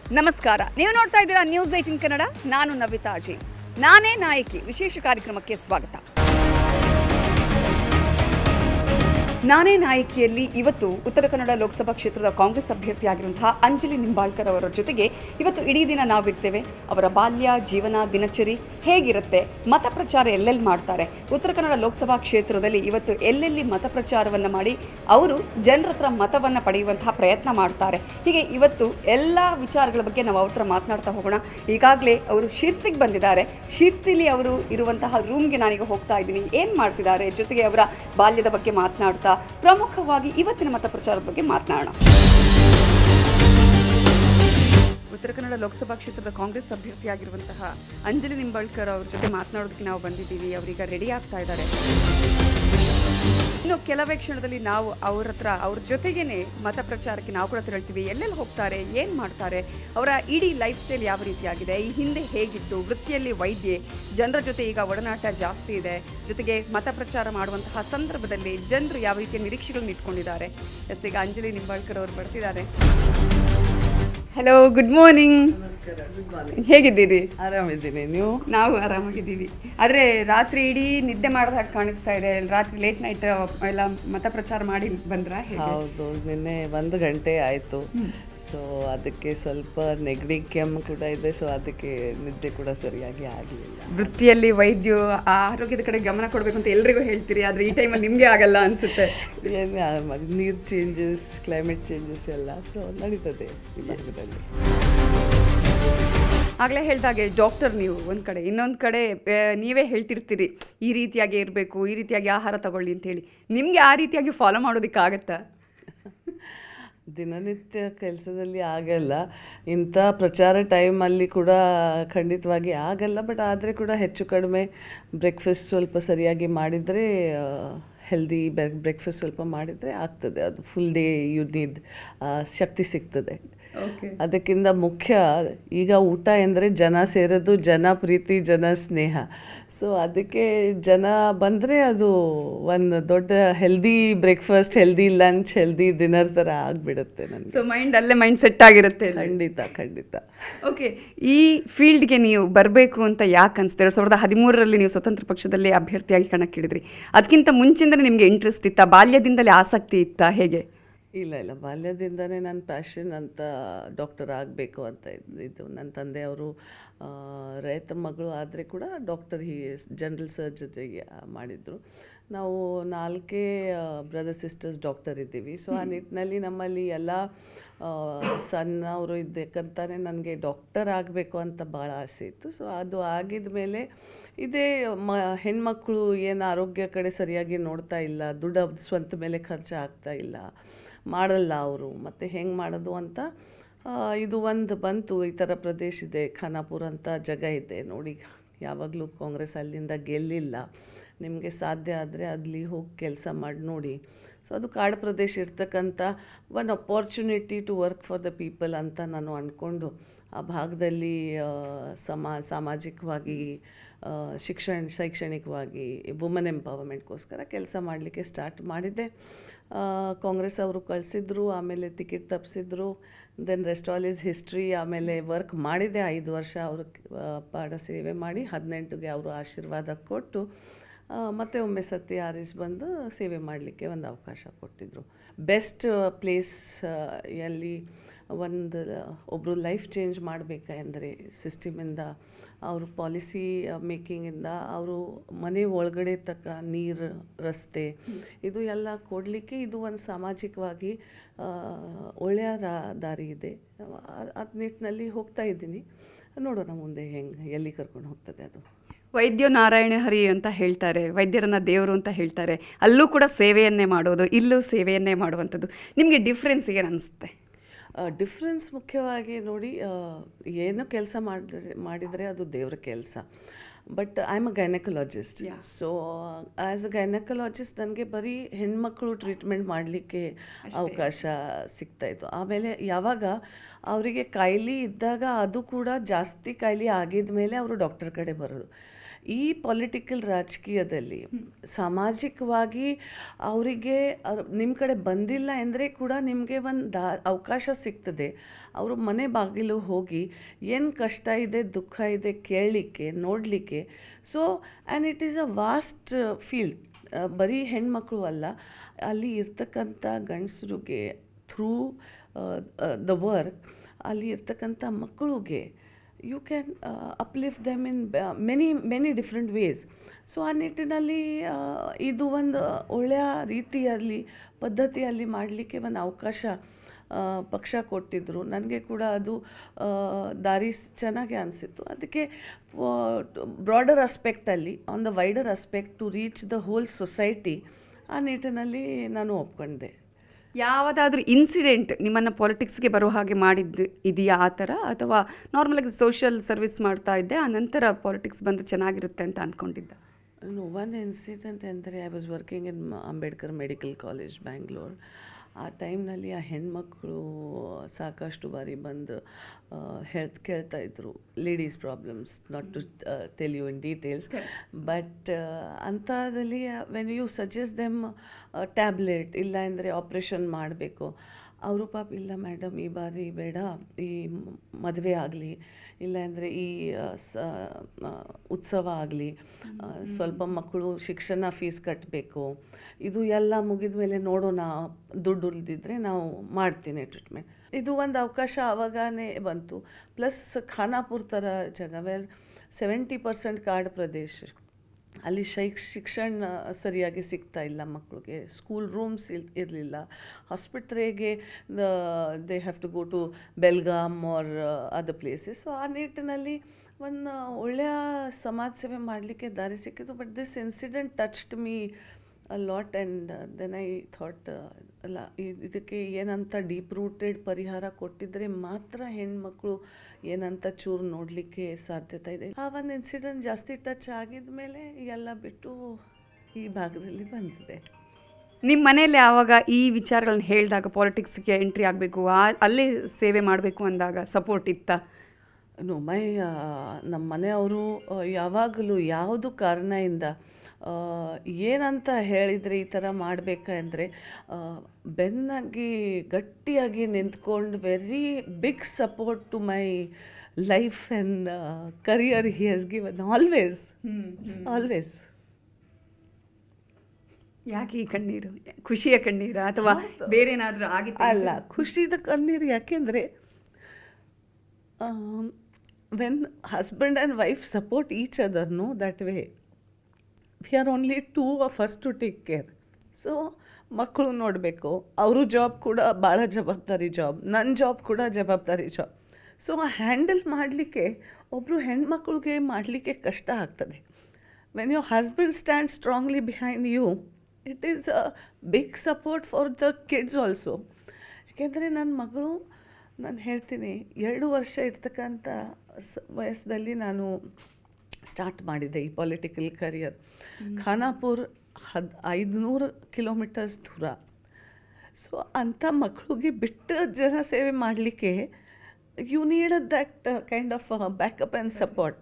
ನಮಸ್ಕಾರ ನೀವು ನೋಡ್ತಾ ಇದ್ದೀರಾ ನ್ಯೂಸ್ ಏಟಿನ್ ಕನ್ನಡ ನಾನು ನವಿತಾ ಅಜಿ ನಾನೇ ನಾಯಕಿ ವಿಶೇಷ ಕಾರ್ಯಕ್ರಮಕ್ಕೆ ಸ್ವಾಗತ ನಾನೇ ನಾಯಕಿಯಲ್ಲಿ ಇವತ್ತು ಉತ್ತರ ಕನ್ನಡ ಲೋಕಸಭಾ ಕ್ಷೇತ್ರದ ಕಾಂಗ್ರೆಸ್ ಅಭ್ಯರ್ಥಿಯಾಗಿರುವಂತಹ ಅಂಜಲಿ ನಿಂಬಾಳ್ಕರ್ ಅವರ ಜೊತೆಗೆ ಇವತ್ತು ಇಡೀ ದಿನ ನಾವಿರ್ತೇವೆ ಅವರ ಬಾಲ್ಯ ಜೀವನ ದಿನಚರಿ ಹೇಗಿರುತ್ತೆ ಮತ ಪ್ರಚಾರ ಎಲ್ಲೆಲ್ಲಿ ಮಾಡ್ತಾರೆ ಉತ್ತರ ಕನ್ನಡ ಲೋಕಸಭಾ ಕ್ಷೇತ್ರದಲ್ಲಿ ಇವತ್ತು ಎಲ್ಲೆಲ್ಲಿ ಮತ ಪ್ರಚಾರವನ್ನು ಮಾಡಿ ಅವರು ಜನರ ಹತ್ರ ಮತವನ್ನು ಪಡೆಯುವಂತಹ ಪ್ರಯತ್ನ ಮಾಡ್ತಾರೆ ಹೀಗೆ ಇವತ್ತು ಎಲ್ಲ ವಿಚಾರಗಳ ಬಗ್ಗೆ ನಾವು ಅವ್ರ ಹತ್ರ ಮಾತನಾಡ್ತಾ ಹೋಗೋಣ ಈಗಾಗಲೇ ಅವರು ಶಿರ್ಸಿಗೆ ಬಂದಿದ್ದಾರೆ ಶಿರ್ಸಿಲಿ ಅವರು ಇರುವಂತಹ ರೂಮ್ಗೆ ನಾನೀಗ ಹೋಗ್ತಾ ಇದ್ದೀನಿ ಏನು ಮಾಡ್ತಿದ್ದಾರೆ ಜೊತೆಗೆ ಅವರ ಬಾಲ್ಯದ ಬಗ್ಗೆ ಮಾತನಾಡ್ತಾ ಪ್ರಮುಖವಾಗಿ ಇವತ್ತಿನ ಮತ ಪ್ರಚಾರದ ಬಗ್ಗೆ ಮಾತನಾಡೋಣ ಉತ್ತರ ಕನ್ನಡ ಲೋಕಸಭಾ ಕ್ಷೇತ್ರದ ಕಾಂಗ್ರೆಸ್ ಅಭ್ಯರ್ಥಿಯಾಗಿರುವಂತಹ ಅಂಜಲಿ ನಿಂಬಾಳ್ಕರ್ ಅವ್ರ ಜೊತೆ ಮಾತನಾಡೋದಕ್ಕೆ ನಾವು ಬಂದಿದ್ದೀವಿ ಅವರೀಗ ರೆಡಿ ಆಗ್ತಾ ಇದ್ದಾರೆ ಇನ್ನು ಕೆಲವೇ ಕ್ಷಣದಲ್ಲಿ ನಾವು ಅವ್ರ ಹತ್ರ ಅವ್ರ ಜೊತೆಗೇನೆ ಮತ ಪ್ರಚಾರಕ್ಕೆ ನಾವು ಕೂಡ ತೆರಳ್ತೀವಿ ಎಲ್ಲೆಲ್ಲಿ ಹೋಗ್ತಾರೆ ಏನು ಮಾಡ್ತಾರೆ ಅವರ ಇಡೀ ಲೈಫ್ ಸ್ಟೈಲ್ ಯಾವ ರೀತಿಯಾಗಿದೆ ಈ ಹಿಂದೆ ಹೇಗಿತ್ತು ವೃತ್ತಿಯಲ್ಲಿ ವೈದ್ಯೆ ಜನರ ಜೊತೆ ಈಗ ಒಡನಾಟ ಜಾಸ್ತಿ ಇದೆ ಜೊತೆಗೆ ಮತ ಪ್ರಚಾರ ಮಾಡುವಂತಹ ಸಂದರ್ಭದಲ್ಲಿ ಜನರು ಯಾವ ರೀತಿಯ ನಿರೀಕ್ಷೆಗಳನ್ನ ಇಟ್ಕೊಂಡಿದ್ದಾರೆ ಎಸ್ ಈಗ ಅಂಜಲಿ ನಿಂಬಾಳ್ಕರ್ ಅವರು ಬರ್ತಿದ್ದಾರೆ ಹಲೋ ಗುಡ್ ಮಾರ್ನಿಂಗ್ ಹೇಗಿದ್ದೀರಿ ಆರಾಮಿದ್ದೀನಿ ನೀವು ನಾವು ಆರಾಮಾಗಿದ್ದೀವಿ ಆದರೆ ರಾತ್ರಿ ಇಡೀ ನಿದ್ದೆ ಮಾಡಿದ ಹಾಗೆ ಕಾಣಿಸ್ತಾ ಇದೆ ರಾತ್ರಿ ಲೇಟ್ ನೈಟ್ ಎಲ್ಲ ಮತ ಪ್ರಚಾರ ಮಾಡಿ ಬಂದ್ರ ಹೌದು ನಿನ್ನೆ ಒಂದು ಗಂಟೆ ಆಯಿತು ಸೊ ಅದಕ್ಕೆ ಸ್ವಲ್ಪ ನೆಗಡಿ ಕೆಮ್ಮು ಕೂಡ ಇದೆ ಸೊ ಅದಕ್ಕೆ ನಿದ್ದೆ ಕೂಡ ಸರಿಯಾಗಿ ಆಗಲಿಲ್ಲ ವೃತ್ತಿಯಲ್ಲಿ ವೈದ್ಯರು ಆರೋಗ್ಯದ ಕಡೆ ಗಮನ ಕೊಡಬೇಕು ಅಂತ ಎಲ್ರಿಗೂ ಹೇಳ್ತೀರಿ ಆದರೆ ಈ ಟೈಮಲ್ಲಿ ನಿಮಗೆ ಆಗಲ್ಲ ಅನ್ಸುತ್ತೆ ಏನು ನೀರು ಚೇಂಜಸ್ ಕ್ಲೈಮೇಟ್ ಚೇಂಜಸ್ ಎಲ್ಲ ಸೊ ನಡೀತದೆ ಈ ಭಾಗದಲ್ಲಿ ಆಗಲೇ ಹೇಳ್ದಾಗೆ ಡಾಕ್ಟರ್ ನೀವು ಒಂದು ಕಡೆ ಇನ್ನೊಂದು ಕಡೆ ಆ, ನೀವೇ ಹೇಳ್ತಿರ್ತೀರಿ ಈ ರೀತಿಯಾಗಿ ಇರಬೇಕು ಈ ರೀತಿಯಾಗಿ ಆಹಾರ ತಗೊಳ್ಳಿ ಅಂತೇಳಿ ನಿಮಗೆ ಆ ರೀತಿಯಾಗಿ ಫಾಲೋ ಮಾಡೋದಕ್ಕಾಗತ್ತಾ ದಿನನಿತ್ಯ ಕೆಲಸದಲ್ಲಿ ಆಗಲ್ಲ ಇಂಥ ಪ್ರಚಾರ ಟೈಮಲ್ಲಿ ಕೂಡ ಖಂಡಿತವಾಗಿ ಆಗಲ್ಲ ಬಟ್ ಆದರೆ ಕೂಡ ಹೆಚ್ಚು ಕಡಿಮೆ ಬ್ರೇಕ್ಫಾಸ್ಟ್ ಸ್ವಲ್ಪ ಸರಿಯಾಗಿ ಮಾಡಿದರೆ ಹೆಲ್ದಿ ಬ್ರೇಕ್ಫಾಸ್ಟ್ ಸ್ವಲ್ಪ ಮಾಡಿದರೆ ಆಗ್ತದೆ ಅದು ಫುಲ್ ಡೇ ಯು ನೀಡ್ ಶಕ್ತಿ ಸಿಗ್ತದೆ ಓಕೆ ಅದಕ್ಕಿಂತ ಮುಖ್ಯ ಈಗ ಊಟ ಎಂದರೆ ಜನ ಸೇರೋದು ಜನ ಪ್ರೀತಿ ಜನ ಸ್ನೇಹ ಸೊ ಅದಕ್ಕೆ ಜನ ಬಂದರೆ ಅದು ಒಂದು ದೊಡ್ಡ healthy breakfast healthy lunch healthy dinner ಥರ ಆಗಿಬಿಡುತ್ತೆ ನನಗೆ ಸೊ ಮೈಂಡ್ ಅಲ್ಲೇ ಮೈಂಡ್ ಸೆಟ್ ಆಗಿರುತ್ತೆ ಅಲ್ಲಿ. ಖಂಡಿತ ಖಂಡಿತ ಓಕೆ ಈ ಫೀಲ್ಡ್ಗೆ ನೀವು ಬರಬೇಕು ಅಂತ ಯಾಕೆ ಅನಿಸ್ತು ಎರಡು ಸಾವಿರದ ಹದಿಮೂರರಲ್ಲಿ ನೀವು ಸ್ವತಂತ್ರ ಪಕ್ಷದಲ್ಲಿ ಅಭ್ಯರ್ಥಿಯಾಗಿ ಕಣಕ್ಕಿಳಿದ್ರಿ ಅದಕ್ಕಿಂತ ಮುಂಚಿಂದಲೇ ನಿಮಗೆ ಇಂಟ್ರೆಸ್ಟ್ ಇತ್ತಾ ಬಾಲ್ಯದಿಂದಲೇ ಆಸಕ್ತಿ ಇತ್ತಾ ಹೇಗೆ ಇಲ್ಲ ಇಲ್ಲ ಬಾಲ್ಯದಿಂದನೇ ನನ್ನ ಪ್ಯಾಷನ್ ಅಂತ ಡಾಕ್ಟರ್ ಆಗಬೇಕು ಅಂತ ಇದ್- ಇದು ನನ್ನ ತಂದೆಯವರು ಆ, ರೈತ ಮಗಳು ಆದರೆ ಕೂಡ ಡಾಕ್ಟರ್ ಹಿ ಜನರಲ್ ಸರ್ಜರಿ ಮಾಡಿದರು ನಾವು ನಾಲ್ಕೇ ಬ್ರದರ್ ಸಿಸ್ಟರ್ಸ್ ಡಾಕ್ಟರ್ ಇದ್ದೀವಿ ಸೊ ಆ ನಿಟ್ಟಿನಲ್ಲಿ ನಮ್ಮಲ್ಲಿ ಎಲ್ಲ ಆ, ಸಣ್ಣವರು ಇದ್ದಕ್ಕಂತಾನೆ ನನಗೆ ಡಾಕ್ಟರ್ ಆಗಬೇಕು ಅಂತ ಭಾಳ ಆಸೆ ಇತ್ತು ಸೊ ಅದು ಆಗಿದ ಮೇಲೆ ಇದೇ ಮ ಹೆಣ್ಮಕ್ಳು ಏನು ಆರೋಗ್ಯ ಕಡೆ ಸರಿಯಾಗಿ ನೋಡ್ತಾ ಇಲ್ಲ ದುಡ್ಡು ಅವ್ರ್ದ್ ಸ್ವಂತ ಮೇಲೆ ಖರ್ಚು ಆಗ್ತಾ ಇಲ್ಲ ಮಾಡಲ್ಲ ಅವರು ಮತ್ತು ಹೆಂಗೆ ಮಾಡೋದು ಅಂತ ಆ, ಇದು ಒಂದು ಬಂತು ಈ ಥರ ಪ್ರದೇಶ ಇದೆ ಖಾನಾಪುರ ಅಂತ ಜಾಗ ಇದೆ ನೋಡಿ ಯಾವಾಗಲೂ ಕಾಂಗ್ರೆಸ್ ಅಲ್ಲಿಂದ ಗೆಲ್ಲಿಲ್ಲ ನಿಮಗೆ ಸಾಧ್ಯ ಆದರೆ ಅಲ್ಲಿ ಹೋಗಿ ಕೆಲಸ ಮಾಡಿ ನೋಡಿ ಸೊ ಅದು ಕಾಡು ಪ್ರದೇಶ ಇರ್ತಕ್ಕಂಥ one opportunity to work for the people ಅಂತ ನಾನು ಅಂದ್ಕೊಂಡು ಆ ಭಾಗದಲ್ಲಿ ಆ, ಸಮಾ ಸಾಮಾಜಿಕವಾಗಿ ಆ, ಶಿಕ್ಷಣ ಶೈಕ್ಷಣಿಕವಾಗಿ ವುಮನ್ ಎಂಪವರ್ಮೆಂಟ್ಗೋಸ್ಕರ ಕೆಲಸ ಮಾಡಲಿಕ್ಕೆ ಸ್ಟಾರ್ಟ್ ಮಾಡಿದ್ದೆ ಆ, ಕಾಂಗ್ರೆಸ್ ಅವರು ಕಳಿಸಿದ್ರು ಆಮೇಲೆ ಟಿಕೆಟ್ ತಪ್ಪಿಸಿದ್ರು then rest all is history ಆಮೇಲೆ ವರ್ಕ್ ಮಾಡಿದೆ ಐದು ವರ್ಷ ಅವರು ಪಾಠ ಸೇವೆ ಮಾಡಿ ಹದಿನೆಂಟಿಗೆ ಅವರು ಆಶೀರ್ವಾದ ಕೊಟ್ಟು ಆ, ಮತ್ತೆ ಒಮ್ಮೆ ಸತ್ಯ ಆರಿಸ್ ಬಂದು ಸೇವೆ ಮಾಡಲಿಕ್ಕೆ ಒಂದು ಅವಕಾಶ ಕೊಟ್ಟಿದ್ದರು ಬೆಸ್ಟ್ ಪ್ಲೇಸ್ ಎಲ್ಲಿ ಒಂದು ಒಬ್ಬರು ಲೈಫ್ ಚೇಂಜ್ ಮಾಡಬೇಕೆಂದರೆ ಸಿಸ್ಟಮಿಂದ ಅವರು ಪಾಲಿಸಿ ಮೇಕಿಂಗಿಂದ ಅವರು ಮನೆ ಒಳಗಡೆ ತಕ್ಕ ನೀರು ರಸ್ತೆ ಇದು ಎಲ್ಲ ಕೊಡಲಿಕ್ಕೆ ಇದು ಒಂದು ಸಾಮಾಜಿಕವಾಗಿ ಆ, ಒಳ್ಳೆಯ ರಾ ದಾರಿ ಇದೆ ಅದು ನಿಟ್ಟಿನಲ್ಲಿ ಹೋಗ್ತಾ ಇದ್ದೀನಿ ನೋಡೋಣ ಮುಂದೆ ಹೆಂಗೆ ಎಲ್ಲಿ ಕರ್ಕೊಂಡು ಹೋಗ್ತದೆ ಅದು ವೈದ್ಯ ನಾರಾಯಣ ಹರಿ ಅಂತ ಹೇಳ್ತಾರೆ ವೈದ್ಯರನ್ನ ದೇವರು ಅಂತ ಹೇಳ್ತಾರೆ ಅಲ್ಲೂ ಕೂಡ ಸೇವೆಯನ್ನೇ ಮಾಡೋದು ಇಲ್ಲೂ ಸೇವೆಯನ್ನೇ ಮಾಡುವಂಥದ್ದು ನಿಮಗೆ ಡಿಫ್ರೆನ್ಸ್ ಏನು ಅನಿಸುತ್ತೆ ಡಿಫ್ರೆನ್ಸ್ ಮುಖ್ಯವಾಗಿ ನೋಡಿ ಆ, ಏನು ಕೆಲಸ ಮಾಡಿದ್ರೆ ಮಾಡಿದರೆ ಅದು ದೇವರ ಕೆಲಸ but I am a gynaecologist so as a gynaecologist ನನಗೆ ಬರೀ ಹೆಣ್ಮಕ್ಳು ಟ್ರೀಟ್ಮೆಂಟ್ ಮಾಡಲಿಕ್ಕೆ ಅವಕಾಶ ಸಿಗ್ತಾಯಿತ್ತು ಆಮೇಲೆ ಯಾವಾಗ ಅವರಿಗೆ ಕಾಯಿಲೆ ಇದ್ದಾಗ ಅದು ಕೂಡ ಜಾಸ್ತಿ ಕಾಯಿಲೆ ಆಗಿದ ಮೇಲೆ ಅವರು ಡಾಕ್ಟರ್ ಕಡೆ ಬರೋದು ಈ ಪೊಲಿಟಿಕಲ್ ರಾಜಕೀಯದಲ್ಲಿ ಸಾಮಾಜಿಕವಾಗಿ ಅವರಿಗೆ ನಿಮ್ಮ ಕಡೆ ಬಂದಿಲ್ಲ ಅಂದರೆ ಕೂಡ ನಿಮಗೆ ಒಂದು ದಾ ಅವಕಾಶ ಸಿಗ್ತದೆ ಅವರು ಮನೆ ಬಾಗಿಲು ಹೋಗಿ ಏನು ಕಷ್ಟ ಇದೆ ದುಃಖ ಇದೆ ಕೇಳಲಿಕ್ಕೆ ನೋಡಲಿಕ್ಕೆ so and it is a vast field ಬರೀ ಹೆಣ್ಮಕ್ಳು ಅಲ್ಲ ಅಲ್ಲಿ ಇರ್ತಕ್ಕಂಥ ಗಂಡಸರಿಗೆ ಥ್ರೂ ದ ವರ್ಕ್ ಅಲ್ಲಿ ಇರ್ತಕ್ಕಂಥ ಮಕ್ಕಳಿಗೆ you can uplift them in many many different ways so ಆ ನಿಟ್ಟಿನಲ್ಲಿ ಆ, ಇದು ಒಂದು ಒಳ್ಳೆಯ ರೀತಿಯಲ್ಲಿ ಪದ್ಧತಿಯಲ್ಲಿ ಮಾಡಲಿಕ್ಕೆ ಒಂದು ಅವಕಾಶ ಆ, ಪಕ್ಷ ಕೊಟ್ಟಿದ್ದರು ನನಗೆ ಕೂಡ ಅದು ಆ, ದಾರಿ ಸ್- ಚೆನ್ನಾಗಿ ಅನಿಸಿತ್ತು ಅದಕ್ಕೆ ಬ್ರಾಡರ್ ಅಸ್ಪೆಕ್ಟಲ್ಲಿ on the wider aspect to reach the whole society ಆ ನಿಟ್ಟಿನಲ್ಲಿ ನಾನು ಒಪ್ಕೊಂಡೆ ಯಾವುದಾದ್ರೂ ಇನ್ಸಿಡೆಂಟ್ ನಿಮ್ಮನ್ನು ಪಾಲಿಟಿಕ್ಸ್ಗೆ ಬರೋ ಹಾಗೆ ಮಾಡಿದ್ದು ಇದೆಯಾ ಆ ಥರ ಅಥವಾ ನಾರ್ಮಲಾಗಿ ಸೋಷಿಯಲ್ ಸರ್ವಿಸ್ ಮಾಡ್ತಾ ಇದ್ದೆ ಆ ನಂತರ ಪಾಲಿಟಿಕ್ಸ್ ಬಂದರೆ ಚೆನ್ನಾಗಿರುತ್ತೆ ಅಂತ ಅಂದ್ಕೊಂಡಿದ್ದ No, one incident ಅಂದರೆ I was working in Ambedkar medical college Bangalore ಆ ಟೈಮ್ನಲ್ಲಿ ಆ ಹೆಣ್ಮಕ್ಳು ಸಾಕಷ್ಟು ಬಾರಿ ಬಂದು ಹೇಳ್ ಕೇಳ್ತಾ ಇದ್ರು ladies problems not to tell you in details but ಅಂಥದ್ರಲ್ಲಿ when you suggest them tablet ಇಲ್ಲ ಅಂದರೆ ಆಪ್ರೇಷನ್ ಮಾಡಬೇಕು ಅವರು ಪಾಪ ಇಲ್ಲ ಮೇಡಮ್ ಈ ಬಾರಿ ಬೇಡ ಈ ಮದುವೆ ಆಗಲಿ ಇಲ್ಲಾಂದರೆ ಈ ಆ, ಸ ಆ, ಉತ್ಸವ ಆಗಲಿ ಸ್ವಲ್ಪ ಮಕ್ಕಳು ಶಿಕ್ಷಣ ಫೀಸ್ ಕಟ್ಟಬೇಕು ಇದು ಎಲ್ಲ ಮುಗಿದ ಮೇಲೆ ನೋಡೋಣ ದುಡ್ಡು ಉಳಿದಿದ್ರೆ ನಾವು ಮಾಡ್ತೀನಿ ಟ್ರೀಟ್ಮೆಂಟ್ ಇದು ಒಂದು ಅವಕಾಶ ಆವಾಗನೇ ಬಂತು ಪ್ಲಸ್ ಖಾನಾಪುರ್ ಥರ ಜಾಗ ವೇರ್ ಸೆವೆಂಟಿ ಪರ್ಸೆಂಟ್ ಕಾಡು ಪ್ರದೇಶ ಅಲ್ಲಿ ಶೈಕ್ ಶಿಕ್ಷಣ ಸರಿಯಾಗಿ ಸಿಗ್ತಾ ಇಲ್ಲ ಮಕ್ಕಳಿಗೆ ಸ್ಕೂಲ್ ರೂಮ್ಸ್ ಇಲ್ ಇರಲಿಲ್ಲ ಆಸ್ಪತ್ರೆಗೆ they have to go to Belgaum or other places so ಆ ನಿಟ್ಟಿನಲ್ಲಿ ಒಂದು ಒಳ್ಳೆಯ ಸಮಾಜ ಸೇವೆ ಮಾಡಲಿಕ್ಕೆ ದಾರಿ ಸಿಕ್ಕಿತು but this incident touched me lot and then I thought ಅಲ್ಲ ಇದ್- ಇದಕ್ಕೆ ಏನಂತ ಡೀಪ್ ರೂಟೆಡ್ ಪರಿಹಾರ ಕೊಟ್ಟಿದ್ರೆ ಮಾತ್ರ ಹೆಣ್ಮಕ್ಳು ಏನಂತ ಚೂರು ನೋಡಲಿಕ್ಕೆ ಸಾಧ್ಯತೆ ಇದೆ ಆ ಒಂದು ಇನ್ಸಿಡೆಂಟ್ ಜಾಸ್ತಿ ಟಚ್ ಆಗಿದ ಮೇಲೆ ಎಲ್ಲ ಬಿಟ್ಟು ಈ ಭಾಗದಲ್ಲಿ ಬಂದಿದೆ ನಿಮ್ಮ ಮನೆಯಲ್ಲಿ ಆವಾಗ ಈ ವಿಚಾರಗಳನ್ನ ಹೇಳಿದಾಗ ಪಾಲಿಟಿಕ್ಸ್ಗೆ ಎಂಟ್ರಿ ಆಗಬೇಕು ಅಲ್ಲೇ ಸೇವೆ ಮಾಡಬೇಕು ಅಂದಾಗ ಸಪೋರ್ಟ್ ಇತ್ತಾ ನೋ ಮೈ ನಮ್ಮ ಮನೆಯವರು ಯಾವಾಗಲೂ ಯಾವುದು ಕಾರಣದಿಂದ ಆ, ಏನಂತ ಹೇಳಿದರೆ ಈ ಥರ ಮಾಡಬೇಕಂದ್ರೆ ಬೆನ್ನಾಗಿ ಗಟ್ಟಿಯಾಗಿ ನಿಂತ್ಕೊಂಡು very big support to my life and career he has given always always ಯಾಕೆ ಈ ಕಣ್ಣೀರು ಖುಷಿಯ ಕಣ್ಣೀರ ಅಥವಾ ಬೇರೆ ಏನಾದರೂ ಆಗಿತ್ತು ಅಲ್ಲ ಖುಷಿದ ಕಣ್ಣೀರು ಯಾಕೆಂದರೆ when husband and wife support each other no that way we are only two of us to take care so ಮಕ್ಕಳು ನೋಡಬೇಕು ಅವರು ಜಾಬ್ ಕೂಡ ಭಾಳ ಜವಾಬ್ದಾರಿ ಜಾಬ್ ನನ್ನ ಜಾಬ್ ಕೂಡ ಜವಾಬ್ದಾರಿ ಜಾಬ್ ಸೊ ಹ್ಯಾಂಡಲ್ ಮಾಡಲಿಕ್ಕೆ ಒಬ್ಬರು ಹೆಣ್ಮಕ್ಳಿಗೆ ಮಾಡಲಿಕ್ಕೆ ಕಷ್ಟ ಆಗ್ತದೆ when your husband stand strongly behind you it is a big support for the kids also ಯಾಕೆಂದರೆ ನನ್ನ ಮಗಳು ನಾನು ಹೇಳ್ತೀನಿ ಎರಡು ವರ್ಷ ಇರ್ತಕ್ಕಂಥ ಸ ವಯಸ್ಸಲ್ಲಿ ನಾನು ಸ್ಟಾರ್ಟ್ ಮಾಡಿದೆ ಈ ಪೊಲಿಟಿಕಲ್ ಕರಿಯರ್ ಖಾನಾಪುರ್ ಹದ್ ಐದುನೂರು ಕಿಲೋಮೀಟರ್ಸ್ ದೂರ ಸೊ ಅಂಥ ಮಕ್ಕಳಿಗೆ ಬಿಟ್ಟು ಜನ ಸೇವೆ ಮಾಡಲಿಕ್ಕೆ you need that kind of backup and support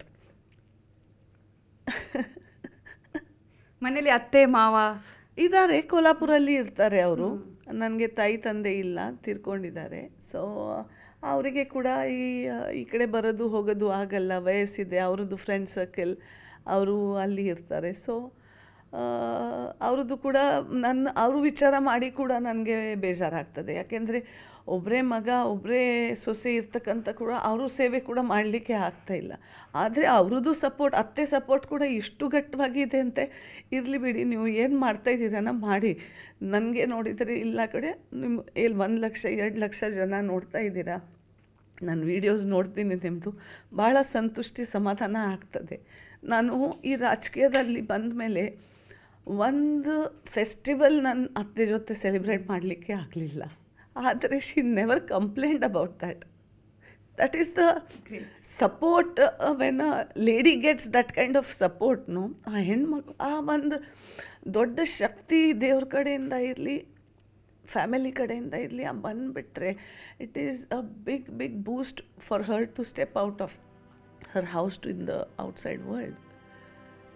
ಮನೇಲಿ ಅತ್ತೆ ಮಾವ ಇದ್ದಾರೆ ಕೋಲ್ಹಾಪುರಲ್ಲಿ ಇರ್ತಾರೆ ಅವರು ನನಗೆ ತಾಯಿ ತಂದೆ ಇಲ್ಲ ತೀರ್ಕೊಂಡಿದ್ದಾರೆ ಸೊ ಅವರಿಗೆ ಕೂಡ ಈ ಈ ಕಡೆ ಬರೋದು ಹೋಗೋದು ಆಗಲ್ಲ ವಯಸ್ಸಿದೆ ಅವ್ರದ್ದು ಫ್ರೆಂಡ್ ಸರ್ಕಲ್ ಅವರು ಅಲ್ಲಿ ಇರ್ತಾರೆ ಸೊ ಅವ್ರದ್ದು ಕೂಡ ನನ್ನ ಅವರು ವಿಚಾರ ಮಾಡಿ ಕೂಡ ನನಗೆ ಬೇಜಾರಾಗ್ತದೆ ಯಾಕೆಂದರೆ ಒಬ್ಬರೇ ಮಗ ಒಬ್ಬರೇ ಸೊಸೆ ಇರ್ತಕ್ಕಂಥ ಕೂಡ ಅವರು ಸೇವೆ ಕೂಡ ಮಾಡಲಿಕ್ಕೆ ಆಗ್ತಾ ಇಲ್ಲ ಆದರೆ ಅವ್ರದ್ದು ಸಪೋರ್ಟ್ ಅತ್ತೆ ಸಪೋರ್ಟ್ ಕೂಡ ಇಷ್ಟು ಗಟ್ಟವಾಗಿದೆ ಅಂತೆ ಇರಲಿ ಬಿಡಿ ನೀವು ಏನು ಮಾಡ್ತಾಯಿದ್ದೀರನ ಮಾಡಿ ನನಗೆ ನೋಡಿದರೆ ಇಲ್ಲ ಕಡೆ ನಿಮ್ಮ ಇಲ್ಲಿ ಒಂದು ಲಕ್ಷ ಎರಡು ಲಕ್ಷ ಜನ ನೋಡ್ತಾ ಇದ್ದೀರಾ ನಾನು ವೀಡಿಯೋಸ್ ನೋಡ್ತೀನಿ ನಿಮ್ಮದು ಭಾಳ ಸಂತುಷ್ಟಿ ಸಮಾಧಾನ ಆಗ್ತದೆ ನಾನು ಈ ರಾಜಕೀಯದಲ್ಲಿ ಬಂದ ಮೇಲೆ ಒಂದು ಫೆಸ್ಟಿವಲ್ ನನ್ನ ಅತ್ತೆ ಜೊತೆ ಸೆಲೆಬ್ರೇಟ್ ಮಾಡಲಿಕ್ಕೆ ಆಗಲಿಲ್ಲ ಆದರೆ she never complaint about that that is the support when a lady gets that kind of ಸಪೋರ್ಟ್ನು ಆ ಹೆಣ್ಮಕ್ಳು ಆ ಒಂದು ದೊಡ್ಡ ಶಕ್ತಿ ದೇವ್ರ ಕಡೆಯಿಂದ ಇರಲಿ ಫ್ಯಾಮಿಲಿ ಕಡೆಯಿಂದ ಇರಲಿ ಆ ಬಂದುಬಿಟ್ರೆ it is a big big boost for her to step out of her house to in the outside world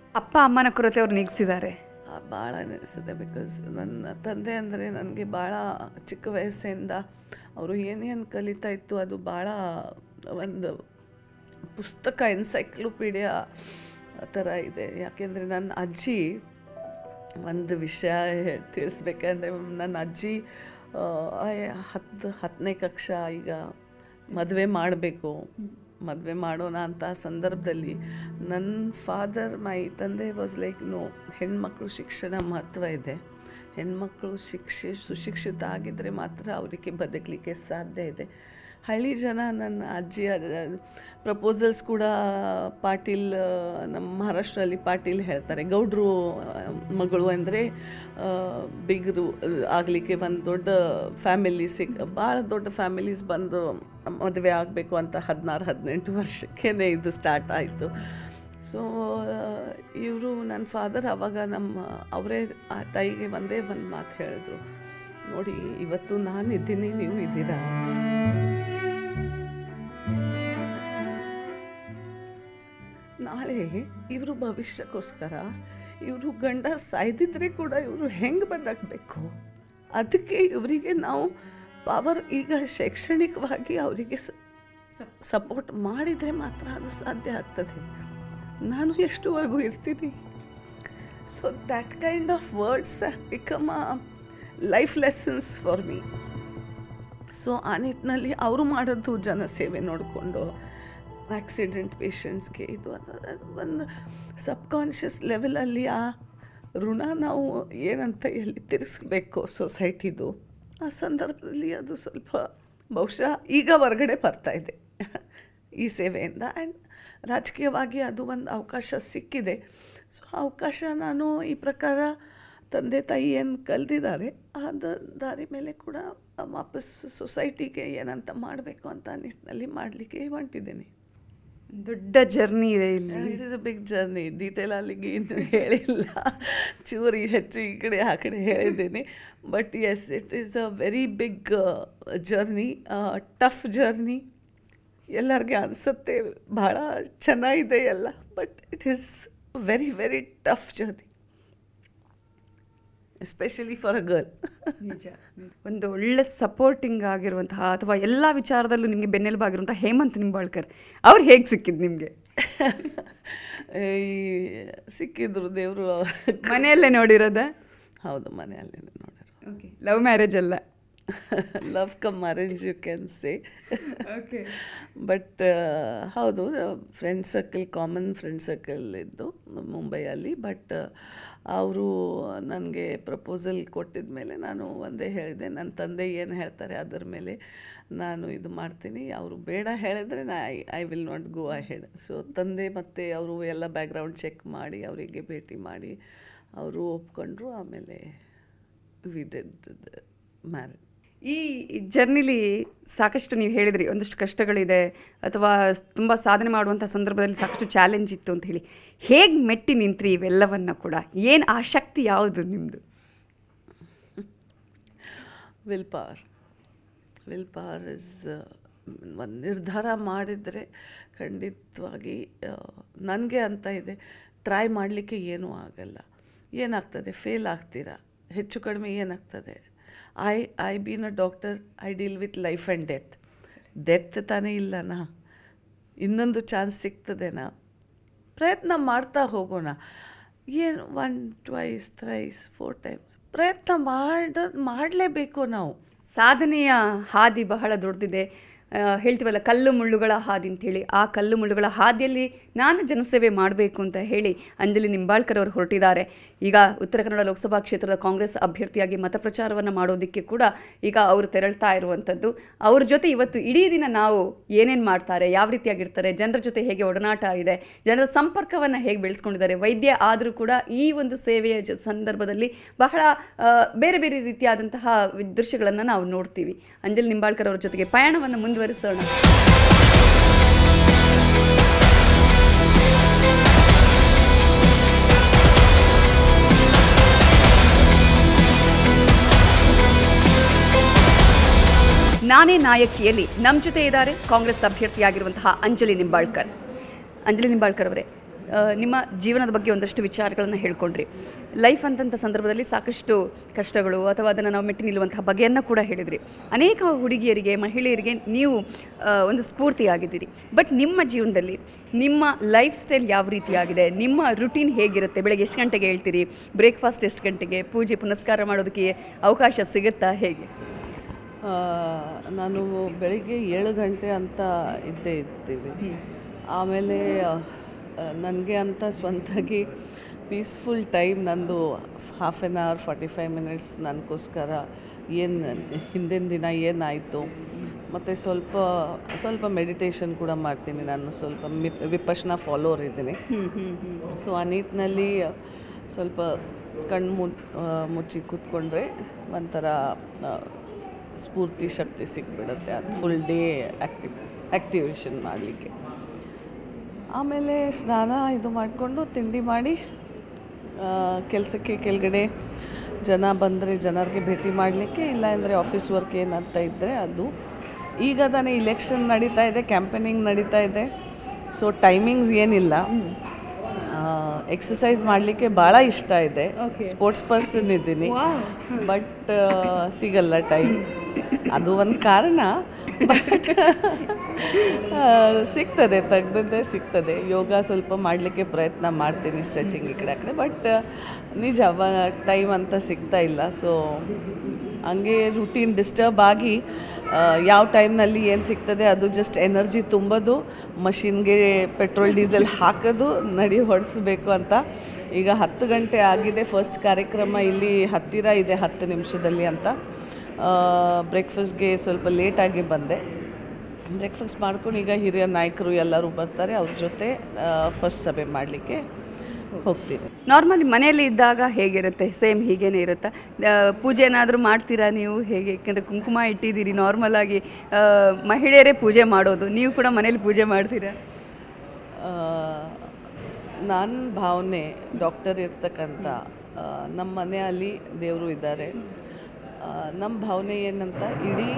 ಅಪ್ಪ ಅಮ್ಮನ ಕೊರತೆ ಅವ್ರು ನೀಗಿಸಿದ್ದಾರೆ ಭಾಳ ಅನಿಸ್ತದೆ ಬಿಕಾಸ್ ನನ್ನ ತಂದೆ ಅಂದರೆ ನನಗೆ ಭಾಳ ಚಿಕ್ಕ ವಯಸ್ಸಿಂದ ಅವರು ಏನೇನು ಕಲಿತಾ ಇತ್ತು ಅದು ಭಾಳ ಒಂದು ಪುಸ್ತಕ ಎನ್ಸೈಕ್ಲೋಪೀಡಿಯಾ ಥರ ಇದೆ ಯಾಕೆಂದರೆ ನನ್ನ ಅಜ್ಜಿ ಒಂದು ವಿಷಯ ಹೇ- ತಿಳಿಸ್ಬೇಕಂದ್ರೆ ನನ್ನ ಅಜ್ಜಿ ಆ, ಹತ್ತು ಹತ್ತನೇ ಕಕ್ಷಾ ಈಗ ಮದುವೆ ಮಾಡಬೇಕು ಮದುವೆ ಮಾಡೋಣ ಅಂತ ಸಂದರ್ಭದಲ್ಲಿ ನನ್ನ ಫಾದರ್ ಮೈ ತಂದೆ ವಾಸ್ ಲೈಕ್ ನೋ ಹೆಣ್ಮಕ್ಳು ಶಿಕ್ಷಣ ಮಹತ್ವ ಇದೆ ಹೆಣ್ಮಕ್ಳು ಶಿಕ್ಷೆ ಸುಶಿಕ್ಷಿತ ಆಗಿದ್ದರೆ ಮಾತ್ರ ಅವರಿಗೆ ಬದುಕಲಿಕ್ಕೆ ಸಾಧ್ಯ ಇದೆ ಹಳ್ಳಿ ಜನ ನನ್ನ ಅಜ್ಜಿ ಪ್ರಪೋಸಲ್ಸ್ ಕೂಡ ಪಾಟೀಲ್ ಆ, ನಮ್ಮ ಮಹಾರಾಷ್ಟ್ರಲ್ಲಿ ಪಾಟೀಲ್ ಹೇಳ್ತಾರೆ ಗೌಡ್ರು ಆ, ಮಗಳು ಅಂದರೆ ಬಿಗರು ಆಗಲಿಕ್ಕೆ ಒಂದು ದೊಡ್ಡ ಫ್ಯಾಮಿಲಿ ಸಿಕ್ ಭಾಳ ದೊಡ್ಡ ಫ್ಯಾಮಿಲೀಸ್ ಬಂದು ಮದುವೆ ಆಗಬೇಕು ಅಂತ ಹದಿನಾರು ಹದಿನೆಂಟು ವರ್ಷಕ್ಕೇ ಇದು ಸ್ಟಾರ್ಟ್ ಆಯಿತು ಸೊ ಇವರು ನನ್ನ ಫಾದರ್ ಅವಾಗ ನಮ್ಮ ಅವರೇ ಆ ತಾಯಿಗೆ ಒಂದೇ ಒಂದು ಮಾತು ಹೇಳಿದ್ರು ನೋಡಿ ಇವತ್ತು ನಾನು ಇದ್ದೀನಿ ನೀವು ಇದ್ದೀರಾ ನಾಳೆ ಇವರು ಭವಿಷ್ಯಕ್ಕೋಸ್ಕರ ಇವರು ಗಂಡ ಸಾಯ್ದಿದ್ರೆ ಕೂಡ ಇವರು ಹೆಂಗೆ ಬದುಕಬೇಕು ಅದಕ್ಕೆ ಇವರಿಗೆ ನಾವು ಪವರ್ ಈಗ ಶೈಕ್ಷಣಿಕವಾಗಿ ಅವರಿಗೆ ಸಪೋರ್ಟ್ ಮಾಡಿದರೆ ಮಾತ್ರ ಅದು ಸಾಧ್ಯ ಆಗ್ತದೆ ನಾನು ಎಷ್ಟುವರೆಗೂ ಇರ್ತೀನಿ so that kind of words become a life lessons for me so ಆ ನಿಟ್ಟಿನಲ್ಲಿ ಅವರು ಮಾಡೋದು ಜನಸೇವೆ ನೋಡಿಕೊಂಡು ಆಕ್ಸಿಡೆಂಟ್ ಪೇಷಂಟ್ಸ್ಗೆ ಇದು ಅದು ಅದು ಒಂದು ಸಬ್ಕಾನ್ಷಿಯಸ್ ಲೆವೆಲಲ್ಲಿ ಆ ಋಣ ನಾವು ಏನಂತ ಎಲ್ಲಿ ತಿರ್ಗಿಸ್ಬೇಕು ಸೊಸೈಟಿದು ಆ ಸಂದರ್ಭದಲ್ಲಿ ಅದು ಸ್ವಲ್ಪ ಬಹುಶಃ ಈಗ ಹೊರಗಡೆ ಬರ್ತಾ ಇದೆ ಈ ಸೇವೆಯಿಂದ ಆ್ಯಂಡ್ ರಾಜಕೀಯವಾಗಿ ಅದು ಒಂದು ಅವಕಾಶ ಸಿಕ್ಕಿದೆ ಸೊ ಆ ಅವಕಾಶ ನಾನು ಈ ಪ್ರಕಾರ ತಂದೆ ತಾಯಿ ಏನು ಕಲ್ತಿದ್ದಾರೆ ಆ ದ- ದಾರಿ ಮೇಲೆ ಕೂಡ ವಾಪಸ್ ಸೊಸೈಟಿಗೆ ಏನಂತ ಮಾಡಬೇಕು ಅಂತ ನಿಟ್ಟಿನಲ್ಲಿ ಮಾಡಲಿಕ್ಕೆ ಹೊಂಟಿದ್ದೀನಿ ದೊಡ್ಡ ಜರ್ನಿ ಇದೆ ಇಲ್ಲಿ it is a big journey detail ಅಲ್ಲಿಗೆ ಇನ್ನು ಹೇಳಿಲ್ಲ ಚೂರಿ ಹೆಚ್ಚು ಈ ಕಡೆ ಆ ಕಡೆ ಹೇಳಿದ್ದೀನಿ but as it is a very big journey tough journey ಎಲ್ಲರಿಗೆ ಅನಿಸುತ್ತೆ ಭಾಳ ಚೆನ್ನಾಗಿದೆ ಎಲ್ಲ but it is very very tough journey especially for a girl ನಿಜ ಒಂದು ಒಳ್ಳೆ ಸಪೋರ್ಟಿಂಗ್ ಆಗಿರುವಂತಹ ಅಥವಾ ಎಲ್ಲ ವಿಚಾರದಲ್ಲೂ ನಿಮಗೆ ಬೆನ್ನೆಲುಬಾಗಿರುವಂತಹ ಹೇಮಂತ್ ನಿಂಬಾಳ್ಕರ್ ಅವ್ರು ಹೇಗೆ ಸಿಕ್ಕಿದ್ದು ನಿಮಗೆ ಈ ಸಿಕ್ಕಿದ್ರು ದೇವರು ಮನೆಯಲ್ಲೇ ನೋಡಿರೋದ ಹೌದು ಮನೆಯಲ್ಲೇ ನೋಡಿದ್ರು ಓಕೆ ಲವ್ ಮ್ಯಾರೇಜ್ ಅಲ್ಲ love cum arrange you can say okay but ಹೌದು friend circle common friend circle ಇದ್ದು ಮುಂಬೈಯಲ್ಲಿ ಬಟ್ ಅವರು ನನಗೆ ಪ್ರಪೋಸಲ್ ಕೊಟ್ಟಿದ ಮೇಲೆ ನಾನು ಒಂದೇ ಹೇಳಿದೆ ನನ್ನ ತಂದೆ ಏನು ಹೇಳ್ತಾರೆ ಅದರ ಮೇಲೆ ನಾನು ಇದು ಮಾಡ್ತೀನಿ ಅವರು ಬೇಡ ಹೇಳಿದ್ರೆ ನಾ I I will not go I had so ತಂದೆ ಮತ್ತು ಅವರು ಎಲ್ಲ ಬ್ಯಾಕ್ಗ್ರೌಂಡ್ ಚೆಕ್ ಮಾಡಿ ಅವರಿಗೆ ಭೇಟಿ ಮಾಡಿ ಅವರು ಒಪ್ಕೊಂಡ್ರು ಆಮೇಲೆ ವಿ ಡಿಡ್ ಮ್ಯಾರೇಜ್ ಈ ಜರ್ನಿಲಿ ಸಾಕಷ್ಟು ನೀವು ಹೇಳಿದ್ರಿ ಒಂದಷ್ಟು ಕಷ್ಟಗಳಿದೆ ಅಥವಾ ತುಂಬ ಸಾಧನೆ ಮಾಡುವಂಥ ಸಂದರ್ಭದಲ್ಲಿ ಸಾಕಷ್ಟು ಚಾಲೆಂಜ್ ಇತ್ತು ಅಂತ ಹೇಳಿ ಹೇಗೆ ಮೆಟ್ಟಿ ನಿಂತ್ರಿ ಇವೆಲ್ಲವನ್ನ ಕೂಡ ಏನು ಆ ಶಕ್ತಿ ಯಾವುದು ನಿಮ್ಮದು will power will power is ಒಂದು ನಿರ್ಧಾರ ಮಾಡಿದರೆ ಖಂಡಿತವಾಗಿ ನನಗೆ ಅಂತ ಇದೆ ಟ್ರೈ ಮಾಡಲಿಕ್ಕೆ ಏನೂ ಆಗಲ್ಲ ಏನಾಗ್ತದೆ ಫೇಲ್ ಆಗ್ತೀರಾ ಹೆಚ್ಚು ಕಡಿಮೆ ಏನಾಗ್ತದೆ I I been a doctor I deal with life and death death ತಾನೇ ಇಲ್ಲನಾ ಇನ್ನೊಂದು ಚಾನ್ಸ್ ಸಿಗ್ತದೇನಾ ಪ್ರಯತ್ನ ಮಾಡ್ತಾ ಹೋಗೋಣ ಏನು one twice thrice four times ಪ್ರಯತ್ನ ಮಾಡೋದು ಮಾಡಲೇಬೇಕು ನಾವು ಸಾಧನೆಯ ಹಾದಿ ಬಹಳ ದೊಡ್ಡದಿದೆ ಆ, ಹೇಳ್ತೀವಲ್ಲ ಕಲ್ಲು ಮುಳ್ಳುಗಳ ಹಾದಿ ಅಂತೇಳಿ ಆ ಕಲ್ಲು ಮುಳ್ಳುಗಳ ಹಾದಿಯಲ್ಲಿ ನಾನು ಜನಸೇವೆ ಮಾಡಬೇಕು ಅಂತ ಹೇಳಿ ಅಂಜಲಿ ನಿಂಬಾಳ್ಕರ್ ಅವರು ಹೊರಟಿದ್ದಾರೆ ಈಗ ಉತ್ತರ ಕನ್ನಡ ಲೋಕಸಭಾ ಕ್ಷೇತ್ರದ ಕಾಂಗ್ರೆಸ್ ಅಭ್ಯರ್ಥಿಯಾಗಿ ಮತ ಪ್ರಚಾರವನ್ನು ಮಾಡೋದಕ್ಕೆ ಕೂಡ ಈಗ ಅವರು ತೆರಳ್ತಾ ಇರುವಂಥದ್ದು ಅವ್ರ ಜೊತೆ ಇವತ್ತು ಇಡೀ ದಿನ ನಾವು ಏನೇನು ಮಾಡ್ತಾರೆ ಯಾವ ರೀತಿಯಾಗಿರ್ತಾರೆ ಜನರ ಜೊತೆ ಹೇಗೆ ಒಡನಾಟ ಇದೆ ಜನರ ಸಂಪರ್ಕವನ್ನು ಹೇಗೆ ಬೆಳೆಸ್ಕೊಂಡಿದ್ದಾರೆ ವೈದ್ಯ ಆದರೂ ಕೂಡ ಈ ಒಂದು ಸೇವೆಯ ಜ ಸಂದರ್ಭದಲ್ಲಿ ಬಹಳ ಆ, ಬೇರೆ ಬೇರೆ ರೀತಿಯಾದಂತಹ ದೃಶ್ಯಗಳನ್ನು ನಾವು ನೋಡ್ತೀವಿ ಅಂಜಲಿ ನಿಂಬಾಳ್ಕರ್ ಅವರ ಜೊತೆಗೆ ಪಯಣವನ್ನು ಮುಂದುವರಿಸೋಣ ನಾನೇ ನಾಯಕಿಯಲ್ಲಿ ನಮ್ಮ ಜೊತೆ ಇದ್ದಾರೆ ಕಾಂಗ್ರೆಸ್ ಅಭ್ಯರ್ಥಿಯಾಗಿರುವಂತಹ ಅಂಜಲಿ ನಿಂಬಾಳ್ಕರ್ ಅಂಜಲಿ ನಿಂಬಾಳ್ಕರ್ ಅವರೇ ಆ, ನಿಮ್ಮ ಜೀವನದ ಬಗ್ಗೆ ಒಂದಷ್ಟು ವಿಚಾರಗಳನ್ನು ಹೇಳ್ಕೊಂಡ್ರಿ ಲೈಫ್ ಅಂತಂಥ ಸಂದರ್ಭದಲ್ಲಿ ಸಾಕಷ್ಟು ಕಷ್ಟಗಳು ಅಥವಾ ಅದನ್ನು ನಾವು ಮೆಟ್ಟಿ ನಿಲ್ಲುವಂತಹ ಬಗೆಯನ್ನು ಕೂಡ ಹೇಳಿದ್ರಿ ಅನೇಕ ಹುಡುಗಿಯರಿಗೆ ಮಹಿಳೆಯರಿಗೆ ನೀವು ಆ, ಒಂದು ಸ್ಫೂರ್ತಿಯಾಗಿದ್ದೀರಿ ಬಟ್ ನಿಮ್ಮ ಜೀವನದಲ್ಲಿ ನಿಮ್ಮ ಲೈಫ್ ಸ್ಟೈಲ್ ಯಾವ ರೀತಿಯಾಗಿದೆ ನಿಮ್ಮ ರುಟೀನ್ ಹೇಗಿರುತ್ತೆ ಬೆಳಗ್ಗೆ ಎಷ್ಟು ಗಂಟೆಗೆ ಹೇಳ್ತೀರಿ ಬ್ರೇಕ್ಫಾಸ್ಟ್ ಎಷ್ಟು ಗಂಟೆಗೆ ಪೂಜೆ ಪುನಸ್ಕಾರ ಮಾಡೋದಕ್ಕೆ ಅವಕಾಶ ಸಿಗುತ್ತಾ ಹೇಗೆ ಆ, ನಾನು ಬೆಳಿಗ್ಗೆ ಏಳು ಗಂಟೆ ಅಂತ ಇದ್ದೇ ಇರ್ತೀವಿ ಆಮೇಲೆ ನನಗೆ ಅಂತ ಸ್ವಂತಾಗಿ ಪೀಸ್ಫುಲ್ ಟೈಮ್ ನಂದು half an hour forty five minutes ನನಗೋಸ್ಕರ ಏನು ಹಿಂದಿನ ದಿನ ಏನಾಯಿತು ಮತ್ತು ಸ್ವಲ್ಪ ಸ್ವಲ್ಪ ಮೆಡಿಟೇಷನ್ ಕೂಡ ಮಾಡ್ತೀನಿ ನಾನು ಸ್ವಲ್ಪ ಮಿಪ್ ವಿಪಶ್ನ ಫಾಲೋವರ್ ಇದ್ದೀನಿ ಸೊ ಆ ನಿಟ್ಟಿನಲ್ಲಿ ಸ್ವಲ್ಪ ಕಣ್ಣು ಮುಚ್ ಆ, ಮುಚ್ಚಿ ಕೂತ್ಕೊಂಡ್ರೆ ಒಂಥರ ಆ, ಸ್ಫೂರ್ತಿ ಶಕ್ತಿ ಸಿಕ್ಬಿಡುತ್ತೆ ಅದು ಫುಲ್ ಡೇ ಆ್ಯಕ್ಟಿವ್ ಆ್ಯಕ್ಟಿವೇಶನ್ ಮಾಡಲಿಕ್ಕೆ ಆಮೇಲೆ ಸ್ನಾನ ಇದು ಮಾಡಿಕೊಂಡು ತಿಂಡಿ ಮಾಡಿ ಕೆಲಸಕ್ಕೆ ಕೆಳಗಡೆ ಜನ ಬಂದರೆ ಜನರಿಗೆ ಭೇಟಿ ಮಾಡಲಿಕ್ಕೆ ಇಲ್ಲ ಅಂದರೆ ಆಫೀಸ್ ವರ್ಕ್ ಏನಂತ ಇದ್ದರೆ ಅದು ಈಗ ತಾನೇ ಇಲೆಕ್ಷನ್ ನಡೀತಾ ಇದೆ ಕ್ಯಾಂಪೇನಿಂಗ್ ನಡೀತಾ ಇದೆ ಸೊ ಟೈಮಿಂಗ್ಸ್ ಏನಿಲ್ಲ ಎಕ್ಸಸೈಸ್ ಮಾಡಲಿಕ್ಕೆ ಭಾಳ ಇಷ್ಟ ಇದೆ ಸ್ಪೋರ್ಟ್ಸ್ ಪರ್ಸನ್ ಇದ್ದೀನಿ ಬಟ್ ಸಿಗಲ್ಲ ಟೈಮ್ ಅದು ಒಂದು ಕಾರಣ ಬಟ್ ಸಿಗ್ತದೆ ತೆಗ್ದದ್ದೇ ಸಿಗ್ತದೆ ಯೋಗ ಸ್ವಲ್ಪ ಮಾಡಲಿಕ್ಕೆ ಪ್ರಯತ್ನ ಮಾಡ್ತೀನಿ ಸ್ಟ್ರೆಚಿಂಗ್ ಈ ಕಡೆ ಆ ಕಡೆ ಬಟ್ ನಿಜ ಟೈಮ್ ಅಂತ ಸಿಗ್ತಾ ಇಲ್ಲ ಸೊ ಹಂಗೆ ರುಟೀನ್ ಡಿಸ್ಟರ್ಬ್ ಆಗಿ ಆ, ಯಾವ ಟೈಮ್ನಲ್ಲಿ ಏನು ಸಿಗ್ತದೆ ಅದು ಜಸ್ಟ್ ಎನರ್ಜಿ ತುಂಬೋದು ಮಷಿನ್ಗೆ ಪೆಟ್ರೋಲ್ ಡೀಸೆಲ್ ಹಾಕೋದು ನಡಿ ಹೊಡಿಸ್ಬೇಕು ಅಂತ ಈಗ ಹತ್ತು ಗಂಟೆ ಆಗಿದೆ ಫಸ್ಟ್ ಕಾರ್ಯಕ್ರಮ ಇಲ್ಲಿ ಹತ್ತಿರ ಇದೆ ಹತ್ತು ನಿಮಿಷದಲ್ಲಿ ಅಂತ ಬ್ರೇಕ್ಫಾಸ್ಟ್ಗೆ ಸ್ವಲ್ಪ ಲೇಟಾಗಿ ಬಂದೆ ಬ್ರೇಕ್ಫಾಸ್ಟ್ ಮಾಡ್ಕೊಂಡು ಈಗ ಹಿರಿಯ ನಾಯಕರು ಎಲ್ಲರೂ ಬರ್ತಾರೆ ಅವ್ರ ಜೊತೆ ಫಸ್ಟ್ ಸಭೆ ಮಾಡಲಿಕ್ಕೆ ಹೋಗ್ತೀನಿ ನಾರ್ಮಲಿ ಮನೆಯಲ್ಲಿ ಇದ್ದಾಗ ಹೇಗಿರುತ್ತೆ ಸೇಮ್ ಹೀಗೇನೆ ಇರುತ್ತಾ ಆ, ಪೂಜೆ ಏನಾದರೂ ಮಾಡ್ತೀರಾ ನೀವು ಹೇಗೆ ಯಾಕೆಂದರೆ ಕುಂಕುಮ ಇಟ್ಟಿದ್ದೀರಿ ನಾರ್ಮಲ್ ಆಗಿ ಆ, ಮಹಿಳೆಯರೇ ಪೂಜೆ ಮಾಡೋದು ನೀವು ಕೂಡ ಮನೇಲಿ ಪೂಜೆ ಮಾಡ್ತೀರಾ ನನ್ನ ಭಾವನೆ ಡಾಕ್ಟರ್ ಇರ್ತಕ್ಕಂಥ ಆ, ನಮ್ಮ ಮನೆಯಲ್ಲಿ ದೇವರು ಇದ್ದಾರೆ ಆ, ನಮ್ಮ ಭಾವನೆ ಏನಂತ ಇಡೀ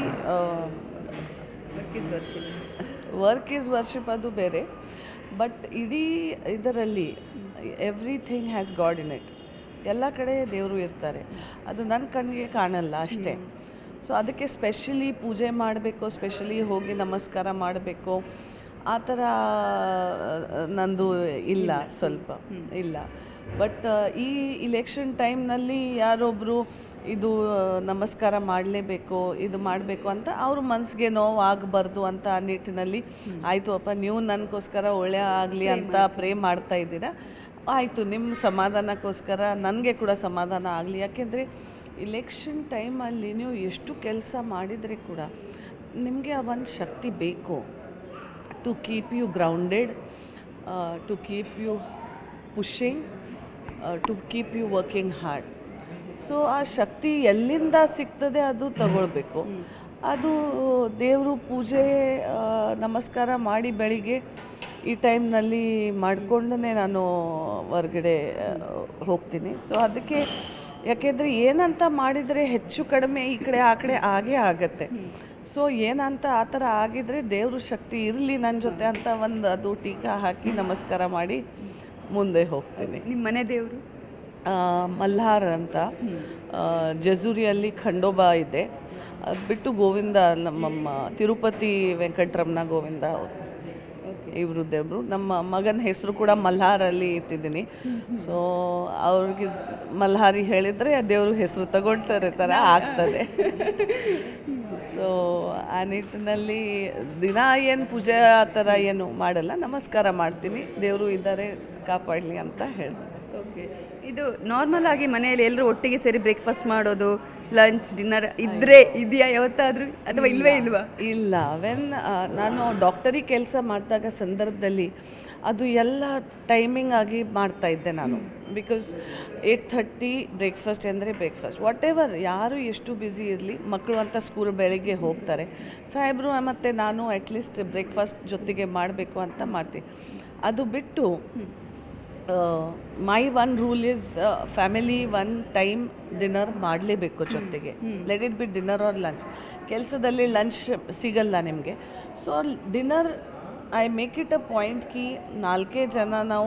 ವರ್ಕ್ ಈಸ್ ವರ್ಷಿಪ್ ಅದು ಬೇರೆ ಬಟ್ ಇಡೀ ಇದರಲ್ಲಿ everything has God in it ಎಲ್ಲ ಕಡೆ ದೇವರು ಇರ್ತಾರೆ ಅದು ನನ್ನ ಕಣ್ಣಿಗೆ ಕಾಣಲ್ಲ ಅಷ್ಟೇ ಸೊ ಅದಕ್ಕೆ ಸ್ಪೆಷಲಿ ಪೂಜೆ ಮಾಡಬೇಕು ಸ್ಪೆಷಲಿ ಹೋಗಿ ನಮಸ್ಕಾರ ಮಾಡಬೇಕು ಆ ಥರ ಆ, ನಂದು ಇಲ್ಲ ಸ್ವಲ್ಪ ಇಲ್ಲ ಬಟ್ ಈ ಇಲೆಕ್ಷನ್ ಟೈಮ್ನಲ್ಲಿ ಯಾರೊಬ್ಬರು ಇದು ಆ, ನಮಸ್ಕಾರ ಮಾಡಲೇಬೇಕು ಇದು ಮಾಡಬೇಕು ಅಂತ ಅವ್ರ ಮನಸ್ಸಿಗೆ ನೋವು ಆಗಬಾರ್ದು ಅಂತ ಆ ನಿಟ್ಟಿನಲ್ಲಿ ಆಯಿತು ಅಪ್ಪ ನೀವು ನನಗೋಸ್ಕರ ಒಳ್ಳೆಯ ಆಗಲಿ ಅಂತ ಪ್ರೇ ಮಾಡ್ತಾ ಇದ್ದೀರಾ ಆಯಿತು ನಿಮ್ಮ ಸಮಾಧಾನಕ್ಕೋಸ್ಕರ ನನಗೆ ಕೂಡ ಸಮಾಧಾನ ಆಗಲಿ ಯಾಕೆಂದರೆ ಇಲೆಕ್ಷನ್ ಟೈಮಲ್ಲಿ ನೀವು ಎಷ್ಟು ಕೆಲಸ ಮಾಡಿದರೆ ಕೂಡ ನಿಮಗೆ ಆ ಒಂದು ಶಕ್ತಿ ಬೇಕು to keep you grounded to keep you pushing to keep you working hard so ಆ ಶಕ್ತಿ ಎಲ್ಲಿಂದ ಸಿಗ್ತದೆ ಅದು ತಗೊಳ್ಬೇಕು ಅದು ದೇವರು ಪೂಜೆ ಆ, ನಮಸ್ಕಾರ ಮಾಡಿ ಬೆಳಿಗ್ಗೆ ಈ ಟೈಮ್ನಲ್ಲಿ ಮಾಡಿಕೊಂಡೇ ನಾನು ಹೊರ್ಗಡೆ ಆ, ಹೋಗ್ತೀನಿ ಸೊ ಅದಕ್ಕೆ ಯಾಕೆಂದರೆ ಏನಂತ ಮಾಡಿದರೆ ಹೆಚ್ಚು ಕಡಿಮೆ ಈ ಕಡೆ ಆ ಕಡೆ ಆಗೇ ಆಗತ್ತೆ ಸೊ ಏನಂತ ಆ ಥರ ಆಗಿದ್ರೆ ದೇವ್ರ ಶಕ್ತಿ ಇರಲಿ ನನ್ನ ಜೊತೆ ಅಂತ ಒಂದು ಅದು ಟೀಕಾ ಹಾಕಿ ನಮಸ್ಕಾರ ಮಾಡಿ ಮುಂದೆ ಹೋಗ್ತೀನಿ ನಿಮ್ಮ ಮನೆ ದೇವರು ಆ, ಮಲ್ಹಾರ್ ಅಂತ ಆ, ಜಜೂರಿಯಲ್ಲಿ ಖಂಡೋಬಾ ಇದೆ ಅದು ಬಿಟ್ಟು ಗೋವಿಂದ ನಮ್ಮಮ್ಮ ತಿರುಪತಿ ವೆಂಕಟರಮಣ ಗೋವಿಂದ ಅವರು ಇವರು ದೇವರು ನಮ್ಮ ಮಗನ ಹೆಸರು ಕೂಡ ಮಲ್ಹಾರಲ್ಲಿ ಇಟ್ಟಿದ್ದೀನಿ ಸೊ ಅವ್ರಿಗೆ ಮಲ್ಹಾರಿ ಹೇಳಿದರೆ ದೇವ್ರ ಹೆಸರು ತಗೊಳ್ತಾರೆ ಥರ ಆಗ್ತದೆ ಸೊ ಆ ನಿಟ್ಟಿನಲ್ಲಿ ದಿನ ಏನು ಪೂಜೆ ಆ ಥರ ಏನು ಮಾಡಲ್ಲ ನಮಸ್ಕಾರ ಮಾಡ್ತೀನಿ ದೇವರು ಇದ್ದಾರೆ ಕಾಪಾಡಲಿ ಅಂತ ಹೇಳ್ತೀನಿ ಓಕೆ ಇದು ನಾರ್ಮಲ್ ಆಗಿ ಮನೆಯಲ್ಲಿ ಎಲ್ಲರೂ ಒಟ್ಟಿಗೆ ಸೇರಿ ಬ್ರೇಕ್ಫಾಸ್ಟ್ ಮಾಡೋದು ಲಂಚ್ ಡಿನ್ನರ್ ಇದ್ರೆ ಇದೆಯಾ ಯಾವತ್ತಾದ್ರೂ ಅಥವಾ ಇಲ್ವೇ ಇಲ್ವಾ ಇಲ್ಲ ವೆನ್ ನಾನು ಡಾಕ್ಟರಿ ಕೆಲಸ ಮಾಡಿದಾಗ ಸಂದರ್ಭದಲ್ಲಿ ಅದು ಎಲ್ಲ ಟೈಮಿಂಗ್ ಆಗಿ ಮಾಡ್ತಾ ಇದ್ದೆ ನಾನು ಬಿಕಾಸ್ ಏಯ್ಟ್ ಥರ್ಟಿ ಬ್ರೇಕ್ಫಾಸ್ಟ್ ಅಂದರೆ ಬ್ರೇಕ್ಫಾಸ್ಟ್ ವಾಟ್ ಎವರ್ ಯಾರು ಎಷ್ಟು ಬ್ಯುಸಿ ಇರಲಿ ಮಕ್ಕಳು ಅಂತ ಸ್ಕೂಲ್ ಬೆಳಿಗ್ಗೆ ಹೋಗ್ತಾರೆ ಸಾಹೇಬರು ಮತ್ತು ನಾನು ಅಟ್ಲೀಸ್ಟ್ ಬ್ರೇಕ್ಫಾಸ್ಟ್ ಜೊತೆಗೆ ಮಾಡಬೇಕು ಅಂತ ಮಾಡ್ತೀನಿ ಅದು ಬಿಟ್ಟು my one rule is family one time dinner ಮಾಡಲೇಬೇಕು ಜೊತೆಗೆ let it be dinner or lunch ಕೆಲಸದಲ್ಲಿ ಲಂಚ್ ಸಿಗಲ್ಲ ನಿಮಗೆ so dinner I make it a point ಕಿ ನಾಲ್ಕೇ ಜನ ನಾವು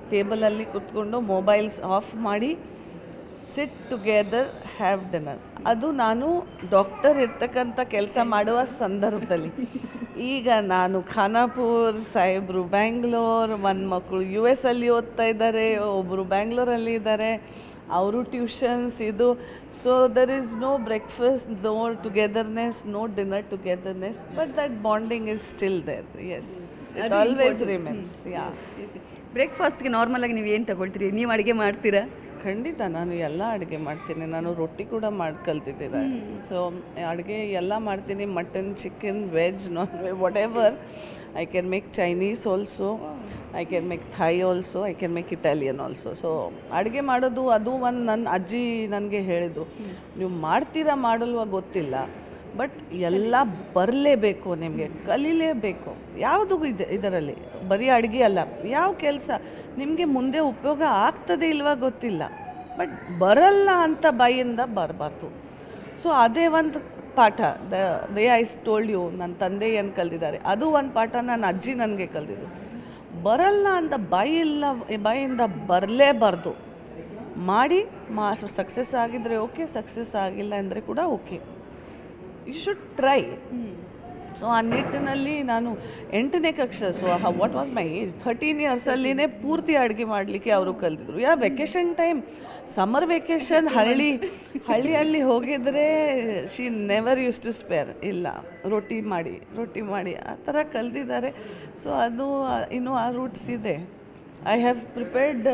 ಟೇಬಲಲ್ಲಿ ಕುತ್ಕೊಂಡು ಮೊಬೈಲ್ಸ್ ಆಫ್ ಮಾಡಿ ಸಿಟ್ ಟುಗೆದರ್ ಹ್ಯಾವ್ ಡಿನ್ನರ್ ಅದು ನಾನು ಡಾಕ್ಟರ್ ಇರ್ತಕ್ಕಂಥ ಕೆಲಸ ಮಾಡುವ ಸಂದರ್ಭದಲ್ಲಿ ಈಗ ನಾನು ಖಾನಾಪುರ್ ಸಾಹೇಬರು ಬ್ಯಾಂಗ್ಳೂರ್ ಒಂದು ಮಕ್ಕಳು ಯು ಎಸ್ ಅಲ್ಲಿ ಓದ್ತಾ ಇದ್ದಾರೆ ಒಬ್ಬರು ಬ್ಯಾಂಗ್ಳೂರಲ್ಲಿ ಇದ್ದಾರೆ ಅವರು ಟ್ಯೂಷನ್ಸ್ ಇದು so there is no breakfast no togetherness no dinner togetherness but that bonding is still there as it always remains yeah ಬ್ರೇಕ್ಫಾಸ್ಟ್ಗೆ ನಾರ್ಮಲ್ ಆಗಿ ನೀವು ಏನು ತಗೊಳ್ತೀರಿ ನೀವು ಅಡುಗೆ ಮಾಡ್ತೀರಾ ಖಂಡಿತ ನಾನು ಎಲ್ಲ ಅಡುಗೆ ಮಾಡ್ತೀನಿ ನಾನು ರೊಟ್ಟಿ ಕೂಡ ಮಾಡಿ ಕಲ್ತಿದ್ದೆ ಸೊ ಅಡುಗೆ ಎಲ್ಲ ಮಾಡ್ತೀನಿ mutton chicken veg non veg whatever I can make Chinese also I can make Thai also I can make Italian also so ಅಡುಗೆ ಮಾಡೋದು ಅದು ಒಂದು ನನ್ನ ಅಜ್ಜಿ ನನಗೆ ಹೇಳಿದರು ನೀವು ಮಾಡ್ತೀರಾ ಮಾಡಲ್ವ ಗೊತ್ತಿಲ್ಲ ಬಟ್ ಎಲ್ಲ ಬರಲೇಬೇಕು ನಿಮಗೆ ಕಲೀಲೇಬೇಕು ಯಾವುದು ಇದೆ ಇದರಲ್ಲಿ ಬರೀ ಅಡುಗೆ ಅಲ್ಲ ಯಾವ ಕೆಲಸ ನಿಮಗೆ ಮುಂದೆ ಉಪಯೋಗ ಆಗ್ತದೆ ಇಲ್ವಾ ಗೊತ್ತಿಲ್ಲ ಬಟ್ ಬರಲ್ಲ ಅಂತ ಬಾಯಿಂದ ಬರಬಾರ್ದು ಸೊ ಅದೇ ಒಂದು ಪಾಠ the way I told you ನನ್ನ ತಂದೆ ಏನು ಕಲ್ತಿದ್ದಾರೆ ಅದು ಒಂದು ಪಾಠ ನನ್ನ ಅಜ್ಜಿ ನನಗೆ ಕಲ್ತಿದ್ದು ಬರಲ್ಲ ಅಂತ ಬಾಯಿಲ್ಲ ಬಾಯಿಂದ ಬರಲೇಬಾರ್ದು ಮಾಡಿ ಮಾ ಸಕ್ಸಸ್ ಆಗಿದ್ರೆ ಓಕೆ ಸಕ್ಸಸ್ ಆಗಿಲ್ಲ ಅಂದರೆ ಕೂಡ okay you should try so ಆ ನಿಟ್ಟಿನಲ್ಲಿ ನಾನು ಎಂಟನೇ ಕಕ್ಷೆ so what was my age thirteen ಇಯರ್ಸಲ್ಲಿನೇ ಪೂರ್ತಿ ಅಡುಗೆ ಮಾಡಲಿಕ್ಕೆ ಅವರು ಕಲ್ತಿದ್ರು yeah vacation time summer vacation ಹಳ್ಳಿ ಹಳ್ಳಿ ಹಳ್ಳಿ ಹೋಗಿದ್ರೆ she never use to spare ಇಲ್ಲ ರೊಟ್ಟಿ ಮಾಡಿ ರೊಟ್ಟಿ ಮಾಡಿ ಆ ಥರ ಕಲ್ತಿದ್ದಾರೆ ಸೊ ಅದು ಆ, ಇನ್ನೂ ಆ ರೂಟ್ಸ್ ಇದೆ ಐ ಹ್ಯಾವ್ ಪ್ರಿಪೇರ್ಡ್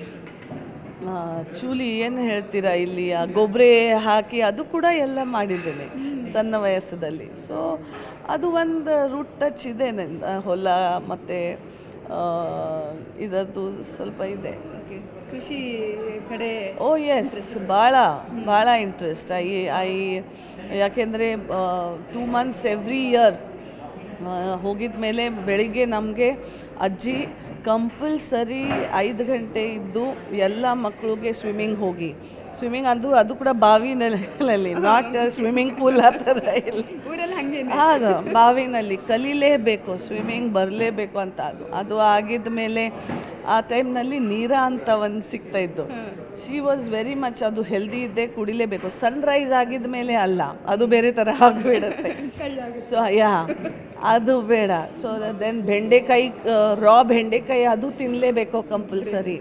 ಆ, ಚೂಲಿ ಏನು ಹೇಳ್ತೀರಾ ಇಲ್ಲಿ ಆ ಗೊಬ್ಬರ ಹಾಕಿ ಅದು ಕೂಡ ಎಲ್ಲ ಮಾಡಿದ್ದೇನೆ ಸಣ್ಣ ವಯಸ್ಸದಲ್ಲಿ ಸೊ ಅದು ಒಂದು ರೂಟ್ ಟಚ್ ಇದೆ ನಂದು ಆ, ಹೊಲ ಮತ್ತು ಇದರದ್ದು ಸ್ವಲ್ಪ ಇದೆ ಕೃಷಿ ಕಡೆ ಓ ಎಸ್ ಭಾಳ ಭಾಳ ಇಂಟ್ರೆಸ್ಟ್ ಐ ಐ ಯಾಕೆಂದರೆ ಟೂ ಮಂತ್ಸ್ ಎವ್ರಿ ಇಯರ್ ಹೋಗಿದ ಮೇಲೆ ಬೆಳಿಗ್ಗೆ ನಮಗೆ ಅಜ್ಜಿ ಕಂಪಲ್ಸರಿ ಐದು ಗಂಟೆ ಇದ್ದು ಎಲ್ಲ ಮಕ್ಕಳಿಗೆ ಸ್ವಿಮ್ಮಿಂಗ್ ಹೋಗಿ ಸ್ವಿಮ್ಮಿಂಗ್ ಅದು ಅದು ಕೂಡ ಬಾವಿನಲ್ಲಿ ನಾಟ್ ಸ್ವಿಮ್ಮಿಂಗ್ ಪೂಲ್ ಆ ಥರ ಇಲ್ಲ ಊರಲ್ಲಿ ಹಂಗೆ ಹೌದು ಬಾವಿನಲ್ಲಿ ಕಲೀಲೇಬೇಕು ಸ್ವಿಮ್ಮಿಂಗ್ ಬರಲೇಬೇಕು ಅಂತ ಅದು ಅದು ಆಗಿದ ಮೇಲೆ ಆ ಟೈಮ್ನಲ್ಲಿ ನೀರ ಅಂತ ಒಂದು ಸಿಗ್ತಾ ಇದ್ದು ಶಿ ವಾಸ್ ವೆರಿ ಮಚ್ ಅದು ಹೆಲ್ದಿ ಇದ್ದೆ ಕುಡಿಲೇಬೇಕು ಸನ್ರೈಸ್ ಆಗಿದ ಮೇಲೆ ಅಲ್ಲ ಅದು ಬೇರೆ ಥರ ಆಗಿಬಿಡುತ್ತೆ ಸೊ ಯಾ ಅದು ಬೇಡ ಸೊ ದೆನ್ ಬೆಂಡೆಕಾಯಿ ರಾ ಬೆಂಡೆಕಾಯಿ ಅದು ತಿನ್ನಲೇಬೇಕು ಕಂಪಲ್ಸರಿ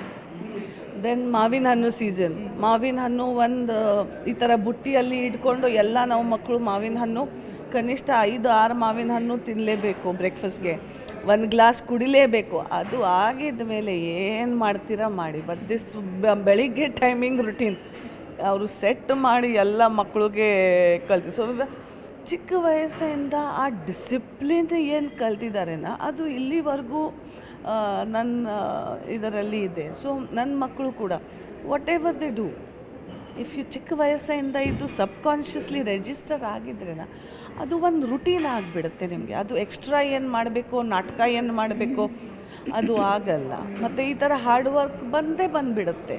ದೆನ್ ಮಾವಿನ ಹಣ್ಣು ಸೀಸನ್ ಮಾವಿನ ಹಣ್ಣು ಒಂದು ಈ ಥರ ಬುಟ್ಟಿಯಲ್ಲಿ ಇಟ್ಕೊಂಡು ಎಲ್ಲ ನಾವು ಮಕ್ಕಳು ಮಾವಿನ ಹಣ್ಣು ಕನಿಷ್ಠ ಐದು ಆರು ಮಾವಿನ ಹಣ್ಣು ತಿನ್ನಲೇಬೇಕು ಬ್ರೇಕ್ಫಾಸ್ಟ್ಗೆ ಒಂದು ಗ್ಲಾಸ್ ಕುಡಿಲೇಬೇಕು ಅದು ಆಗಿದ ಮೇಲೆ ಏನು ಮಾಡ್ತೀರಾ ಮಾಡಿ ಬಟ್ ದಿಸ್ ಬೆಳಿಗ್ಗೆ ಟೈಮಿಂಗ್ ರುಟೀನ್ ಅವರು ಸೆಟ್ ಮಾಡಿ ಎಲ್ಲ ಮಕ್ಕಳಿಗೆ ಕಲ್ತು ಸೊ ಚಿಕ್ಕ ವಯಸ್ಸಿಂದ ಆ ಡಿಸಿಪ್ಲಿನ್ ಏನು ಕಲ್ತಿದ್ದಾರೆನ ಅದು ಇಲ್ಲಿವರೆಗೂ ಆ, ನನ್ನ ಇದರಲ್ಲಿ ಇದೆ ಸೊ ನನ್ನ ಮಕ್ಕಳು ಕೂಡ whatever they do if you ಚಿಕ್ಕ ವಯಸ್ಸಿಂದ ಇದು ಸಬ್ಕಾನ್ಷಿಯಸ್ಲಿ ರಿಜಿಸ್ಟರ್ ಆಗಿದ್ರೇನ ಅದು ಒಂದು ರುಟೀನ್ ಆಗಿಬಿಡುತ್ತೆ ನಿಮಗೆ ಅದು ಎಕ್ಸ್ಟ್ರಾ ಏನು ಮಾಡಬೇಕು ನಾಟಕ ಏನು ಮಾಡಬೇಕು ಅದು ಆಗಲ್ಲ ಮತ್ತು ಈ ಥರ ಹಾರ್ಡ್ ವರ್ಕ್ ಬಂದೇ ಬಂದುಬಿಡುತ್ತೆ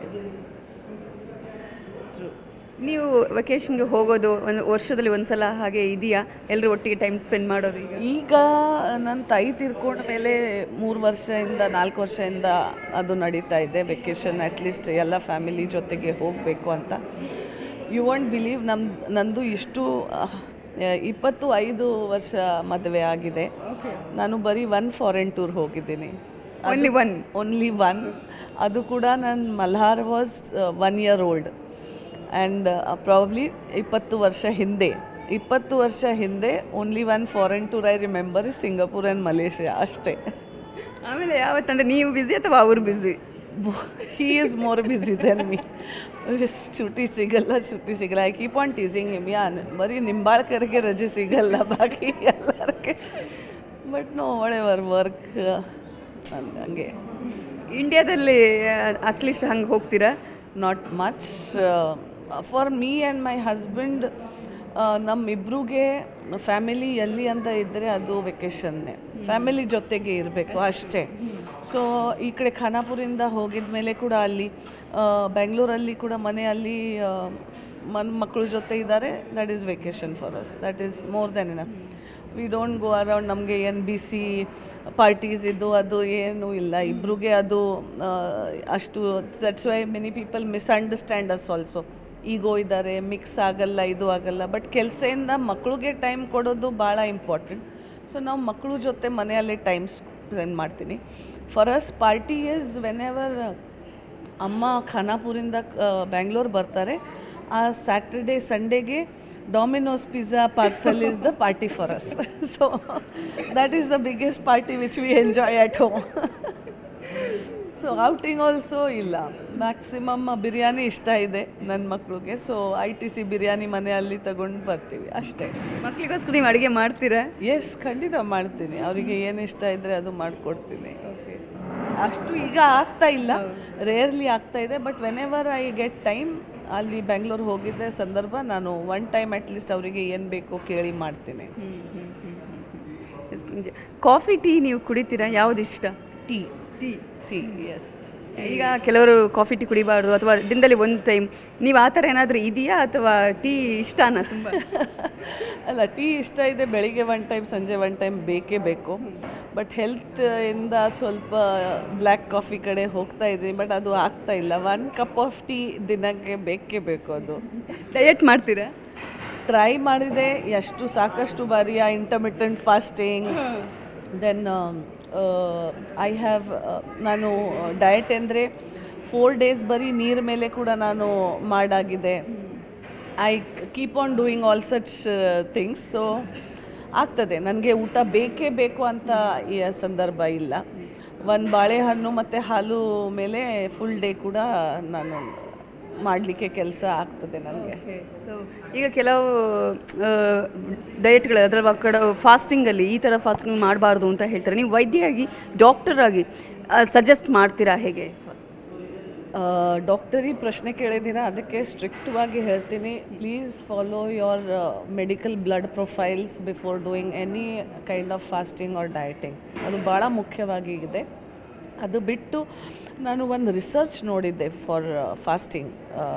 ನೀವು ವೆಕೇಶನ್ಗೆ ಹೋಗೋದು ಒಂದು ವರ್ಷದಲ್ಲಿ ಒಂದ್ಸಲ ಹಾಗೆ ಇದೆಯಾ ಎಲ್ಲರೂ ಒಟ್ಟಿಗೆ ಟೈಮ್ ಸ್ಪೆಂಡ್ ಮಾಡೋದು ಈಗ ಈಗ ನನ್ನ ತಾಯಿ ತೀರ್ಕೊಂಡ ಮೇಲೆ ಮೂರು ವರ್ಷದಿಂದ ನಾಲ್ಕು ವರ್ಷದಿಂದ ಅದು ನಡೀತಾ ಇದೆ ವೆಕೇಷನ್ ಅಟ್ಲೀಸ್ಟ್ ಎಲ್ಲ ಫ್ಯಾಮಿಲಿ ಜೊತೆಗೆ ಹೋಗಬೇಕು ಅಂತ ಯು ವಾಂಟ್ ಬಿಲೀವ್ ನಮ್ಮ ನಂದು ಇಷ್ಟು ಅಹ್, ಇಪ್ಪತ್ತು ಐದು ವರ್ಷ ಮದುವೆ ಆಗಿದೆ ನಾನು ಬರೀ ಒನ್ ಫಾರಿನ್ ಟೂರ್ ಹೋಗಿದ್ದೀನಿ ಓನ್ಲಿ ಒನ್ ಓನ್ಲಿ ಒನ್ ಅದು ಕೂಡ ನನ್ನ Malhar was one year old and probably ಇಪ್ಪತ್ತು ವರ್ಷ ಹಿಂದೆ ಇಪ್ಪತ್ತು ವರ್ಷ ಹಿಂದೆ only one foreign tour I remember Singapore and Malaysia ಅಷ್ಟೇ ಆಮೇಲೆ ಯಾವತ್ತಂದ್ರೆ ನೀವು ಬ್ಯುಸಿ ಅಥವಾ ಅವರು busy he is more busy then me ಚುಟ್ಟಿ ಸಿಗಲ್ಲ ಚುಟ್ಟಿ ಸಿಗಲ್ಲ I keep on teasing him yeah ಬರೀ ನಿಂಬಾಳ್ಕರಿಗೆ ರಜೆ ಸಿಗಲ್ಲ ಬಾಕಿ ಎಲ್ಲರಿಗೆ ಬಟ್ ನೋ ಎವರ್ ವರ್ಕ್ ಹಂಗೆ ಇಂಡಿಯಾದಲ್ಲಿ ಅಟ್ಲೀಸ್ಟ್ ಹಂಗೆ ಹೋಗ್ತೀರಾ not much for me and my husband ನಮ್ಮಿಬ್ರಿಗೆ ಫ್ಯಾಮಿಲಿ ಎಲ್ಲಿ ಅಂತ ಇದ್ದರೆ ಅದು ವೆಕೇಷನ್ನೇ ಫ್ಯಾಮಿಲಿ ಜೊತೆಗೆ ಇರಬೇಕು ಅಷ್ಟೇ ಸೊ ಈ ಕಡೆ ಖಾನಾಪುರಿಂದ ಹೋಗಿದ ಮೇಲೆ ಕೂಡ ಅಲ್ಲಿ ಆ, ಬೆಂಗಳೂರಲ್ಲಿ ಕೂಡ ಮನೆಯಲ್ಲಿ ಮನ್ ಮಕ್ಕಳ ಜೊತೆ ಇದ್ದಾರೆ that is vacation for us that is more then enough we don't go around ನಮಗೆ ಎನ್ ಬಿ ಸಿ ಪಾರ್ಟೀಸ್ ಇದು ಅದು ಏನೂ ಇಲ್ಲ ಇಬ್ರಿಗೆ ಅದು ಆ, ಅಷ್ಟು that's why many people misunderstand us also ego ಇದ್ದಾರೆ ಮಿಕ್ಸ್ ಆಗಲ್ಲ ಇದು ಆಗಲ್ಲ ಬಟ್ ಕೆಲಸದಿಂದ ಮಕ್ಕಳಿಗೆ ಟೈಮ್ ಕೊಡೋದು ಭಾಳ ಇಂಪಾರ್ಟೆಂಟ್ ಸೊ ನಾವು ಮಕ್ಕಳು ಜೊತೆ ಮನೆಯಲ್ಲೇ ಟೈಮ್ ಸ್ಪೆಂಡ್ ಮಾಡ್ತೀನಿ for us party is whenever ಅಮ್ಮ ಖಾನಾಪುರಿಂದ ಬ್ಯಾಂಗ್ಳೂರ್ ಬರ್ತಾರೆ ಆ ಸ್ಯಾಟರ್ಡೇ ಸಂಡೇಗೆ Domino's pizza parcel is the party for us so that is the biggest party which we enjoy at home so outing also ಇಲ್ಲ maximum biryani ಇಷ್ಟ ಇದೆ ನನ್ನ ಮಕ್ಕಳಿಗೆ so I T C biryani ಮನೆಯಲ್ಲಿ ತಗೊಂಡು ಬರ್ತೀವಿ ಅಷ್ಟೇ ಮಕ್ಕಳಿಗೋಸ್ಕರ ನೀವು ಅಡುಗೆ ಮಾಡ್ತೀರಾ ಎಸ್ ಖಂಡಿತ ಮಾಡ್ತೀನಿ ಅವರಿಗೆ ಏನು ಇಷ್ಟ ಇದ್ದರೆ ಅದು ಮಾಡಿಕೊಡ್ತೀನಿ ಅಷ್ಟು ಈಗ ಆಗ್ತಾ ಇಲ್ಲ ರೇರ್ಲಿ ಆಗ್ತಾ ಇದೆ but whenever I get time ಅಲ್ಲಿ ಬೆಂಗಳೂರು ಹೋಗಿದ್ದೆ ಸಂದರ್ಭ ನಾನು ಒನ್ ಟೈಮ್ ಅಟ್ಲೀಸ್ಟ್ ಅವರಿಗೆ ಏನು ಬೇಕೋ ಕೇಳಿ ಮಾಡ್ತೀನಿ ಎಸ್, ನಿಜ ಕಾಫಿ ಟೀ ನೀವು ಕುಡಿತೀರಾ ಯಾವ್ದು ಇಷ್ಟ ಟೀ ಟೀ ಟೀ ಎಸ್ ಈಗ ಕೆಲವರು ಕಾಫಿ ಟೀ ಕುಡಿಬಾರ್ದು ಅಥವಾ ದಿನದಲ್ಲಿ ಒಂದು ಟೈಮ್ ನೀವು ಆ ಥರ ಏನಾದರೂ ಇದೆಯಾ ಅಥವಾ ಟೀ ಇಷ್ಟನಾ ತುಂಬ ಅಲ್ಲ ಟೀ ಇಷ್ಟ ಇದೆ ಬೆಳಿಗ್ಗೆ ಒನ್ ಟೈಮ್ ಸಂಜೆ ಒನ್ ಟೈಮ್ ಬೇಕೇ ಬೇಕು ಬಟ್ ಹೆಲ್ತ್ ಇಂದ ಸ್ವಲ್ಪ ಬ್ಲ್ಯಾಕ್ ಕಾಫಿ ಕಡೆ ಹೋಗ್ತಾ ಇದ್ದೀನಿ ಬಟ್ ಅದು ಆಗ್ತಾ ಇಲ್ಲ ಒನ್ ಕಪ್ ಆಫ್ ಟೀ ದಿನಕ್ಕೆ ಬೇಕೇ ಬೇಕು ಅದು ಡಯಟ್ ಮಾಡ್ತೀರಾ ಟ್ರೈ ಮಾಡಿದೆ ಎಷ್ಟು ಸಾಕಷ್ಟು ಬಾರಿ ಆ intermittent fasting then I have ನಾನು ಡಯಟ್ ಅಂದರೆ ಫೋರ್ ಡೇಸ್ ಬರೀ ನೀರು ಮೇಲೆ ಕೂಡ ನಾನು ಮಾಡಾಗಿದೆ I keep on doing all such things so ಆಗ್ತದೆ ನನಗೆ ಊಟ ಬೇಕೇ ಬೇಕು ಅಂತ ಈ ಸಂದರ್ಭ ಇಲ್ಲ ಒಂದು ಬಾಳೆಹಣ್ಣು ಮತ್ತು ಹಾಲು ಮೇಲೆ ಫುಲ್ ಡೇ ಕೂಡ ನಾನು ಮಾಡಲಿಕ್ಕೆ ಕೆಲಸ ಆಗ್ತದೆ ನನಗೆ ಸೊ ಈಗ ಕೆಲವು ಡಯಟ್ಗಳು ಅದರ ಕಡೆ ಫಾಸ್ಟಿಂಗಲ್ಲಿ ಈ ಥರ ಫಾಸ್ಟಿಂಗ್ ಮಾಡಬಾರ್ದು ಅಂತ ಹೇಳ್ತಾರೆ ನೀವು ವೈದ್ಯರಾಗಿ ಡಾಕ್ಟರ್ ಆಗಿ ಸಜೆಸ್ಟ್ ಮಾಡ್ತೀರಾ ಹೇಗೆ ಡಾಕ್ಟರಿ ಪ್ರಶ್ನೆ ಕೇಳಿದ್ದೀರಾ ಅದಕ್ಕೆ ಸ್ಟ್ರಿಕ್ಟ್ವಾಗಿ ಹೇಳ್ತೀನಿ please follow your medical blood profiles before doing any kind of fasting or dieting ಅದು ಭಾಳ ಮುಖ್ಯವಾಗಿ ಇದೆ ಅದು ಬಿಟ್ಟು ನಾನು ಒಂದು ರಿಸರ್ಚ್ ನೋಡಿದ್ದೆ ಫಾರ್ ಫಾಸ್ಟಿಂಗ್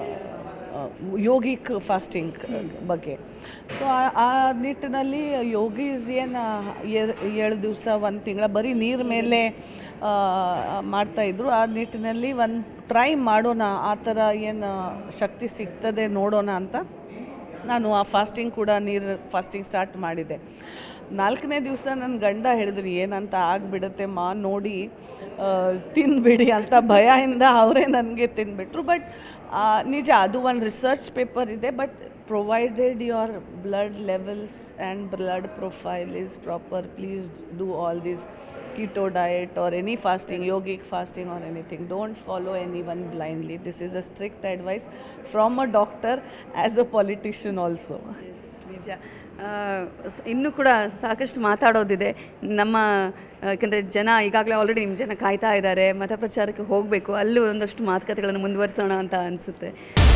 ಯೋಗಿಕ್ ಫಾಸ್ಟಿಂಗ್ ಬಗ್ಗೆ ಸೊ ಆ ನಿಟ್ಟಿನಲ್ಲಿ ಯೋಗೀಸ್ ಏನು ಏಳು ದಿವಸ ಒಂದು ತಿಂಗಳ ಬರೀ ನೀರು ಮೇಲೆ ಆ, ಮಾಡ್ತಾಯಿದ್ರು ಆ ನಿಟ್ಟಿನಲ್ಲಿ ಒಂದು ಟ್ರೈ ಮಾಡೋಣ ಆ ಥರ ಏನು ಶಕ್ತಿ ಸಿಗ್ತದೆ ನೋಡೋಣ ಅಂತ ನಾನು ಆ ಫಾಸ್ಟಿಂಗ್ ಕೂಡ ನೀರು ಫಾಸ್ಟಿಂಗ್ ಸ್ಟಾರ್ಟ್ ಮಾಡಿದೆ ನಾಲ್ಕನೇ ದಿವಸ ನನ್ನ ಗಂಡ ಹೇಳಿದ್ರು ಏನಂತ ಆಗಿಬಿಡುತ್ತೆ ಮಾ ನೋಡಿ ಆ, ತಿನ್ಬಿಡಿ ಅಂತ ಭಯದಿಂದ ಅವರೇ ನನಗೆ ತಿನ್ಬಿಟ್ರು ಬಟ್ ನಿಜ ಅದು ಒಂದು ರಿಸರ್ಚ್ ಪೇಪರ್ ಇದೆ but provided your blood levels and blood profile is proper please do all these keto diet or any fasting, yogic fasting or anything. Don't follow anyone blindly. This is a strict advice from a doctor as a politician also. ನಿಜ ಆ, ಸ್- ಇನ್ನೂ ಕೂಡ ಸಾಕಷ್ಟು ಮಾತಾಡೋದಿದೆ ನಮ್ಮ ಯಾಕಂದರೆ ಜನ ಈಗಾಗಲೇ ಆಲ್ರೆಡಿ ನಿಮ್ಮ ಜನ ಕಾಯ್ತಾ ಇದ್ದಾರೆ ಮತ ಪ್ರಚಾರಕ್ಕೆ ಹೋಗಬೇಕು ಅಲ್ಲೂ ಒಂದಷ್ಟು ಮಾತುಕತೆಗಳನ್ನು ಮುಂದುವರಿಸೋಣ ಅಂತ ಅನಿಸುತ್ತೆ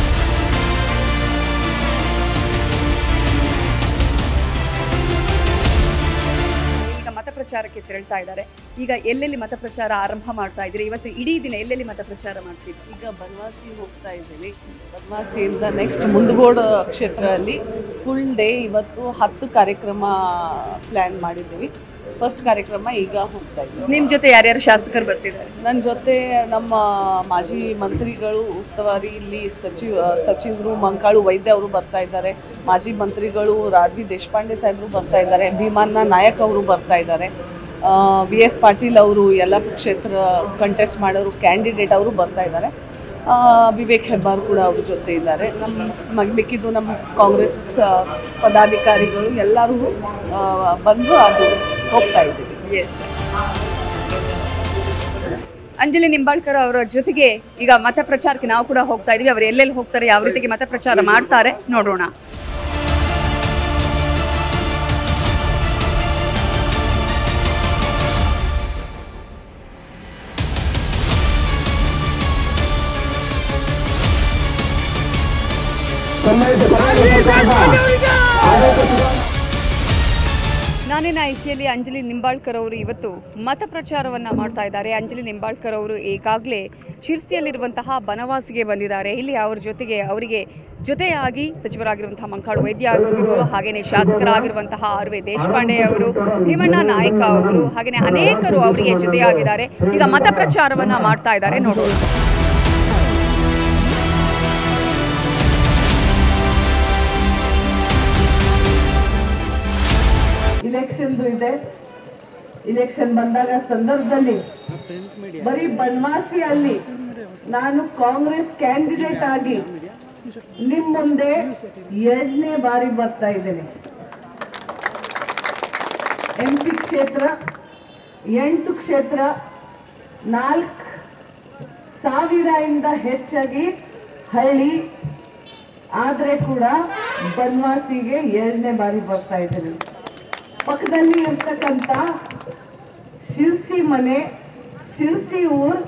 ಈಗ ಮತ ಪ್ರಚಾರಕ್ಕೆ ತೆರಳ್ತಾ ಇದ್ದಾರೆ ಈಗ ಎಲ್ಲೆಲ್ಲಿ ಮತ ಪ್ರಚಾರ ಆರಂಭ ಮಾಡ್ತಾ ಇದ್ದೀರಿ ಇವತ್ತು ಇಡೀ ದಿನ ಎಲ್ಲೆಲ್ಲಿ ಮತ ಪ್ರಚಾರ ಮಾಡ್ತಿದ್ದೀರಿ ಈಗ ಬನವಾಸಿ ಹೋಗ್ತಾ ಇದ್ದೀನಿ ಬನವಾಸಿಯಿಂದ ನೆಕ್ಸ್ಟ್ ಮುಂದಗೋಡ ಕ್ಷೇತ್ರದಲ್ಲಿ ಫುಲ್ ಡೇ ಇವತ್ತು ಹತ್ತು ಕಾರ್ಯಕ್ರಮ ಪ್ಲ್ಯಾನ್ ಮಾಡಿದ್ದೀವಿ ಫಸ್ಟ್ ಕಾರ್ಯಕ್ರಮ ಈಗ ಹೋಗ್ತಾ ಇದ್ದೀವಿ ನಿಮ್ಮ ಜೊತೆ ಯಾರ್ಯಾರು ಶಾಸಕರು ಬರ್ತಿದ್ದಾರೆ ನನ್ನ ಜೊತೆ ನಮ್ಮ ಮಾಜಿ ಮಂತ್ರಿಗಳು ಉಸ್ತುವಾರಿ ಇಲ್ಲಿ ಸಚಿವ ಸಚಿವರು ಮಂಕಾಳು ವೈದ್ಯ ಅವರು ಬರ್ತಾ ಇದ್ದಾರೆ ಮಾಜಿ ಮಂತ್ರಿಗಳು ರಾರ್ ವಿ ದೇಶಪಾಂಡೆ ಸಾಹೇಬರು ಬರ್ತಾ ಇದ್ದಾರೆ ಭೀಮಣ್ಣ ನಾಯಕ್ ಅವರು ಬರ್ತಾ ಇದ್ದಾರೆ ವಿ ಎಸ್ ಪಾಟೀಲ್ ಅವರು ಯಲ್ಲಾಪುರ ಕ್ಷೇತ್ರ ಕಂಟೆಸ್ಟ್ ಮಾಡೋರು ಕ್ಯಾಂಡಿಡೇಟ್ ಅವರು ಬರ್ತಾ ಇದ್ದಾರೆ ಆ, ವಿವೇಕ್ ಹೆಬ್ಬಾರ್ ಕೂಡ ಅವ್ರ ಜೊತೆ ಇದ್ದಾರೆ ನಮ್ಮ ಮ- ಮಿಕ್ಕಿದ್ದು ನಮ್ಮ ಕಾಂಗ್ರೆಸ್ ಆ, ಪದಾಧಿಕಾರಿಗಳು ಎಲ್ಲರೂ ಆ, ಬಂದು ಅದು ಹೋಗ್ತಾ ಇದ್ದೀವಿ ಅಂಜಲಿ ನಿಂಬಾಳ್ಕರ್ ಅವರ ಜೊತೆಗೆ ಈಗ ಮತ ಪ್ರಚಾರಕ್ಕೆ ನಾವು ಕೂಡ ಹೋಗ್ತಾ ಇದೀವಿ ಅವರು ಎಲ್ಲೆಲ್ಲಿ ಹೋಗ್ತಾರೆ ಯಾವ ರೀತಿಗೆ ಮತ ಪ್ರಚಾರ ಮಾಡ್ತಾರೆ ನೋಡೋಣ ನಾನೇನ ಆಯ್ಕೆಯಲ್ಲಿ ಅಂಜಲಿ ನಿಂಬಾಳ್ಕರ್ ಅವರು ಇವತ್ತು ಮತ ಪ್ರಚಾರವನ್ನು ಮಾಡ್ತಾ ಇದ್ದಾರೆ ಅಂಜಲಿ ನಿಂಬಾಳ್ಕರ್ ಅವರು ಈಗಾಗಲೇ ಶಿರ್ಸಿಯಲ್ಲಿರುವಂತಹ ಬನವಾಸಿಗೆ ಬಂದಿದ್ದಾರೆ ಇಲ್ಲಿ ಅವ್ರ ಜೊತೆಗೆ ಅವರಿಗೆ ಜೊತೆಯಾಗಿ ಸಚಿವರಾಗಿರುವಂತಹ ಮಂಕಾಳು ವೈದ್ಯ ಅವರು ಹಾಗೆಯೇ ಶಾಸಕರಾಗಿರುವಂತಹ ಆರ್ ವಿ ದೇಶಪಾಂಡೆ ಅವರು ಭೀಮಣ್ಣ ನಾಯಕ ಅವರು ಹಾಗೆಯೇ ಅನೇಕರು ಅವರಿಗೆ ಜೊತೆಯಾಗಿದ್ದಾರೆ ಈಗ ಮತ ಪ್ರಚಾರವನ್ನ ಮಾಡ್ತಾ ಇದ್ದಾರೆ ನೋಡೋಣ ಇಲೆಕ್ಷನ್ದು ಇದೆ ಇಲೆಕ್ಷನ್ ಬಂದಾಗ ಸಂದರ್ಭದಲ್ಲಿ ಬರೀ ಬನ್ವಾಸಿ ಅಲ್ಲಿ ನಾನು ಕಾಂಗ್ರೆಸ್ ಕ್ಯಾಂಡಿಡೇಟ್ ಆಗಿ ನಿಮ್ ಮುಂದೆ ಎರಡನೇ ಬಾರಿ ಬರ್ತಾ ಇದ್ದೇನೆ ಎಂ ಪಿ ಕ್ಷೇತ್ರ ಎಂಟು ಕ್ಷೇತ್ರ ನಾಲ್ಕು ಸಾವಿರದಿಂದ ಹೆಚ್ಚಾಗಿ ಹಳ್ಳಿ ಆದರೆ ಕೂಡ ಬನ್ವಾಸಿಗೆ ಎರಡನೇ ಬಾರಿ ಬರ್ತಾ ಇದ್ದೇನೆ ಪಕ್ಕದಲ್ಲಿ ಇರ್ತಕ್ಕಂಥ ಶಿರ್ಸಿ ಮನೆ ಶಿರ್ಸಿ ಊರ್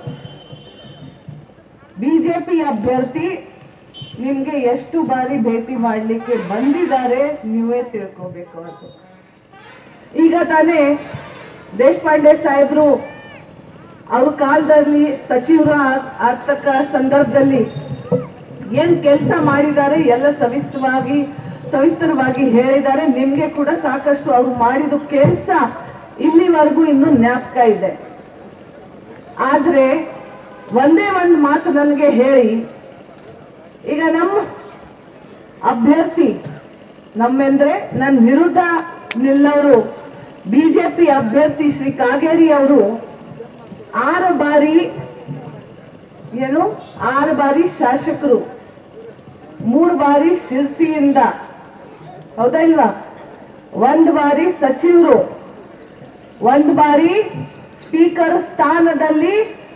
ಬಿಜೆಪಿ ಅಭ್ಯರ್ಥಿ ನಿಮ್ಗೆ ಎಷ್ಟು ಬಾರಿ ಭೇಟಿ ಮಾಡಲಿಕ್ಕೆ ಬಂದಿದ್ದಾರೆ ನೀವೇ ತಿಳ್ಕೋಬೇಕು ಅದು ಈಗ ತಾನೇ ದೇಶಪಾಂಡೆ ಸಾಹೇಬ್ರು ಅವ್ರ ಕಾಲದಲ್ಲಿ ಸಚಿವರು ಆಗ್ತಕ್ಕ ಸಂದರ್ಭದಲ್ಲಿ ಏನ್ ಕೆಲಸ ಮಾಡಿದ್ದಾರೆ ಎಲ್ಲ ಸವಿಸ್ತವಾಗಿ ಸವಿಸ್ತರವಾಗಿ ಹೇಳಿದ್ದಾರೆ ನಿಮ್ಗೆ ಕೂಡ ಸಾಕಷ್ಟು ಅವ್ರು ಮಾಡಿದ ಕೆಲಸ ಇಲ್ಲಿವರೆಗೂ ಇನ್ನೂ ಜ್ಞಾಪಕ ಇದೆ ಆದ್ರೆ ಒಂದೇ ಒಂದು ಮಾತು ನನಗೆ ಹೇಳಿ ಈಗ ನಮ್ಮ ಅಭ್ಯರ್ಥಿ ನಮ್ಮೆಂದ್ರೆ ನನ್ನ ವಿರುದ್ಧ ನಿಲ್ಲವರು ಬಿಜೆಪಿ ಅಭ್ಯರ್ಥಿ ಶ್ರೀ ಕಾಗೇರಿ ಅವರು ಆರು ಬಾರಿ ಏನು ಆರು ಬಾರಿ ಶಾಸಕರು ಮೂರು ಬಾರಿ ಶಿರ್ಸಿಯಿಂದ ಹೌದಾ ಇಲ್ವಾ ಒಂದು ಬಾರಿ ಸಚಿವರು ಒಂದು ಬಾರಿ ಸ್ಪೀಕರ್ ಸ್ಥಾನದಲ್ಲಿ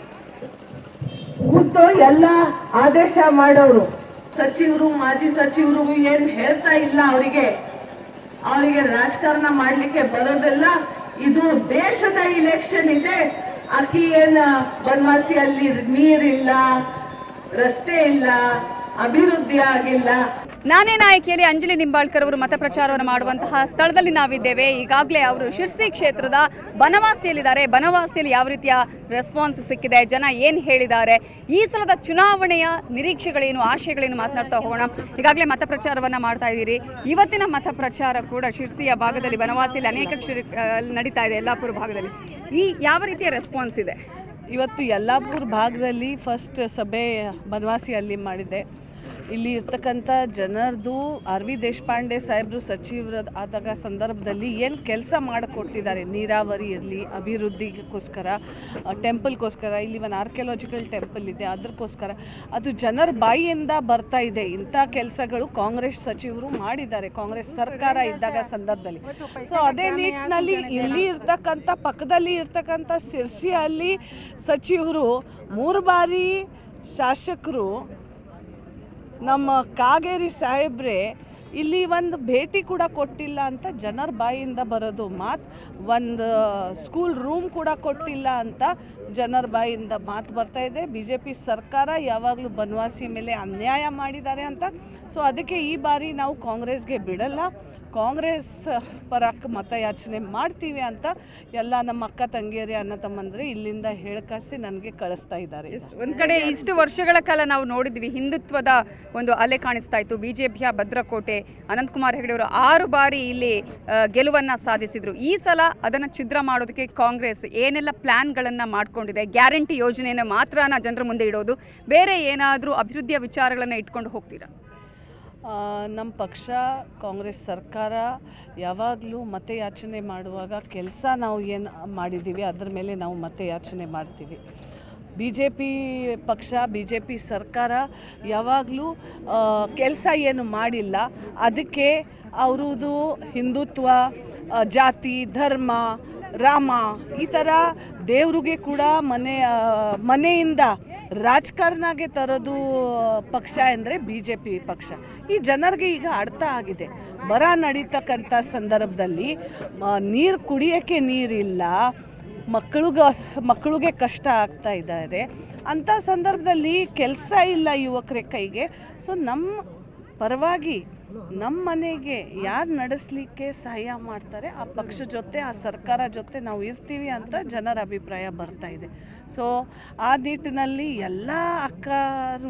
ಕೂತು ಎಲ್ಲ ಆದೇಶ ಮಾಡೋರು ಸಚಿವರು ಮಾಜಿ ಸಚಿವರು ಏನ್ ಹೇಳ್ತಾ ಇಲ್ಲ ಅವರಿಗೆ ಅವರಿಗೆ ರಾಜಕಾರಣ ಮಾಡ್ಲಿಕ್ಕೆ ಬರೋದಿಲ್ಲ ಇದು ದೇಶದ ಇಲೆಕ್ಷನ್ ಇದೆ ಆಕಿ ಏನ್ ಬನ್ವಾಸಿ ಅಲ್ಲಿ ನೀರಿಲ್ಲ ರಸ್ತೆ ಇಲ್ಲ ಅಭಿವೃದ್ಧಿ ಆಗಿಲ್ಲ ನಾನೇ ನಾಯಕಿಯಲ್ಲಿ ಅಂಜಲಿ ನಿಂಬಾಳ್ಕರ್ ಅವರು ಮತ ಪ್ರಚಾರವನ್ನು ಮಾಡುವಂತಹ ಸ್ಥಳದಲ್ಲಿ ನಾವಿದ್ದೇವೆ ಈಗಾಗಲೇ ಅವರು ಶಿರ್ಸಿ ಕ್ಷೇತ್ರದ ಬನವಾಸಿಯಲ್ಲಿದ್ದಾರೆ ಬನವಾಸಿಯಲ್ಲಿ ಯಾವ ರೀತಿಯ ರೆಸ್ಪಾನ್ಸ್ ಸಿಕ್ಕಿದೆ ಜನ ಏನು ಹೇಳಿದ್ದಾರೆ ಈ ಸಲದ ಚುನಾವಣೆಯ ನಿರೀಕ್ಷೆಗಳೇನು ಆಶಯಗಳೇನು ಮಾತನಾಡ್ತಾ ಹೋಗೋಣ ಈಗಾಗಲೇ ಮತ ಪ್ರಚಾರವನ್ನು ಮಾಡ್ತಾ ಇದ್ದೀರಿ ಇವತ್ತಿನ ಮತ ಪ್ರಚಾರ ಕೂಡ ಶಿರ್ಸಿಯ ಭಾಗದಲ್ಲಿ ಬನವಾಸಿಯಲ್ಲಿ ಅನೇಕ ಕ್ಷೇತ್ರ ಆ, ನಡೀತಾ ಇದೆ ಯಲ್ಲಾಪುರ ಭಾಗದಲ್ಲಿ ಈ ಯಾವ ರೀತಿಯ ರೆಸ್ಪಾನ್ಸ್ ಇದೆ ಇವತ್ತು ಯಲ್ಲಾಪುರ ಭಾಗದಲ್ಲಿ ಫಸ್ಟ್ ಸಭೆ ಬನವಾಸಿಯಲ್ಲಿ ಮಾಡಿದೆ ಇಲ್ಲಿ ಇರ್ತಕ್ಕಂಥ ಜನರದು ಆರ್ ವಿ ದೇಶಪಾಂಡೆ ಸಾಹೇಬರು ಸಚಿವರ ಆದಾಗ ಸಂದರ್ಭದಲ್ಲಿ ಏನು ಕೆಲಸ ಮಾಡಿಕೊಟ್ಟಿದ್ದಾರೆ ನೀರಾವರಿ ಇರಲಿ ಅಭಿವೃದ್ಧಿಗೋಸ್ಕರ ಟೆಂಪಲ್ಗೋಸ್ಕರ ಇಲ್ಲಿ ಒಂದು ಆರ್ಕಿಯಾಲಜಿಕಲ್ ಟೆಂಪಲ್ ಇದೆ ಅದಕ್ಕೋಸ್ಕರ ಅದು ಜನರ ಬಾಯಿಯಿಂದ ಬರ್ತಾ ಇದೆ ಇಂಥ ಕೆಲಸಗಳು ಕಾಂಗ್ರೆಸ್ ಸಚಿವರು ಮಾಡಿದ್ದಾರೆ ಕಾಂಗ್ರೆಸ್ ಸರ್ಕಾರ ಇದ್ದಾಗ ಸಂದರ್ಭದಲ್ಲಿ ಸೊ ಅದೇ ನಿಟ್ಟಿನಲ್ಲಿ ಇಲ್ಲಿ ಇರ್ತಕ್ಕಂಥ ಪಕ್ಕದಲ್ಲಿ ಇರ್ತಕ್ಕಂಥ ಸಿರ್ಸಿಯಲ್ಲಿ ಸಚಿವರು ಮೂರು ಬಾರಿ ಶಾಸಕರು ನಮ್ಮ ಕಾಗೇರಿ ಸಾಹೇಬ್ರೆ ಇಲ್ಲಿ ಒಂದು ಭೇಟಿ ಕೂಡ ಕೊಟ್ಟಿಲ್ಲ ಅಂತ ಜನರ ಬಾಯಿಯಿಂದ ಬರೋದು ಮಾತು ಒಂದು ಸ್ಕೂಲ್ ರೂಮ್ ಕೂಡ ಕೊಟ್ಟಿಲ್ಲ ಅಂತ ಜನರ ಬಾಯಿಯಿಂದ ಮಾತು ಬರ್ತಾ ಇದೆ ಬಿ ಜೆ ಪಿ ಸರ್ಕಾರ ಯಾವಾಗಲೂ ಬನವಾಸಿ ಮೇಲೆ ಅನ್ಯಾಯ ಮಾಡಿದ್ದಾರೆ ಅಂತ ಸೊ ಅದಕ್ಕೆ ಈ ಬಾರಿ ನಾವು ಕಾಂಗ್ರೆಸ್ಗೆ ಬಿಡಲ್ಲ ಕಾಂಗ್ರೆಸ್ ಪರಕ್ಕೆ ಮತಯಾಚನೆ ಮಾಡ್ತೀವಿ ಅಂತ ಎಲ್ಲ ನಮ್ಮ ಅಕ್ಕ ತಂಗಿಯರೇ ಅಣ್ಣ ತಮ್ಮಂದ್ರೆ ಇಲ್ಲಿಂದ ಹೇಳ್ಕಾಸಿ ನನಗೆ ಕಳಿಸ್ತಾ ಇದ್ದಾರೆ ಒಂದ್ ಕಡೆ ಇಷ್ಟು ವರ್ಷಗಳ ಕಾಲ ನಾವು ನೋಡಿದ್ವಿ ಹಿಂದುತ್ವದ ಒಂದು ಅಲೆ ಕಾಣಿಸ್ತಾ ಇತ್ತು ಬಿಜೆಪಿಯ ಭದ್ರಕೋಟೆ ಅನಂತಕುಮಾರ್ ಹೆಗಡೆ ಅವರು ಆರು ಬಾರಿ ಇಲ್ಲಿ ಆ, ಗೆಲುವನ್ನ ಸಾಧಿಸಿದ್ರು ಈ ಸಲ ಅದನ್ನ ಛಿದ್ರ ಮಾಡೋದಕ್ಕೆ ಕಾಂಗ್ರೆಸ್ ಏನೆಲ್ಲ ಪ್ಲಾನ್ಗಳನ್ನ ಮಾಡ್ಕೊಂಡಿದೆ ಗ್ಯಾರಂಟಿ ಯೋಜನೆಯನ್ನು ಮಾತ್ರನ ಜನರ ಮುಂದೆ ಇಡೋದು ಬೇರೆ ಏನಾದರೂ ಅಭಿವೃದ್ಧಿಯ ವಿಚಾರಗಳನ್ನ ಇಟ್ಕೊಂಡು ಹೋಗ್ತೀರಾ ಆ, ನಮ್ಮ ಪಕ್ಷ ಕಾಂಗ್ರೆಸ್ ಸರ್ಕಾರ ಯಾವಾಗಲೂ ಮತಯಾಚನೆ ಮಾಡುವಾಗ ಕೆಲಸ ನಾವು ಏನು ಮಾಡಿದ್ದೀವಿ ಅದ್ರ ಮೇಲೆ ನಾವು ಮತಯಾಚನೆ ಮಾಡ್ತೀವಿ ಬಿ ಜೆ ಪಿ ಪಕ್ಷ ಬಿ ಜೆ ಪಿ ಸರ್ಕಾರ ಯಾವಾಗಲೂ ಕೆಲಸ ಏನು ಮಾಡಿಲ್ಲ ಅದಕ್ಕೆ ಅವ್ರದ್ದು ಹಿಂದುತ್ವ ಆ, ಜಾತಿ ಧರ್ಮ ರಾಮ ಈ ಥರ ದೇವ್ರಿಗೆ ಕೂಡ ಮನೆ ಆ, ಮನೆಯಿಂದ ರಾಜಕಾರಣಗೆ ತರೋದು ಪಕ್ಷ ಅಂದರೆ ಬಿ ಜೆ ಪಿ ಪಕ್ಷ ಈ ಜನರಿಗೆ ಈಗ ಅರ್ಥ ಆಗಿದೆ ಬರ ನಡೀತಕ್ಕಂಥ ಸಂದರ್ಭದಲ್ಲಿ ನೀರು ಕುಡಿಯೋಕ್ಕೆ ನೀರಿಲ್ಲ ಮಕ್ಕಳಿಗೆ ಮಕ್ಕಳಿಗೆ ಕಷ್ಟ ಆಗ್ತಾ ಇದ್ದಾರೆ ಅಂಥ ಸಂದರ್ಭದಲ್ಲಿ ಕೆಲಸ ಇಲ್ಲ ಯುವಕರ ಕೈಗೆ ಸೊ ನಮ್ಮ ಪರವಾಗಿ ನಮ್ಮ ಮನೆಗೆ ಯಾರು ನಡೆಸಲಿಕ್ಕೆ ಸಹಾಯ ಮಾಡ್ತಾರೆ ಆ ಪಕ್ಷ ಜೊತೆ ಆ ಸರ್ಕಾರ ಜೊತೆ ನಾವು ಇರ್ತೀವಿ ಅಂತ ಜನರ ಅಭಿಪ್ರಾಯ ಬರ್ತಾ ಇದೆ ಸೊ ಆ ನಿಟ್ಟಿನಲ್ಲಿ ಎಲ್ಲ ಅಕ್ಕರು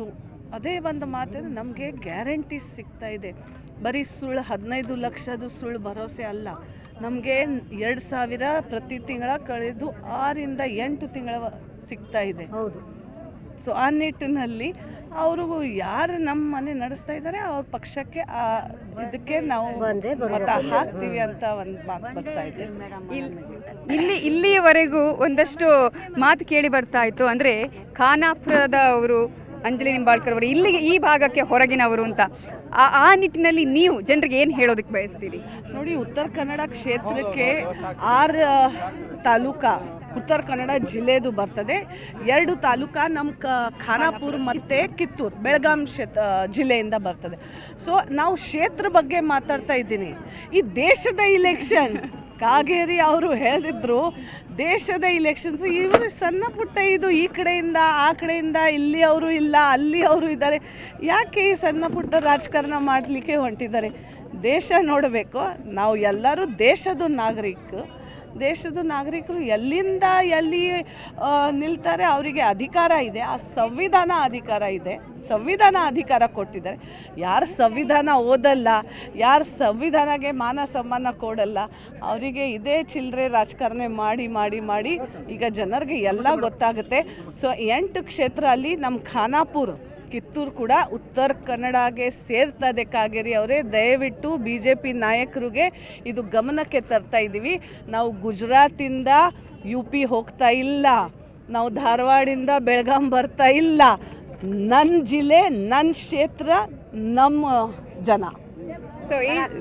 ಅದೇ ಒಂದು ಮಾತಿದ್ರೆ ನಮಗೆ ಗ್ಯಾರಂಟಿ ಸಿಗ್ತಾ ಇದೆ ಬರೀ ಸುಳ್ಳು ಹದಿನೈದು ಲಕ್ಷದ ಸುಳ್ಳು ಭರವಸೆ ಅಲ್ಲ ನಮಗೆ ಎರಡು ಸಾವಿರ ಪ್ರತಿ ತಿಂಗಳ ಕಳೆದು ಆರಿಂದ ಎಂಟು ತಿಂಗಳ ಸಿಗ್ತಾ ಇದೆ ಹೌದು ಸೊ ಆ ನಿಟ್ಟಿನಲ್ಲಿ ಅವರು ಯಾರು ನಮ್ಮ ಮನೆ ನಡೆಸ್ತಾ ಇದ್ದಾರೆ ಅವ್ರ ಪಕ್ಷಕ್ಕೆ ಆ ಇದಕ್ಕೆ ನಾವು ಬಂದೇ ಮತ ಹಾಕ್ತೀವಿ ಅಂತ ಒಂದು ಮಾತು ಬರ್ತಾ ಇದೆ ಇಲ್- ಇಲ್ಲಿ ಇಲ್ಲಿಯವರೆಗೂ ಒಂದಷ್ಟು ಮಾತು ಕೇಳಿ ಬರ್ತಾ ಇತ್ತು ಅಂದರೆ ಖಾನಾಪುರದ ಅವರು ಅಂಜಲಿ ನಿಂಬಾಳ್ಕರ್ ಅವರು ಇಲ್ಲಿಗೆ ಈ ಭಾಗಕ್ಕೆ ಹೊರಗಿನವರು ಅಂತ ಆ- ಆ ನಿಟ್ಟಿನಲ್ಲಿ ನೀವು ಜನರಿಗೆ ಏನು ಹೇಳೋದಕ್ಕೆ ಬಯಸ್ತೀರಿ ನೋಡಿ ಉತ್ತರ ಕನ್ನಡ ಕ್ಷೇತ್ರಕ್ಕೆ ಆರು ತಾಲೂಕ ಉತ್ತರ ಕನ್ನಡ ಜಿಲ್ಲೆದು ಬರ್ತದೆ ಎರಡು ತಾಲೂಕ ನಮ್ಮ ಕ ಖಾನಾಪುರ ಮತ್ತು ಕಿತ್ತೂರು ಬೆಳಗಾಂ ಕ್ಷೇತ್ರ ಜಿಲ್ಲೆಯಿಂದ ಬರ್ತದೆ ಸೊ ನಾವು ಕ್ಷೇತ್ರ ಬಗ್ಗೆ ಮಾತಾಡ್ತಾ ಇದ್ದೀನಿ ಈ ದೇಶದ ಇಲೆಕ್ಷನ್ ಕಾಗೇರಿ ಅವರು ಹೇಳಿದ್ರು ದೇಶದ ಇಲೆಕ್ಷನ್ಸ್ ಇವರು ಸಣ್ಣ ಪುಟ್ಟ ಇದು ಈ ಕಡೆಯಿಂದ ಆ ಕಡೆಯಿಂದ ಇಲ್ಲಿ ಅವರು ಇಲ್ಲ ಅಲ್ಲಿ ಅವರು ಇದ್ದಾರೆ ಯಾಕೆ ಈ ಸಣ್ಣ ಪುಟ್ಟ ರಾಜಕಾರಣ ಮಾಡಲಿಕ್ಕೆ ಹೊಂಟಿದ್ದಾರೆ ದೇಶ ನೋಡಬೇಕು ನಾವು ಎಲ್ಲರೂ ದೇಶದ ನಾಗರಿಕ ದೇಶದ ನಾಗರಿಕರು ಎಲ್ಲಿಂದ ಎಲ್ಲಿ ಆ, ನಿಲ್ತಾರೆ ಅವರಿಗೆ ಅಧಿಕಾರ ಇದೆ ಆ ಸಂವಿಧಾನ ಅಧಿಕಾರ ಇದೆ ಸಂವಿಧಾನ ಅಧಿಕಾರ ಕೊಟ್ಟಿದ್ದಾರೆ ಯಾರು ಸಂವಿಧಾನ ಓದಲ್ಲ ಯಾರು ಸಂವಿಧಾನಗೆ ಮಾನ ಸಮ್ಮಾನ ಕೊಡಲ್ಲ ಅವರಿಗೆ ಇದೇ ಚಿಲ್ಲರೆ ರಾಜಕಾರಣ ಮಾಡಿ ಮಾಡಿ ಮಾಡಿ ಈಗ ಜನರಿಗೆ ಎಲ್ಲ ಗೊತ್ತಾಗುತ್ತೆ ಸೊ ಎಂಟು ಕ್ಷೇತ್ರ ಅಲ್ಲಿ ನಮ್ಮ ಖಾನಾಪುರ ಕಿತ್ತೂರು ಕೂಡ ಉತ್ತರ ಕನ್ನಡಗೆ ಸೇರ್ತದೆ ಕಾಗೇರಿ ಅವರೇ ದಯವಿಟ್ಟು ಬಿ ಜೆ ಪಿ ನಾಯಕರಿಗೆ ಇದು ಗಮನಕ್ಕೆ ತರ್ತಾ ಇದ್ದೀವಿ ನಾವು ಗುಜರಾತಿಂದ ಯು ಪಿ ಹೋಗ್ತಾ ಇಲ್ಲ ನಾವು ಧಾರವಾಡಿಂದ ಬೆಳಗಾಂ ಬರ್ತಾ ಇಲ್ಲ ನನ್ನ ಜಿಲ್ಲೆ ನನ್ನ ಕ್ಷೇತ್ರ ನಮ್ಮ ಜನ ಸೊ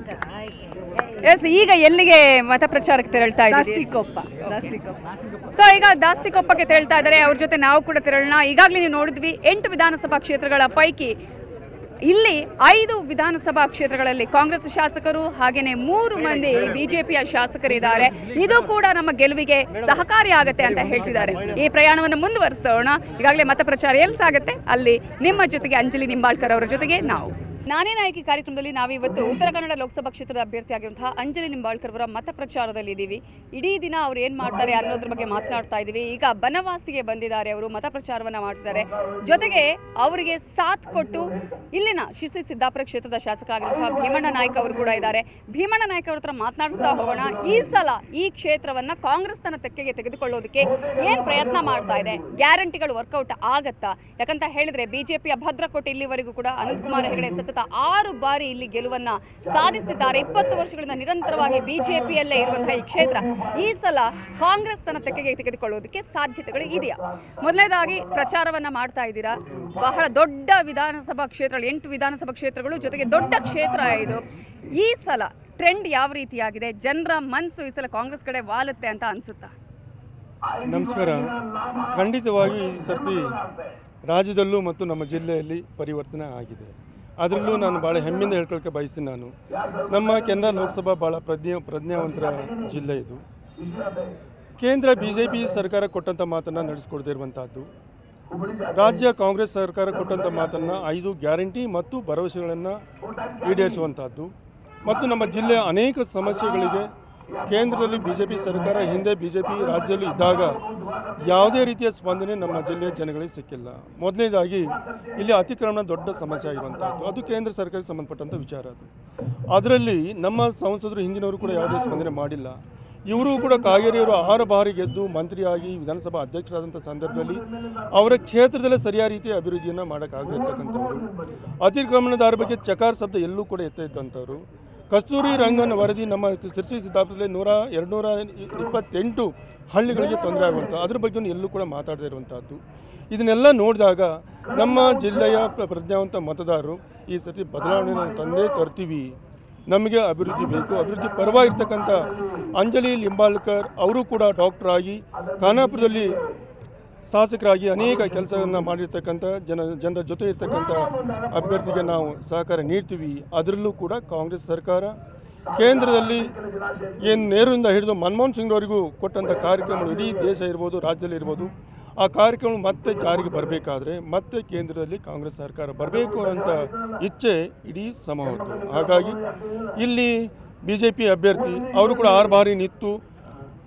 ಎಸ್ ಈಗ ಎಲ್ಲಿಗೆ ಮತ ಪ್ರಚಾರಕ್ಕೆ ತೆರಳ್ತಾ ಇದ್ದೀರಿ ದಾಸ್ತಿಕೊಪ್ಪ ದಾಸ್ತಿಕೊಪ್ಪ ಸೊ ಈಗ ದಾಸ್ತಿಕೊಪ್ಪಕ್ಕೆ ತೆರಳ್ತಾ ಇದ್ದಾರೆ ಅವ್ರ ಜೊತೆ ನಾವು ಕೂಡ ತೆರಳೋಣ ಈಗಾಗಲೇ ನೀವು ನೋಡಿದ್ವಿ ಎಂಟು ವಿಧಾನಸಭಾ ಕ್ಷೇತ್ರಗಳ ಪೈಕಿ ಇಲ್ಲಿ ಐದು ವಿಧಾನಸಭಾ ಕ್ಷೇತ್ರಗಳಲ್ಲಿ ಕಾಂಗ್ರೆಸ್ ಶಾಸಕರು ಹಾಗೇನೆ ಮೂರು ಮಂದಿ ಬಿಜೆಪಿಯ ಶಾಸಕರಿದ್ದಾರೆ ಇದು ಕೂಡ ನಮ್ಮ ಗೆಲುವಿಗೆ ಸಹಕಾರಿ ಆಗುತ್ತೆ ಅಂತ ಹೇಳ್ತಿದ್ದಾರೆ ಈ ಪ್ರಯಾಣವನ್ನು ಮುಂದುವರಿಸೋಣ ಈಗಾಗಲೇ ಮತ ಪ್ರಚಾರ ಎಲ್ಲಿ ಸಾಗುತ್ತೆ ಅಲ್ಲಿ ನಿಮ್ಮ ಜೊತೆಗೆ ಅಂಜಲಿ ನಿಂಬಾಳ್ಕರ್ ಅವರ ಜೊತೆಗೆ ನಾವು ನಾನೇ ನಾಯಕಿ ಕಾರ್ಯಕ್ರಮದಲ್ಲಿ ನಾವಿವತ್ತು ಉತ್ತರ ಕನ್ನಡ ಲೋಕಸಭಾ ಕ್ಷೇತ್ರದ ಅಭ್ಯರ್ಥಿಯಾಗಿರುವಂತಹ ಅಂಜಲಿ ನಿಂಬಾಳ್ಕರ್ ಅವರ ಮತ ಪ್ರಚಾರದಲ್ಲಿ ಇದ್ದೀವಿ ಇಡೀ ದಿನ ಅವ್ರು ಏನು ಮಾಡ್ತಾರೆ ಅನ್ನೋದ್ರ ಬಗ್ಗೆ ಮಾತನಾಡ್ತಾ ಇದ್ದೀವಿ ಈಗ ಬನವಾಸಿಗೆ ಬಂದಿದ್ದಾರೆ ಅವರು ಮತ ಪ್ರಚಾರವನ್ನ ಮಾಡ್ತಿದ್ದಾರೆ ಜೊತೆಗೆ ಅವರಿಗೆ ಸಾಥ್ ಕೊಟ್ಟು ಇಲ್ಲಿನ ಶಿಶಿ ಸಿದ್ದಾಪುರ ಕ್ಷೇತ್ರದ ಶಾಸಕರಾಗಿರುವಂತಹ ಭೀಮಣ್ಣ ನಾಯ್ಕ ಅವರು ಕೂಡ ಇದ್ದಾರೆ ಭೀಮಣ್ಣ ನಾಯ್ಕ ಅವ್ರ ಹತ್ರ ಮಾತನಾಡಿಸ್ತಾ ಹೋಗೋಣ ಈ ಸಲ ಈ ಕ್ಷೇತ್ರವನ್ನ ಕಾಂಗ್ರೆಸ್ ತನ್ನ ತೆಕ್ಕೆಗೆ ತೆಗೆದುಕೊಳ್ಳೋದಕ್ಕೆ ಏನ್ ಪ್ರಯತ್ನ ಮಾಡ್ತಾ ಇದೆ ಗ್ಯಾರಂಟಿಗಳು ವರ್ಕೌಟ್ ಆಗತ್ತಾ ಯಾಕಂತ ಹೇಳಿದ್ರೆ ಬಿಜೆಪಿಯ ಭದ್ರಕೋಟೆ ಇಲ್ಲಿವರೆಗೂ ಕೂಡ ಅನಂತಕುಮಾರ್ ಹೆಗಡೆ ಸತತ ಆರು ಬಾರಿ ಇಲ್ಲಿ ಗೆಲುವನ್ನ ಸಾಧಿಸಿದ್ದಾರೆ ಇಪ್ಪತ್ತು ವರ್ಷಗಳಿಂದ ನಿರಂತರವಾಗಿ ಬಿಜೆಪಿಯಲ್ಲೇ ಇರುವಂತಹ ಈ ಕ್ಷೇತ್ರ ಈ ಸಲ ಕಾಂಗ್ರೆಸ್ ತನ್ನ ತೆಕ್ಕೆಗೆ ತೆಗೆದುಕೊಳ್ಳೋದಕ್ಕೆ ಸಾಧ್ಯತೆಗಳು ಇದೆಯಾ ಮೊದಲನೇದಾಗಿ ಪ್ರಚಾರವನ್ನ ಮಾಡ್ತಾ ಇದ್ದೀರಾ ಬಹಳ ದೊಡ್ಡ ವಿಧಾನಸಭಾ ಕ್ಷೇತ್ರಗಳು ಎಂಟು ವಿಧಾನಸಭಾ ಕ್ಷೇತ್ರಗಳು ಜೊತೆಗೆ ದೊಡ್ಡ ಕ್ಷೇತ್ರ ಇದು ಈ ಸಲ ಟ್ರೆಂಡ್ ಯಾವ ರೀತಿಯಾಗಿದೆ ಜನರ ಮನಸ್ಸು ಈ ಸಲ ಕಾಂಗ್ರೆಸ್ ಕಡೆ ವಾಲುತ್ತೆ ಅಂತ ಅನ್ಸುತ್ತಾ ನಮಸ್ಕಾರ ಖಂಡಿತವಾಗಿ ಈ ಸರ್ತಿ ರಾಜ್ಯದಲ್ಲೂ ಮತ್ತು ನಮ್ಮ ಜಿಲ್ಲೆಯಲ್ಲಿ ಪರಿವರ್ತನೆ ಆಗಿದೆ ಅದರಲ್ಲೂ ನಾನು ಭಾಳ ಹೆಮ್ಮೆಯಿಂದ ಹೇಳ್ಕೊಳಕ್ಕೆ ಬಯಸ್ತೀನಿ ನಾನು ನಮ್ಮ ಕೆನರಾ ಲೋಕಸಭಾ ಭಾಳ ಪ್ರಜ್ಞೆ ಪ್ರಜ್ಞಾವಂತರ ಜಿಲ್ಲೆ ಇದು ಕೇಂದ್ರ ಬಿ ಜೆ ಪಿ ಸರ್ಕಾರ ಕೊಟ್ಟಂಥ ಮಾತನ್ನು ನಡೆಸ್ಕೊಡ್ದೇ ಇರುವಂಥದ್ದು ರಾಜ್ಯ ಕಾಂಗ್ರೆಸ್ ಸರ್ಕಾರ ಕೊಟ್ಟಂಥ ಮಾತನ್ನು ಐದು ಗ್ಯಾರಂಟಿ ಮತ್ತು ಭರವಸೆಗಳನ್ನು ಈಡೇರಿಸುವಂಥದ್ದು ಮತ್ತು ನಮ್ಮ ಜಿಲ್ಲೆಯ ಅನೇಕ ಸಮಸ್ಯೆಗಳಿಗೆ ಕೇಂದ್ರದಲ್ಲಿ ಬಿ ಜೆ ಪಿ ಸರ್ಕಾರ ಹಿಂದೆ ಬಿ ಜೆ ಪಿ ರಾಜ್ಯದಲ್ಲಿ ಇದ್ದಾಗ ಯಾವುದೇ ರೀತಿಯ ಸ್ಪಂದನೆ ನಮ್ಮ ಜಿಲ್ಲೆಯ ಜನಗಳಿಗೆ ಸಿಕ್ಕಿಲ್ಲ ಮೊದಲನೇದಾಗಿ ಇಲ್ಲಿ ಅತಿಕ್ರಮಣ ದೊಡ್ಡ ಸಮಸ್ಯೆ ಆಗಿರುವಂಥದ್ದು ಅದು ಕೇಂದ್ರ ಸರ್ಕಾರಕ್ಕೆ ಸಂಬಂಧಪಟ್ಟಂಥ ವಿಚಾರ ಅದು ಅದರಲ್ಲಿ ನಮ್ಮ ಸಂಸದರು ಹಿಂದಿನವರು ಕೂಡ ಯಾವುದೇ ಸ್ಪಂದನೆ ಮಾಡಿಲ್ಲ ಇವರು ಕೂಡ ಕಾಗೇರಿಯವರು ಆರು ಬಾರಿ ಗೆದ್ದು ಮಂತ್ರಿಯಾಗಿ ವಿಧಾನಸಭಾ ಅಧ್ಯಕ್ಷರಾದಂಥ ಸಂದರ್ಭದಲ್ಲಿ ಅವರ ಕ್ಷೇತ್ರದಲ್ಲೇ ಸರಿಯಾದ ರೀತಿಯ ಅಭಿವೃದ್ಧಿಯನ್ನು ಮಾಡೋಕ್ಕಾಗದಿರ್ತಕ್ಕಂಥವ್ರು ಅತಿಕ್ರಮಣದಾರ ಬಗ್ಗೆ ಚಕಾರ ಶಬ್ದ ಎಲ್ಲೂ ಕೂಡ ಎತ್ತ ಇದ್ದಂಥವ್ರು ಕಸ್ತೂರಿ ರಂಗನ ವರದಿ ನಮ್ಮ ಸಿರ್ಸಿ ಸಿದ್ದಾಪುರದಲ್ಲಿ ನೂರ ಎರಡುನೂರ ಇಪ್ಪತ್ತೆಂಟು ಹಳ್ಳಿಗಳಿಗೆ ತೊಂದರೆ ಆಗುವಂಥ ಅದ್ರ ಬಗ್ಗೆ ಎಲ್ಲೂ ಕೂಡ ಮಾತಾಡದೇ ಇರುವಂಥದ್ದು ಇದನ್ನೆಲ್ಲ ನೋಡಿದಾಗ ನಮ್ಮ ಜಿಲ್ಲೆಯ ಪ್ರ- ಪ್ರಜ್ಞಾವಂತ ಮತದಾರರು ಈ ಸತಿ ಬದಲಾವಣೆ ನಾವು ತಂದೇ ತರ್ತೀವಿ ನಮಗೆ ಅಭಿವೃದ್ಧಿ ಬೇಕು ಅಭಿವೃದ್ಧಿ ಪರವಾಗಿರ್ತಕ್ಕಂಥ ಅಂಜಲಿ ಲಿಂಬಾಳ್ಕರ್ ಅವರು ಕೂಡ ಡಾಕ್ಟರ್ ಆಗಿ ಖಾನಾಪುರದಲ್ಲಿ ಶಾಸಕರಾಗಿ ಅನೇಕ ಕೆಲಸವನ್ನು ಮಾಡಿರ್ತಕ್ಕಂಥ ಜನ ಜನರ ಜೊತೆ ಇರ್ತಕ್ಕಂಥ ಅಭ್ಯರ್ಥಿಗೆ ನಾವು ಸಹಕಾರ ನೀಡ್ತೀವಿ ಅದರಲ್ಲೂ ಕೂಡ ಕಾಂಗ್ರೆಸ್ ಸರ್ಕಾರ ಕೇಂದ್ರದಲ್ಲಿ ಏನು ನೆಹರುವಿಂದ ಹಿಡಿದು ಮನಮೋಹನ್ ಸಿಂಗ್ರವರಿಗೂ ಕೊಟ್ಟಂಥ ಕಾರ್ಯಕ್ರಮಗಳು ಇಡೀ ದೇಶ ಇರ್ಬೋದು ರಾಜ್ಯದಲ್ಲಿ ಇರ್ಬೋದು ಆ ಕಾರ್ಯಕ್ರಮ ಮತ್ತೆ ಜಾರಿಗೆ ಬರಬೇಕಾದ್ರೆ ಮತ್ತೆ ಕೇಂದ್ರದಲ್ಲಿ ಕಾಂಗ್ರೆಸ್ ಸರ್ಕಾರ ಬರಬೇಕು ಅಂತ ಇಚ್ಛೆ ಇಡೀ ಸಮವತ್ತು ಹಾಗಾಗಿ ಇಲ್ಲಿ ಬಿ ಜೆ ಪಿ ಅಭ್ಯರ್ಥಿ ಅವರು ಕೂಡ ಆರು ಬಾರಿ ನಿಂತು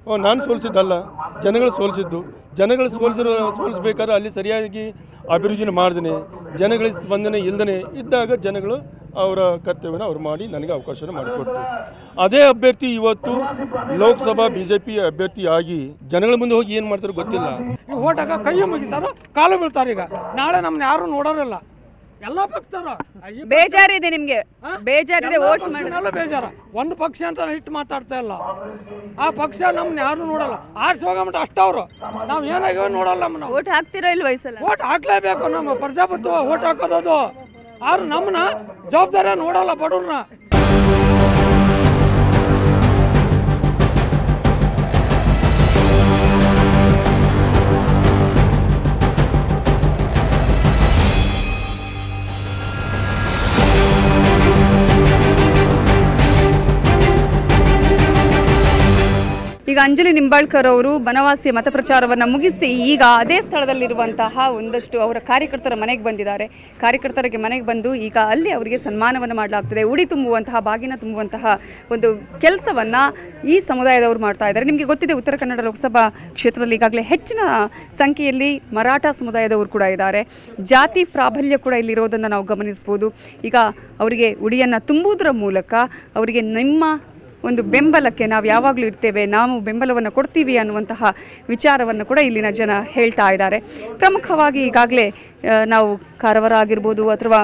ಓ ನಾನು ಸೋಲಿಸಿದ್ದಲ್ಲ ಜನಗಳು ಸೋಲಿಸಿದ್ದು ಜನಗಳು ಸೋಲಿಸಿರೋ ಸೋಲಿಸ್ಬೇಕಾದ್ರೆ ಅಲ್ಲಿ ಸರಿಯಾಗಿ ಅಭಿವೃದ್ಧಿನ ಮಾಡ್ದೇನೆ ಜನಗಳ ಸ್ಪಂದನೆ ಇಲ್ದೇ ಇದ್ದಾಗ ಜನಗಳು ಅವರ ಕರ್ತವ್ಯನ ಅವ್ರು ಮಾಡಿ ನನಗೆ ಅವಕಾಶನ ಮಾಡಿಕೊಟ್ರು ಅದೇ ಅಭ್ಯರ್ಥಿ ಇವತ್ತು ಲೋಕಸಭಾ ಬಿ ಜೆ ಪಿ ಅಭ್ಯರ್ಥಿ ಆಗಿ ಜನಗಳ ಮುಂದೆ ಹೋಗಿ ಏನು ಮಾಡ್ತಾರೋ ಗೊತ್ತಿಲ್ಲ ಈ ಓಟಾಗ ಕೈ ಮುಗಿತಾರೋ ಕಾಲು ಬೀಳ್ತಾರೆ ಈಗ ನಾಳೆ ನಮ್ನ ಯಾರು ನೋಡೋರಿಲ್ಲ ಎಲ್ಲ ಪಕ್ಷದವ್ರು ಈ ಬೇಜಾರಿದೆ ನಿಮ್ಗೆ ಬೇಜಾರಿದೆ ವೋಟ್ ಮಾಡಿ ಪಕ್ಷದವ್ರೆಲ್ಲ ಬೇಜಾರ ಒಂದು ಪಕ್ಷ ಅಂತ ಇಟ್ಟು ಮಾತಾಡ್ತಾ ಇಲ್ಲ ಆ ಪಕ್ಷ ನಮ್ನ ಯಾರು ನೋಡಲ್ಲ ಆರ್ಸಿ ಹೋಗಮಟ ಅಷ್ಟವ್ರು ನಾವು ಏನಾಗಿವ ನೋಡಲ್ಲ ನಮ್ಮನ್ನ ವೋಟ್ ಹಾಕ್ತಿರೋ ಇಲ್ವಾ ಈ ಸಲ ಓಟ್ ಹಾಕ್ಲೇಬೇಕು ನಮ್ಮ ಪ್ರಜಾಪ್ರಭುತ್ವ ಓಟ್ ಹಾಕೋದದು ಆರು ನಮ್ಮನ್ನ ಜವಾಬ್ದಾರಿ ನೋಡಲ್ಲ ಬಡವ್ರನ್ನ ಈಗ ಅಂಜಲಿ ನಿಂಬಾಳ್ಕರ್ ಅವರು ಬನವಾಸಿ ಮತ ಪ್ರಚಾರವನ್ನು ಮುಗಿಸಿ ಈಗ ಅದೇ ಸ್ಥಳದಲ್ಲಿರುವಂತಹ ಒಂದಷ್ಟು ಅವರ ಕಾರ್ಯಕರ್ತರ ಮನೆಗೆ ಬಂದಿದ್ದಾರೆ ಕಾರ್ಯಕರ್ತರಿಗೆ ಮನೆಗೆ ಬಂದು ಈಗ ಅಲ್ಲಿ ಅವರಿಗೆ ಸನ್ಮಾನವನ್ನು ಮಾಡಲಾಗ್ತದೆ ಉಡಿ ತುಂಬುವಂತಹ ಬಾಗಿನ ತುಂಬುವಂತಹ ಒಂದು ಕೆಲಸವನ್ನು ಈ ಸಮುದಾಯದವರು ಮಾಡ್ತಾ ಇದ್ದಾರೆ ನಿಮಗೆ ಗೊತ್ತಿದೆ ಉತ್ತರ ಕನ್ನಡ ಲೋಕಸಭಾ ಕ್ಷೇತ್ರದಲ್ಲಿ ಈಗಾಗಲೇ ಹೆಚ್ಚಿನ ಸಂಖ್ಯೆಯಲ್ಲಿ ಮರಾಠ ಸಮುದಾಯದವರು ಕೂಡ ಇದ್ದಾರೆ ಜಾತಿ ಪ್ರಾಬಲ್ಯ ಕೂಡ ಇಲ್ಲಿರೋದನ್ನು ನಾವು ಗಮನಿಸ್ಬೋದು ಈಗ ಅವರಿಗೆ ಉಡಿಯನ್ನು ತುಂಬುವುದರ ಮೂಲಕ ಅವರಿಗೆ ನಿಮ್ಮ ಒಂದು ಬೆಂಬಲಕ್ಕೆ ನಾವು ಯಾವಾಗಲೂ ಇರ್ತೇವೆ ನಾವು ಬೆಂಬಲವನ್ನು ಕೊಡ್ತೀವಿ ಅನ್ನುವಂತಹ ವಿಚಾರವನ್ನು ಕೂಡ ಇಲ್ಲಿನ ಜನ ಹೇಳ್ತಾ ಇದ್ದಾರೆ ಪ್ರಮುಖವಾಗಿ ಈಗಾಗಲೇ ಆ, ನಾವು ಕಾರವಾರ ಆಗಿರ್ಬೋದು ಅಥವಾ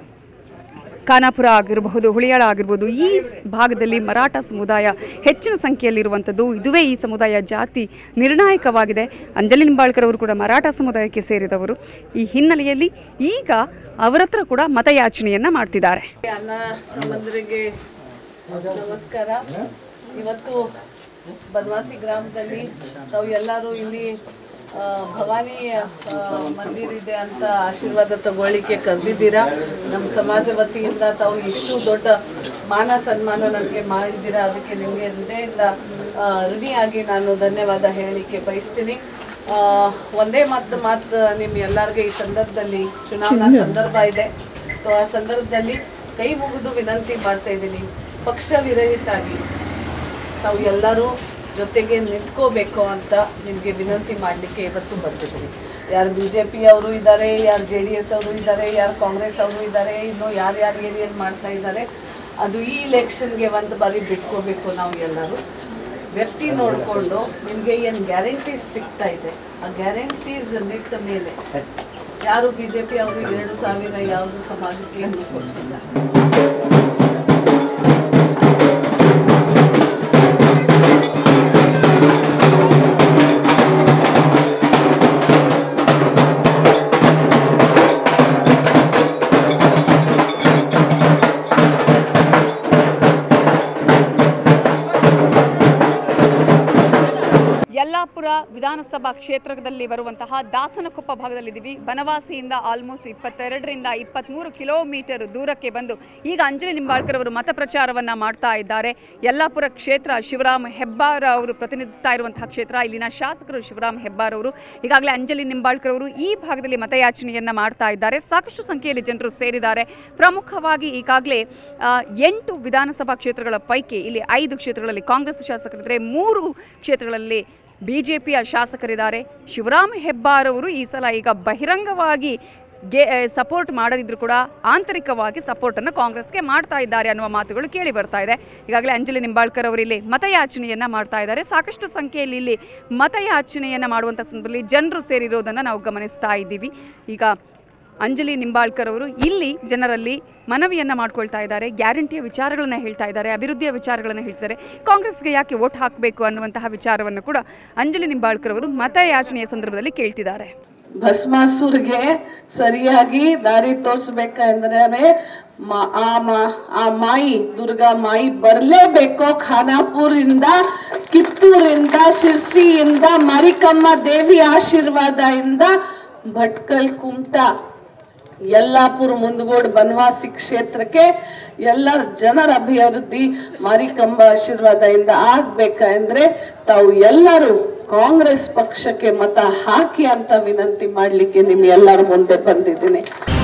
ಖಾನಾಪುರ ಆಗಿರಬಹುದು ಹುಳಿಯಾಳ ಆಗಿರ್ಬೋದು ಈ ಸ್- ಭಾಗದಲ್ಲಿ ಮರಾಠ ಸಮುದಾಯ ಹೆಚ್ಚಿನ ಸಂಖ್ಯೆಯಲ್ಲಿರುವಂಥದ್ದು ಇದುವೇ ಈ ಸಮುದಾಯ ಜಾತಿ ನಿರ್ಣಾಯಕವಾಗಿದೆ ಅಂಜಲಿ ನಿಂಬಾಳ್ಕರ್ ಅವರು ಕೂಡ ಮರಾಠ ಸಮುದಾಯಕ್ಕೆ ಸೇರಿದವರು ಈ ಹಿನ್ನೆಲೆಯಲ್ಲಿ ಈಗ ಅವರ ಹತ್ರ ಕೂಡ ಮತಯಾಚನೆಯನ್ನು ಮಾಡ್ತಿದ್ದಾರೆ ಅಣ್ಣ ತಮ್ಮಂದರಿಗೆ ನಮಸ್ಕಾರ ಇವತ್ತು ಬನವಾಸಿ ಗ್ರಾಮದಲ್ಲಿ ತಾವು ಎಲ್ಲರೂ ಇಲ್ಲಿ ಆ, ಭವಾನಿ ಆ, ಮಂದಿರ ಇದೆ ಅಂತ ಆಶೀರ್ವಾದ ತಗೊಳ್ಳಿಕ್ಕೆ ಕರೆದಿದ್ದೀರಾ ನಮ್ಮ ಸಮಾಜ ವತಿಯಿಂದ ತಾವು ಇಷ್ಟು ದೊಡ್ಡ ಮಾನ ಸನ್ಮಾನ ನನಗೆ ಮಾಡಿದ್ದೀರಾ ಅದಕ್ಕೆ ನಿಮಗೆ ಹೃದಯದಿಂದ ಆ, ಋಣಿಯಾಗಿ ನಾನು ಧನ್ಯವಾದ ಹೇಳಲಿಕ್ಕೆ ಬಯಸ್ತೀನಿ ಆ, ಒಂದೇ ಮಾತು ಮಾತು ನಿಮ್ಮ ಎಲ್ಲರಿಗೆ ಈ ಸಂದರ್ಭದಲ್ಲಿ ಚುನಾವಣಾ ಸಂದರ್ಭ ಇದೆ ಸೊ ಆ ಸಂದರ್ಭದಲ್ಲಿ ಕೈ ಮುಗಿದು ವಿನಂತಿ ಮಾಡ್ತಾ ಇದ್ದೀನಿ ಪಕ್ಷ ವಿರಹಿತಾಗಿ ತಾವು ಎಲ್ಲರೂ ಜೊತೆಗೆ ನಿಂತ್ಕೋಬೇಕು ಅಂತ ನಿಮಗೆ ವಿನಂತಿ ಮಾಡಲಿಕ್ಕೆ ಇವತ್ತು ಬಂದಿದ್ದೀನಿ ಯಾರು ಬಿ ಜೆ ಪಿ ಅವರು ಇದ್ದಾರೆ ಯಾರು ಜೆ ಡಿ ಎಸ್ ಅವರು ಇದ್ದಾರೆ ಯಾರು ಕಾಂಗ್ರೆಸ್ ಅವರು ಇದ್ದಾರೆ ಇನ್ನು ಯಾರ್ಯಾರು ಏನೇನು ಮಾಡ್ತಾ ಇದ್ದಾರೆ ಅದು ಈ ಇಲೆಕ್ಷನ್ಗೆ ಒಂದು ಬಾರಿ ಬಿಟ್ಕೋಬೇಕು ನಾವು ಎಲ್ಲರೂ ವ್ಯಕ್ತಿ ನೋಡಿಕೊಂಡು ನಿಮಗೆ ಏನು ಗ್ಯಾರಂಟೀಸ್ ಸಿಗ್ತಾ ಇದೆ ಆ ಗ್ಯಾರಂಟೀಸ್ ನಿಟ್ಟ ಮೇಲೆ ಯಾರು ಬಿ ಜೆ ಪಿ ಅವರು ಎರಡು ಸಾವಿರ ಯಾವುದು ಸಮಾಜಕ್ಕೆ ಏನು ಕೊಡ್ತಿಲ್ಲ ಯಲ್ಲಾಪುರ ವಿಧಾನಸಭಾ ಕ್ಷೇತ್ರದಲ್ಲಿ ಬರುವಂತಹ ದಾಸನಕೊಪ್ಪ ಭಾಗದಲ್ಲಿದ್ದೀವಿ ಬನವಾಸಿಯಿಂದ ಆಲ್ಮೋಸ್ಟ್ ಇಪ್ಪತ್ತೆರಡರಿಂದ ಇಪ್ಪತ್ತ್ಮೂರು ಕಿಲೋಮೀಟರ್ ದೂರಕ್ಕೆ ಬಂದು ಈಗ ಅಂಜಲಿ ನಿಂಬಾಳ್ಕರ್ ಅವರು ಮತ ಪ್ರಚಾರವನ್ನು ಮಾಡ್ತಾ ಇದ್ದಾರೆ ಯಲ್ಲಾಪುರ ಕ್ಷೇತ್ರ ಶಿವರಾಮ್ ಹೆಬ್ಬಾರ್ ಅವರು ಪ್ರತಿನಿಧಿಸ್ತಾ ಇರುವಂತಹ ಕ್ಷೇತ್ರ ಇಲ್ಲಿನ ಶಾಸಕರು ಶಿವರಾಮ್ ಹೆಬ್ಬಾರ್ ಅವರು ಈಗಾಗಲೇ ಅಂಜಲಿ ನಿಂಬಾಳ್ಕರ್ ಅವರು ಈ ಭಾಗದಲ್ಲಿ ಮತಯಾಚನೆಯನ್ನು ಮಾಡ್ತಾ ಇದ್ದಾರೆ ಸಾಕಷ್ಟು ಸಂಖ್ಯೆಯಲ್ಲಿ ಜನರು ಸೇರಿದ್ದಾರೆ ಪ್ರಮುಖವಾಗಿ ಈಗಾಗಲೇ ಆ, ಎಂಟು ವಿಧಾನಸಭಾ ಕ್ಷೇತ್ರಗಳ ಪೈಕಿ ಇಲ್ಲಿ ಐದು ಕ್ಷೇತ್ರಗಳಲ್ಲಿ ಕಾಂಗ್ರೆಸ್ ಶಾಸಕರಿದ್ದರೆ ಮೂರು ಕ್ಷೇತ್ರಗಳಲ್ಲಿ ಬಿ ಜೆ ಪಿಯ ಶಾಸಕರಿದ್ದಾರೆ ಶಿವರಾಮ್ ಹೆಬ್ಬಾರ್ ಅವರು ಈ ಸಲ ಈಗ ಬಹಿರಂಗವಾಗಿ ಗೆ ಸಪೋರ್ಟ್ ಮಾಡದಿದ್ರು ಕೂಡ ಆಂತರಿಕವಾಗಿ ಸಪೋರ್ಟನ್ನು ಕಾಂಗ್ರೆಸ್ಗೆ ಮಾಡ್ತಾ ಇದ್ದಾರೆ ಅನ್ನುವ ಮಾತುಗಳು ಕೇಳಿ ಬರ್ತಾ ಇದೆ ಈಗಾಗಲೇ ಅಂಜಲಿ ನಿಂಬಾಳ್ಕರ್ ಅವರು ಇಲ್ಲಿ ಮತಯಾಚನೆಯನ್ನು ಮಾಡ್ತಾ ಇದ್ದಾರೆ ಸಾಕಷ್ಟು ಸಂಖ್ಯೆಯಲ್ಲಿ ಇಲ್ಲಿ ಮತಯಾಚನೆಯನ್ನು ಮಾಡುವಂಥ ಸಂದರ್ಭದಲ್ಲಿ ಜನರು ಸೇರಿರೋದನ್ನು ನಾವು ಗಮನಿಸ್ತಾ ಇದ್ದೀವಿ ಈಗ ಅಂಜಲಿ ನಿಂಬಾಳ್ಕರ್ ಅವರು ಇಲ್ಲಿ ಜನರಲ್ಲಿ ಮನವಿಯನ್ನು ಮಾಡ್ಕೊಳ್ತಾ ಇದ್ದಾರೆ ಗ್ಯಾರಂಟಿಯ ವಿಚಾರಗಳನ್ನು ಹೇಳ್ತಾ ಇದ್ದಾರೆ ಅಭಿವೃದ್ಧಿಯ ವಿಚಾರಗಳನ್ನು ಹೇಳ್ತಾರೆ ಕಾಂಗ್ರೆಸ್ಗೆ ಯಾಕೆ ವೋಟ್ ಹಾಕಬೇಕು ಅನ್ನುವಂತಹ ವಿಚಾರವನ್ನು ಕೂಡ ಅಂಜಲಿ ನಿಂಬಾಳ್ಕರ್ ಅವರು ಮತಯಾಚನೆಯ ಸಂದರ್ಭದಲ್ಲಿ ಕೇಳ್ತಿದ್ದಾರೆ ಭಸ್ಮಾಸುರ್ಗೆ ಸರಿಯಾಗಿ ದಾರಿ ತೋರಿಸ್ಬೇಕಂದ್ರೆ ಮ- ಆ ಮ- ಆ ಮಾಯಿ ದುರ್ಗಾ ಮಾಯಿ ಬರ್ಲೇಬೇಕು ಖಾನಾಪುರಿಂದ ಕಿತ್ತೂರಿಂದ ಶಿರ್ಸಿಯಿಂದ ಮರಿಕಮ್ಮ ದೇವಿ ಆಶೀರ್ವಾದದಿಂದ ಭಟ್ಕಲ್ ಕುಮಟಾ ಯಲ್ಲಾಪುರ ಮುಂದಗೋಡ್ ಬನವಾಸಿ ಕ್ಷೇತ್ರಕ್ಕೆ ಎಲ್ಲ ಜನರ ಅಭಿವೃದ್ಧಿ ಮಾರಿಕಂಬ ಆಶೀರ್ವಾದದಿಂದ ಆಗ್ಬೇಕಂದ್ರೆ ತಾವು ಎಲ್ಲರೂ ಕಾಂಗ್ರೆಸ್ ಪಕ್ಷಕ್ಕೆ ಮತ ಹಾಕಿ ಅಂತ ವಿನಂತಿ ಮಾಡ್ಲಿಕ್ಕೆ ನಿಮ್ ಎಲ್ಲರ ಮುಂದೆ ಬಂದಿದ್ದೀನಿ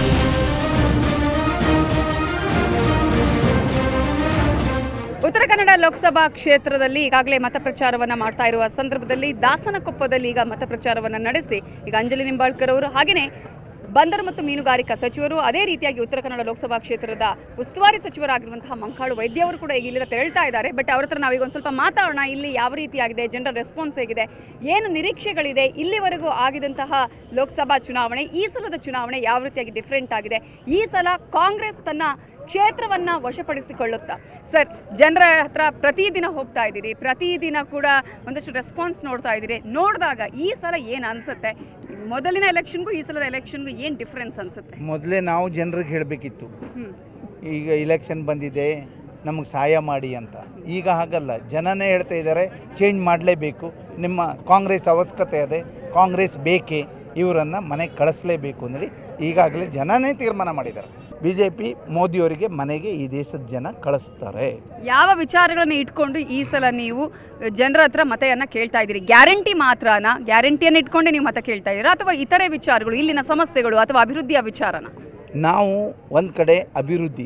ಉತ್ತರ ಕನ್ನಡ ಲೋಕಸಭಾ ಕ್ಷೇತ್ರದಲ್ಲಿ ಈಗಾಗಲೇ ಮತ ಪ್ರಚಾರವನ್ನು ಮಾಡ್ತಾ ಇರುವ ಸಂದರ್ಭದಲ್ಲಿ ದಾಸನಕೊಪ್ಪದಲ್ಲಿ ಈಗ ಮತ ಪ್ರಚಾರವನ್ನು ನಡೆಸಿ ಈಗ ಅಂಜಲಿ ನಿಂಬಾಳ್ಕರ್ ಅವರು ಹಾಗೆಯೇ ಬಂದರು ಮತ್ತು ಮೀನುಗಾರಿಕಾ ಸಚಿವರು ಅದೇ ರೀತಿಯಾಗಿ ಉತ್ತರ ಕನ್ನಡ ಲೋಕಸಭಾ ಕ್ಷೇತ್ರದ ಉಸ್ತುವಾರಿ ಸಚಿವರಾಗಿರುವಂತಹ ಮಂಕಾಳು ವೈದ್ಯ ಅವರು ಕೂಡ ಈಗ ಇಲ್ಲಿಂದ ತೆರಳ್ತಾ ಇದ್ದಾರೆ ಬಟ್ ಅವ್ರ ಹತ್ರ ನಾವೀಗ ಒಂದು ಸ್ವಲ್ಪ ಮಾತಾಡೋಣ ಇಲ್ಲಿ ಯಾವ ರೀತಿಯಾಗಿದೆ ಜನರ ರೆಸ್ಪಾನ್ಸ್ ಹೇಗಿದೆ ಏನು ನಿರೀಕ್ಷೆಗಳಿದೆ ಇಲ್ಲಿವರೆಗೂ ಆಗಿದಂತಹ ಲೋಕಸಭಾ ಚುನಾವಣೆ ಈ ಸಲದ ಚುನಾವಣೆ ಯಾವ ರೀತಿಯಾಗಿ ಡಿಫ್ರೆಂಟ್ ಆಗಿದೆ ಈ ಸಲ ಕಾಂಗ್ರೆಸ್ ತನ್ನ ಕ್ಷೇತ್ರವನ್ನು ವಶಪಡಿಸಿಕೊಳ್ಳುತ್ತಾ ಸರ್ ಜನರ ಹತ್ರ ಪ್ರತಿದಿನ ಹೋಗ್ತಾ ಇದ್ದೀರಿ ಪ್ರತಿದಿನ ಕೂಡ ಒಂದಷ್ಟು ರೆಸ್ಪಾನ್ಸ್ ನೋಡ್ತಾ ಇದ್ದೀರಿ ನೋಡಿದಾಗ ಈ ಸಲ ಏನು ಅನಿಸುತ್ತೆ ಮೊದಲಿನ ಎಲೆಕ್ಷನ್ಗೂ ಈ ಸಲದ ಎಲೆಕ್ಷನ್ಗೂ ಏನು ಡಿಫ್ರೆನ್ಸ್ ಅನಿಸುತ್ತೆ ಮೊದಲೇ ನಾವು ಜನರಿಗೆ ಹೇಳಬೇಕಿತ್ತು ಹ್ಞೂ ಈಗ ಇಲೆಕ್ಷನ್ ಬಂದಿದೆ ನಮಗೆ ಸಹಾಯ ಮಾಡಿ ಅಂತ ಈಗ ಹಾಗಲ್ಲ ಜನನೇ ಹೇಳ್ತಾ ಇದ್ದಾರೆ ಚೇಂಜ್ ಮಾಡಲೇಬೇಕು ನಿಮ್ಮ ಕಾಂಗ್ರೆಸ್ ಅವಶ್ಯಕತೆ ಇದೆ ಕಾಂಗ್ರೆಸ್ ಬೇಕೇ ಇವರನ್ನು ಮನೆಗೆ ಕಳಿಸ್ಲೇಬೇಕು ಅಂತೇಳಿ ಈಗಾಗಲೇ ಜನನೇ ತೀರ್ಮಾನ ಮಾಡಿದ್ದಾರೆ ಬಿ ಜೆ ಪಿ ಮೋದಿಯವರಿಗೆ ಮನೆಗೆ ಈ ದೇಶದ ಜನ ಕಳಿಸ್ತಾರೆ ಯಾವ ವಿಚಾರಗಳನ್ನು ಇಟ್ಕೊಂಡು ಈ ಸಲ ನೀವು ಜನರ ಹತ್ರ ಮತವನ್ನು ಕೇಳ್ತಾ ಇದ್ದೀರಿ ಗ್ಯಾರಂಟಿ ಮಾತ್ರನಾ ಗ್ಯಾರಂಟಿಯನ್ನು ಇಟ್ಕೊಂಡೆ ನೀವು ಮತ ಕೇಳ್ತಾ ಇದ್ದೀರಾ ಅಥವಾ ಇತರೆ ವಿಚಾರಗಳು ಇಲ್ಲಿನ ಸಮಸ್ಯೆಗಳು ಅಥವಾ ಅಭಿವೃದ್ಧಿಯ ವಿಚಾರನ ನಾವು ಒಂದು ಕಡೆ ಅಭಿವೃದ್ಧಿ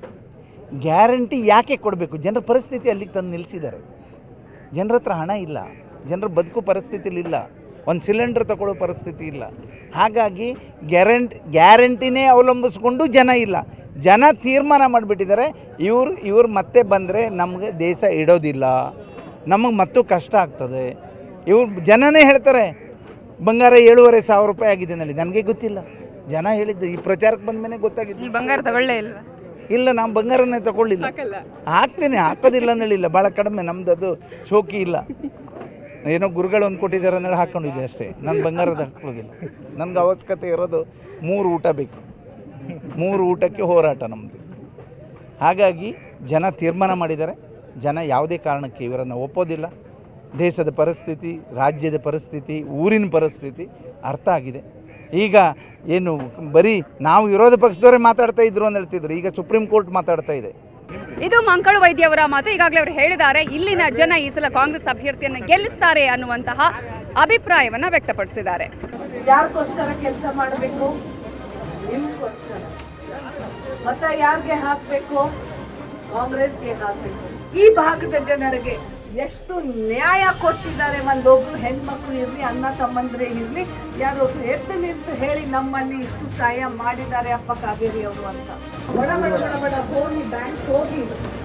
ಗ್ಯಾರಂಟಿ ಯಾಕೆ ಕೊಡಬೇಕು ಜನರ ಪರಿಸ್ಥಿತಿ ಅಲ್ಲಿಗೆ ತಂದು ನಿಲ್ಲಿಸಿದ್ದಾರೆ ಜನರ ಹತ್ರ ಹಣ ಇಲ್ಲ ಜನರ ಬದುಕು ಪರಿಸ್ಥಿತಿಲಿ ಇಲ್ಲ ಒಂದು ಸಿಲಿಂಡರ್ ತಗೊಳ್ಳೋ ಪರಿಸ್ಥಿತಿ ಇಲ್ಲ ಹಾಗಾಗಿ ಗ್ಯಾರಂಟ್ ಗ್ಯಾರಂಟಿನೇ ಅವಲಂಬಿಸ್ಕೊಂಡು ಜನ ಇಲ್ಲ ಜನ ತೀರ್ಮಾನ ಮಾಡಿಬಿಟ್ಟಿದ್ದಾರೆ ಇವ್ರು ಇವ್ರು ಮತ್ತೆ ಬಂದರೆ ನಮಗೆ ದೇಶ ಇಡೋದಿಲ್ಲ ನಮಗೆ ಮತ್ತೂ ಕಷ್ಟ ಆಗ್ತದೆ ಇವ್ರು ಜನನೇ ಹೇಳ್ತಾರೆ ಬಂಗಾರ ಏಳುವರೆ ಸಾವಿರ ರೂಪಾಯಿ ಆಗಿದೆ ನಡಿ ನನಗೆ ಗೊತ್ತಿಲ್ಲ ಜನ ಹೇಳಿದ್ದು ಈ ಪ್ರಚಾರಕ್ಕೆ ಬಂದ ಮೇಲೆ ಗೊತ್ತಾಗಿದ್ದು ನೀವು ಬಂಗಾರ ತಗೊಳ್ಳೇ ಇಲ್ವಾ ಇಲ್ಲ ನಾವು ಬಂಗಾರನೇ ತಗೊಳ್ಳಿಲ್ಲ ಹಾಕಲ್ಲ ಹಾಕ್ತೀನಿ ಹಾಕೋದಿಲ್ಲ ಅಂದೇಳಿಲ್ಲ ಭಾಳ ಕಡಿಮೆ ನಮ್ದು ಅದು ಶೋಕಿ ಇಲ್ಲ ಏನೋ ಗುರುಗಳು ಒಂದು ಕೊಟ್ಟಿದ್ದಾರೆ ಅಂದೇಳಿ ಹಾಕ್ಕೊಂಡಿದ್ದೆ ಅಷ್ಟೇ ನಾನು ಬಂಗಾರದ ಹಾಕೊಳ್ಳೋದಿಲ್ಲ ನಮ್ಗೆ ಅವಶ್ಯಕತೆ ಇರೋದು ಮೂರು ಊಟ ಬೇಕು ಮೂರು ಊಟಕ್ಕೆ ಹೋರಾಟ ನಮ್ಮದು ಹಾಗಾಗಿ ಜನ ತೀರ್ಮಾನ ಮಾಡಿದ್ದಾರೆ ಜನ ಯಾವುದೇ ಕಾರಣಕ್ಕೆ ಇವರನ್ನು ಒಪ್ಪೋದಿಲ್ಲ ದೇಶದ ಪರಿಸ್ಥಿತಿ ರಾಜ್ಯದ ಪರಿಸ್ಥಿತಿ ಊರಿನ ಪರಿಸ್ಥಿತಿ ಅರ್ಥ ಆಗಿದೆ ಈಗ ಏನು ಬರೀ ನಾವು ವಿರೋಧ ಪಕ್ಷದವರೇ ಮಾತಾಡ್ತಾ ಇದ್ರು ಅಂತ ಹೇಳ್ತಿದ್ರು ಈಗ ಸುಪ್ರೀಂ ಕೋರ್ಟ್ ಮಾತಾಡ್ತಾ ಇದೆ ಇದು ಮಂಕಳು ವೈದ್ಯ ಅವರ ಮಾತು ಈಗಾಗಲೇ ಅವರು ಹೇಳಿದ್ದಾರೆ ಇಲ್ಲಿನ ಜನ ಈ ಸಲ ಕಾಂಗ್ರೆಸ್ ಅಭ್ಯರ್ಥಿಯನ್ನು ಗೆಲ್ಲಿಸ್ತಾರೆ ಅನ್ನುವಂತಹ ಅಭಿಪ್ರಾಯವನ್ನ ವ್ಯಕ್ತಪಡಿಸಿದ್ದಾರೆ ಯಾರಿಗೋಸ್ಕರ ಕೆಲಸ ಮಾಡಬೇಕು ನಿಮ್ಗೋಸ್ಕರ ಮತ ಯಾರಿಗೆ ಹಾಕ್ಬೇಕು ಕಾಂಗ್ರೆಸ್ಗೆ ಹಾಕ್ಬೇಕು ಈ ಭಾಗದ ಜನರಿಗೆ ಎಷ್ಟು ನ್ಯಾಯ ಕೊಟ್ಟಿದ್ದಾರೆ ಒಂದೊಬ್ರು ಹೆಣ್ಮಕ್ಳು ಇರ್ಲಿ ಅಣ್ಣ ತಮ್ಮಂದ್ರೆ ಇರ್ಲಿ ಯಾರು ಒಬ್ರು ಎದ್ದು ನಿಂತು ಹೇಳಿ ನಮ್ಮಲ್ಲಿ ಇಷ್ಟು ಸಹಾಯ ಮಾಡಿದ್ದಾರೆ ಅಪ್ಪ ಕಾವೇರಿ ಅವರು ಅಂತ ಬಡ ಬಡ ಬಡ ಬಡ ಹೋಗಿ ಬ್ಯಾಂಕ್ ಹೋಗಿ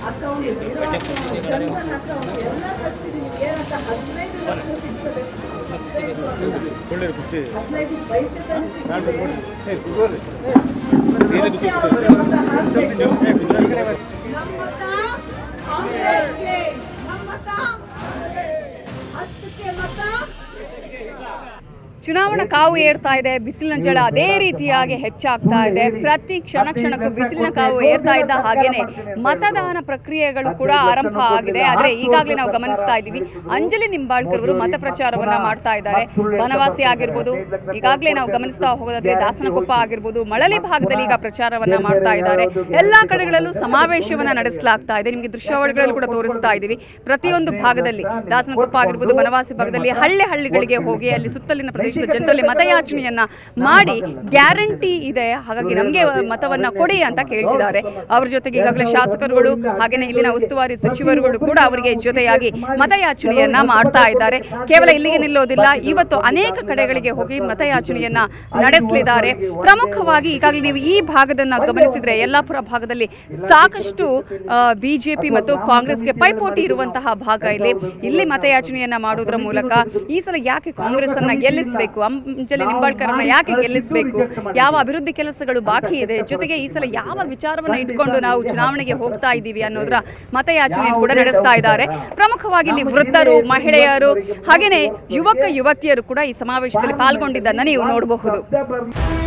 ಅಕೌಂಟ್ ಜನ್ಧನ್ ಅಕೌಂಟ್ ಎಲ್ಲ ತೆಗ್ಸಿದೀವಿ ಏನಂತ ಹದಿನೈದು ಲಕ್ಷ ಸಿಗ್ತದೆ ಹದಿನೈದು ಅಲ್ಲ. ಹದಿನೈದು ಪೈಸೆ ತಾನೇ ಸಿಗ್ತದೆ ಮತ್ತೆ ಅವ್ರಿಗೆ ಮತ ಹಾಕ್ಬೇಕು. ನಮ್ಮ ಮತ ಕಾಂಗ್ರೆಸ್ಗೆ. ನಮ್ಮ ಮತ ಹಸ್ತಕ್ಕೆ ಮತ ಚುನಾವಣಾ ಕಾವು ಏರ್ತಾ ಇದೆ ಬಿಸಿಲಿನ ಜಳ ಅದೇ ರೀತಿಯಾಗಿ ಹೆಚ್ಚಾಗ್ತಾ ಇದೆ ಪ್ರತಿ ಕ್ಷಣ ಕ್ಷಣಕ್ಕೂ ಬಿಸಿಲಿನ ಕಾವು ಏರ್ತಾ ಇದ್ದ ಹಾಗೇನೆ ಮತದಾನ ಪ್ರಕ್ರಿಯೆಗಳು ಕೂಡ ಆರಂಭ ಆಗಿದೆ ಆದರೆ ಈಗಾಗಲೇ ನಾವು ಗಮನಿಸ್ತಾ ಇದ್ದೀವಿ ಅಂಜಲಿ ನಿಂಬಾಳ್ಕರ್ ಅವರು ಮತ ಪ್ರಚಾರವನ್ನ ಮಾಡ್ತಾ ಇದ್ದಾರೆ ಬನವಾಸಿ ಆಗಿರ್ಬೋದು ಈಗಾಗಲೇ ನಾವು ಗಮನಿಸ್ತಾ ಹೋಗೋದಾದ್ರೆ ದಾಸನಕೊಪ್ಪ ಆಗಿರ್ಬೋದು ಮಳಲಿ ಭಾಗದಲ್ಲಿ ಈಗ ಪ್ರಚಾರವನ್ನ ಮಾಡ್ತಾ ಇದ್ದಾರೆ ಎಲ್ಲಾ ಕಡೆಗಳಲ್ಲೂ ಸಮಾವೇಶವನ್ನ ನಡೆಸಲಾಗ್ತಾ ಇದೆ ನಿಮಗೆ ದೃಶ್ಯಾವಳಿಗಳಲ್ಲಿ ಕೂಡ ತೋರಿಸ್ತಾ ಇದ್ದೀವಿ ಪ್ರತಿಯೊಂದು ಭಾಗದಲ್ಲಿ ದಾಸನಕೊಪ್ಪ ಆಗಿರ್ಬೋದು ಬನವಾಸಿ ಭಾಗದಲ್ಲಿ ಹಳ್ಳಿ ಹಳ್ಳಿಗಳಿಗೆ ಹೋಗಿ ಅಲ್ಲಿ ಸುತ್ತಲಿನ ಪ್ರದೇಶದ ಜನರಲ್ಲಿ ಮತಯಾಚನೆಯನ್ನ ಮಾಡಿ ಗ್ಯಾರಂಟಿ ಇದೆ ಹಾಗಾಗಿ ನಮಗೆ ಮತವನ್ನ ಕೊಡಿ ಅಂತ ಕೇಳ್ತಿದ್ದಾರೆ ಅವ್ರ ಜೊತೆಗೆ ಈಗಾಗಲೇ ಶಾಸಕರುಗಳು ಹಾಗೇನೆ ಇಲ್ಲಿನ ಉಸ್ತುವಾರಿ ಸಚಿವರುಗಳು ಕೂಡ ಅವರಿಗೆ ಜೊತೆಯಾಗಿ ಮತಯಾಚನೆಯನ್ನ ಮಾಡ್ತಾ ಇದ್ದಾರೆ ಕೇವಲ ಇಲ್ಲಿಗೆ ನಿಲ್ಲೋದಿಲ್ಲ ಇವತ್ತು ಅನೇಕ ಕಡೆಗಳಿಗೆ ಹೋಗಿ ಮತಯಾಚನೆಯನ್ನ ನಡೆಸಲಿದ್ದಾರೆ ಪ್ರಮುಖವಾಗಿ ಈಗಾಗಲೇ ನೀವು ಈ ಭಾಗದನ್ನ ಗಮನಿಸಿದ್ರೆ ಯಲ್ಲಾಪುರ ಭಾಗದಲ್ಲಿ ಸಾಕಷ್ಟು ಬಿಜೆಪಿ ಮತ್ತು ಕಾಂಗ್ರೆಸ್ಗೆ ಪೈಪೋಟಿ ಇರುವಂತಹ ಭಾಗ ಇಲ್ಲಿ ಇಲ್ಲಿ ಮತಯಾಚನೆಯನ್ನ ಮಾಡುವುದರ ಮೂಲಕ ಈ ಸಲ ಯಾಕೆ ಕಾಂಗ್ರೆಸ್ ಅನ್ನ ಗೆಲ್ಲಿಸಬೇಕು ಅಂಜಲಿ ನಿಂಬಾಳ್ಕರ್ನ ಯಾಕೆ ಗೆಲ್ಲಿಸಬೇಕು ಯಾವ ಅಭಿವೃದ್ಧಿ ಕೆಲಸಗಳು ಬಾಕಿ ಇದೆ ಜೊತೆಗೆ ಈ ಸಲ ಯಾವ ವಿಚಾರವನ್ನ ಇಟ್ಕೊಂಡು ನಾವು ಚುನಾವಣೆಗೆ ಹೋಗ್ತಾ ಇದ್ದೀವಿ ಅನ್ನೋದರ ಮತಯಾಚನೆಯನ್ನು ಕೂಡ ನಡೆಸ್ತಾ ಇದ್ದಾರೆ ಪ್ರಮುಖವಾಗಿ ಇಲ್ಲಿ ವೃದ್ಧರು ಮಹಿಳೆಯರು ಹಾಗೇನೆ ಯುವಕ ಯುವತಿಯರು ಕೂಡ ಈ ಸಮಾವೇಶದಲ್ಲಿ ಪಾಲ್ಗೊಂಡಿದ್ದನ್ನ ನೀವು ನೋಡಬಹುದು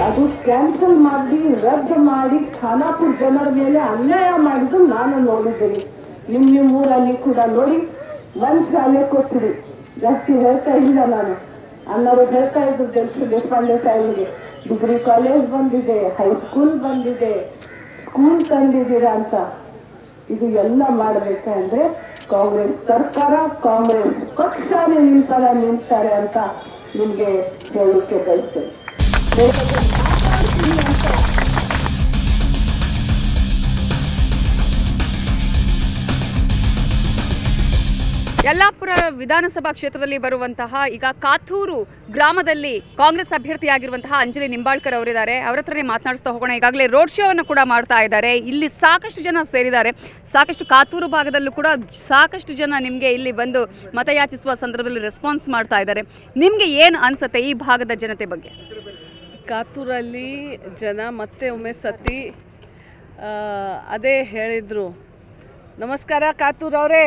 ಅದು ಕ್ಯಾನ್ಸಲ್ ಮಾಡಿ ರದ್ದು ಮಾಡಿ ಖಾನಾಪುರ ಜನರ ಮೇಲೆ ಅನ್ಯಾಯ ಮಾಡಿದ್ದು ನಾನು ನೋಡಿದ್ದೀನಿ ನಿಮ್ ನಿಮ್ ಊರಲ್ಲಿ ಕೂಡ ನೋಡಿ ಒಂದ್ ಶಾಲೆ ಕೊಟ್ಟಿರಿ ಜಾಸ್ತಿ ಹೇಳ್ತಾ ಇಲ್ಲ ನಾನು ಅನ್ನೋರು ಹೇಳ್ತಾ ಇದ್ರು ದೇಶ ದೇಶಪಾಂಡೆ ಸಾಹೇಬ್ರಿಗೆ ಡಿಗ್ರಿ ಕಾಲೇಜ್ ಬಂದಿದೆ ಹೈಸ್ಕೂಲ್ ಬಂದಿದೆ ಸ್ಕೂಲ್ ತಂದಿದ್ದೀರಾ ಅಂತ ಇದು ಎಲ್ಲ ಮಾಡ್ಬೇಕಂದ್ರೆ ಕಾಂಗ್ರೆಸ್ ಸರ್ಕಾರ ಕಾಂಗ್ರೆಸ್ ಪಕ್ಷನೇ ನಿಂತರ ನಿಂತಾರೆ ಅಂತ ನಿಮ್ಗೆ ಹೇಳಲಿಕ್ಕೆ ಬಯಸ್ತೇನೆ ಬೇಕಾದ್ರೆ ಮಾತಾಡ್ತೀನಿ ಅಂತ ಯಲ್ಲಾಪುರ ವಿಧಾನಸಭಾ ಕ್ಷೇತ್ರದಲ್ಲಿ ಬರುವಂತಹ ಈಗ ಕಾಥೂರು ಗ್ರಾಮದಲ್ಲಿ ಕಾಂಗ್ರೆಸ್ ಅಭ್ಯರ್ಥಿಯಾಗಿರುವಂತಹ ಅಂಜಲಿ ನಿಂಬಾಳ್ಕರ್ ಅವರಿದ್ದಾರೆ ಅವರ ಹತ್ರನೇ ಮಾತನಾಡಿಸ್ತಾ ಹೋಗೋಣ ಈಗಾಗಲೇ ರೋಡ್ ಶೋ ಅನ್ನು ಕೂಡ ಮಾಡ್ತಾ ಇದ್ದಾರೆ ಇಲ್ಲಿ ಸಾಕಷ್ಟು ಜನ ಸೇರಿದ್ದಾರೆ ಸಾಕಷ್ಟು ಕಾತೂರು ಭಾಗದಲ್ಲೂ ಕೂಡ ಸಾಕಷ್ಟು ಜನ ನಿಮಗೆ ಇಲ್ಲಿ ಬಂದು ಮತಯಾಚಿಸುವ ಸಂದರ್ಭದಲ್ಲಿ ರೆಸ್ಪಾನ್ಸ್ ಮಾಡ್ತಾ ಇದ್ದಾರೆ ನಿಮಗೆ ಏನು ಅನ್ಸುತ್ತೆ ಈ ಭಾಗದ ಜನತೆ ಬಗ್ಗೆ ಕಾತೂರಲ್ಲಿ ಜನ ಮತ್ತೆ ಒಮ್ಮೆ ಸತಿ ಆ, ಅದೇ ಹೇಳಿದರು ನಮಸ್ಕಾರ ಕಾತೂರ್ ಅವರೇ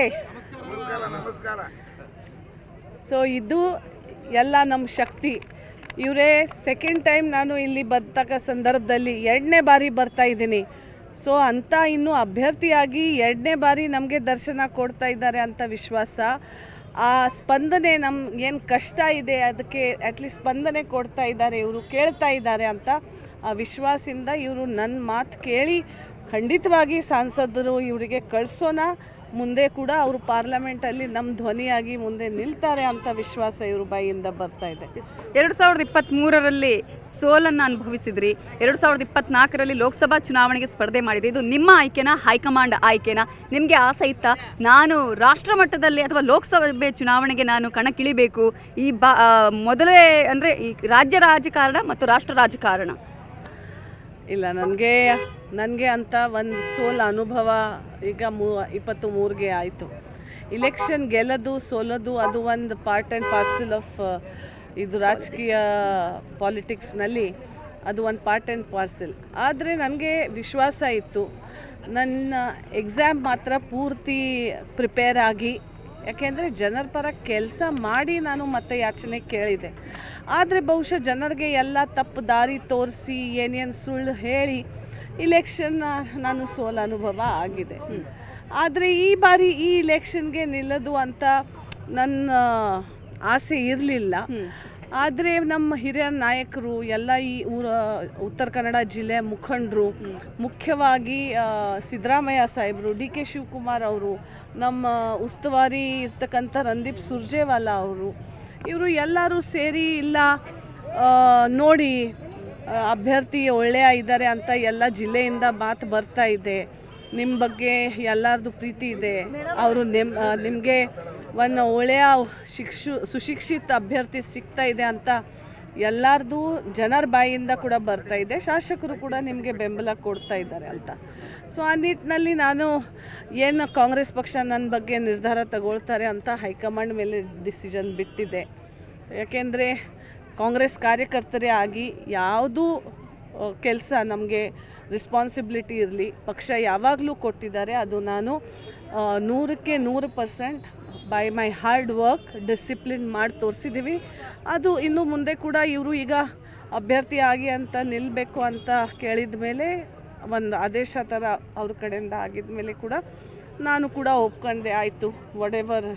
ಸೊ ಇದು ಎಲ್ಲ ನಮ್ಮ ಶಕ್ತಿ ಇವರೇ ಸೆಕೆಂಡ್ ಟೈಮ್ ನಾನು ಇಲ್ಲಿ ಬರ್ತಕ್ಕ ಸಂದರ್ಭದಲ್ಲಿ ಎರಡನೇ ಬಾರಿ ಬರ್ತಾ ಇದ್ದೀನಿ ಸೊ ಅಂತ ಇನ್ನು ಅಭ್ಯರ್ಥಿಯಾಗಿ ಎರಡನೇ ಬಾರಿ ನಮಗೆ ದರ್ಶನ ಕೊಡ್ತಾ ಇದ್ದಾರೆ ಅಂತ ವಿಶ್ವಾಸ ಆ ಸ್ಪಂದನೆ ನಮ್ಮ ಏನು ಕಷ್ಟ ಇದೆ ಅದಕ್ಕೆ ಅಟ್ಲೀಸ್ಟ್ ಸ್ಪಂದನೆ ಕೊಡ್ತಾ ಇದ್ದಾರೆ ಇವರು ಕೇಳ್ತಾ ಇದ್ದಾರೆ ಅಂತ ಆ ವಿಶ್ವಾಸದಿಂದ ಇವರು ನನ್ನ ಮಾತು ಕೇಳಿ ಖಂಡಿತವಾಗಿ ಸಂಸದರು ಇವರಿಗೆ ಕಳಿಸೋಣ ಮುಂದೆ ಕೂಡ ಅವರು ಪಾರ್ಲಿಮೆಂಟಲ್ಲಿ ನಮ್ಮ ಧ್ವನಿಯಾಗಿ ಮುಂದೆ ನಿಲ್ತಾರೆ ಅಂತ ವಿಶ್ವಾಸ ಇವ್ರ ಬಾಯಿಯಿಂದ ಬರ್ತಾ ಇದೆ ಎರಡು ಸಾವಿರದ ಇಪ್ಪತ್ತ್ಮೂರರಲ್ಲಿ ಸೋಲನ್ನು ಅನುಭವಿಸಿದ್ರಿ ಎರಡು ಸಾವಿರದ ಇಪ್ಪತ್ನಾಲ್ಕರಲ್ಲಿ ಲೋಕಸಭಾ ಚುನಾವಣೆಗೆ ಸ್ಪರ್ಧೆ ಮಾಡಿದೆ ಇದು ನಿಮ್ಮ ಆಯ್ಕೆನಾ ಹೈಕಮಾಂಡ್ ಆಯ್ಕೆನಾ ನಿಮಗೆ ಆಸೆ ಇತ್ತಾ ನಾನು ರಾಷ್ಟ್ರ ಮಟ್ಟದಲ್ಲಿ ಅಥವಾ ಲೋಕಸಭೆ ಚುನಾವಣೆಗೆ ನಾನು ಕಣಕ್ಕಿಳಿಬೇಕು ಈ ಬಾ ಆ, ಮೊದಲೇ ಅಂದರೆ ಈ ರಾಜ್ಯ ರಾಜಕಾರಣ ಮತ್ತು ರಾಷ್ಟ್ರ ರಾಜಕಾರಣ ಇಲ್ಲ ನನಗೆ ನನಗೆ ಅಂತ ಒಂದು ಸೋಲ ಅನುಭವ ಈಗ ಮೂ ಇಪ್ಪತ್ತು ಮೂರಿಗೆ ಆಯಿತು ಇಲೆಕ್ಷನ್ ಗೆಲ್ಲೋದು ಸೋಲೋದು ಅದು ಒಂದು ಪಾರ್ಟ್ ಆ್ಯಂಡ್ ಪಾರ್ಸಲ್ ಆಫ್ ಇದು ರಾಜಕೀಯ ಪಾಲಿಟಿಕ್ಸ್ನಲ್ಲಿ ಅದು ಒಂದು ಪಾರ್ಟ್ ಆ್ಯಂಡ್ ಪಾರ್ಸಲ್ ಆದರೆ ನನಗೆ ವಿಶ್ವಾಸ ಇತ್ತು ನನ್ನ ಎಕ್ಸಾಮ್ ಮಾತ್ರ ಪೂರ್ತಿ ಪ್ರಿಪೇರ್ ಆಗಿ ಯಾಕೆಂದರೆ ಜನರ ಪರ ಕೆಲಸ ಮಾಡಿ ನಾನು ಮತ್ತೆ ಯಾಚನೆ ಕೇಳಿದೆ ಆದರೆ ಬಹುಶಃ ಜನರಿಗೆ ಎಲ್ಲ ತಪ್ಪು ದಾರಿ ತೋರಿಸಿ ಏನೇನು ಸುಳ್ಳು ಹೇಳಿ ಇಲೆಕ್ಷನ್ ನಾನು ಸೋಲ ಅನುಭವ ಆಗಿದೆ ಆದರೆ ಈ ಬಾರಿ ಈ ಇಲೆಕ್ಷನ್ಗೆ ನಿಲ್ಲೋದು ಅಂತ ನನ್ನ ಆಸೆ ಇರಲಿಲ್ಲ ಆದರೆ ನಮ್ಮ ಹಿರಿಯ ನಾಯಕರು ಎಲ್ಲ ಈ ಊರ ಉತ್ತರ ಕನ್ನಡ ಜಿಲ್ಲೆ ಮುಖಂಡರು ಮುಖ್ಯವಾಗಿ ಆ, ಸಿದ್ದರಾಮಯ್ಯ ಸಾಹೇಬರು ಡಿ ಕೆ ಶಿವಕುಮಾರ್ ಅವರು ನಮ್ಮ ಉಸ್ತುವಾರಿ ಇರ್ತಕ್ಕಂಥ ರಂದೀಪ್ ಸುರ್ಜೇವಾಲಾ ಅವರು ಇವರು ಎಲ್ಲರೂ ಸೇರಿ ಇಲ್ಲ ಆ, ನೋಡಿ ಆ, ಅಭ್ಯರ್ಥಿ ಒಳ್ಳೆಯ ಇದ್ದಾರೆ ಅಂತ ಎಲ್ಲ ಜಿಲ್ಲೆಯಿಂದ ಮಾತು ಬರ್ತಾ ಇದೆ ನಿಮ್ಮ ಬಗ್ಗೆ ಎಲ್ಲರದು ಪ್ರೀತಿ ಇದೆ ಅವರು ನಿಮ್ ನಿಮಗೆ ಒಂದು ಒಳ್ಳೆಯ ಶಿಕ್ಷು ಸುಶಿಕ್ಷಿತ ಅಭ್ಯರ್ಥಿ ಸಿಗ್ತಾ ಇದೆ ಅಂತ ಎಲ್ಲರದು ಜನರ ಬಾಯಿಯಿಂದ ಕೂಡ ಬರ್ತಾ ಇದೆ ಶಾಸಕರು ಕೂಡ ನಿಮಗೆ ಬೆಂಬಲ ಕೊಡ್ತಾ ಇದ್ದಾರೆ ಅಂತ ಸೊ ಆ ನಿಟ್ಟಿನಲ್ಲಿ ನಾನು ಏನು ಕಾಂಗ್ರೆಸ್ ಪಕ್ಷ ನನ್ನ ಬಗ್ಗೆ ನಿರ್ಧಾರ ತಗೊಳ್ತಾರೆ ಅಂತ ಹೈಕಮಾಂಡ್ ಮೇಲೆ ಡಿಸಿಷನ್ ಬಿಟ್ಟಿದೆ ಯಾಕೆಂದರೆ ಕಾಂಗ್ರೆಸ್ ಕಾರ್ಯಕರ್ತರೇ ಆಗಿ ಯಾವುದೂ ಕೆಲಸ ನಮಗೆ ರೆಸ್ಪಾನ್ಸಿಬಿಲಿಟಿ ಇರಲಿ ಪಕ್ಷ ಯಾವಾಗಲೂ ಕೊಟ್ಟಿದ್ದಾರೆ ಅದು ನಾನು ಆ, ನೂರಕ್ಕೆ ನೂರು percent by my hard work discipline ಮಾಡಿ ತೋರಿಸಿದ್ದೀವಿ ಅದು ಇನ್ನು ಮುಂದೆ ಕೂಡ ಇವರು ಈಗ ಅಭ್ಯರ್ಥಿ ಆಗಿ ಅಂತ ನಿಲ್ಲಬೇಕು ಅಂತ ಕೇಳಿದ ಮೇಲೆ ಒಂದು ಆದೇಶ ಥರ ಅವ್ರ ಕಡೆಯಿಂದ ಆಗಿದ ಮೇಲೆ ಕೂಡ ನಾನು ಕೂಡ ಒಪ್ಕೊಂಡೆ ಆಯಿತು ವಟ್ ಎವರ್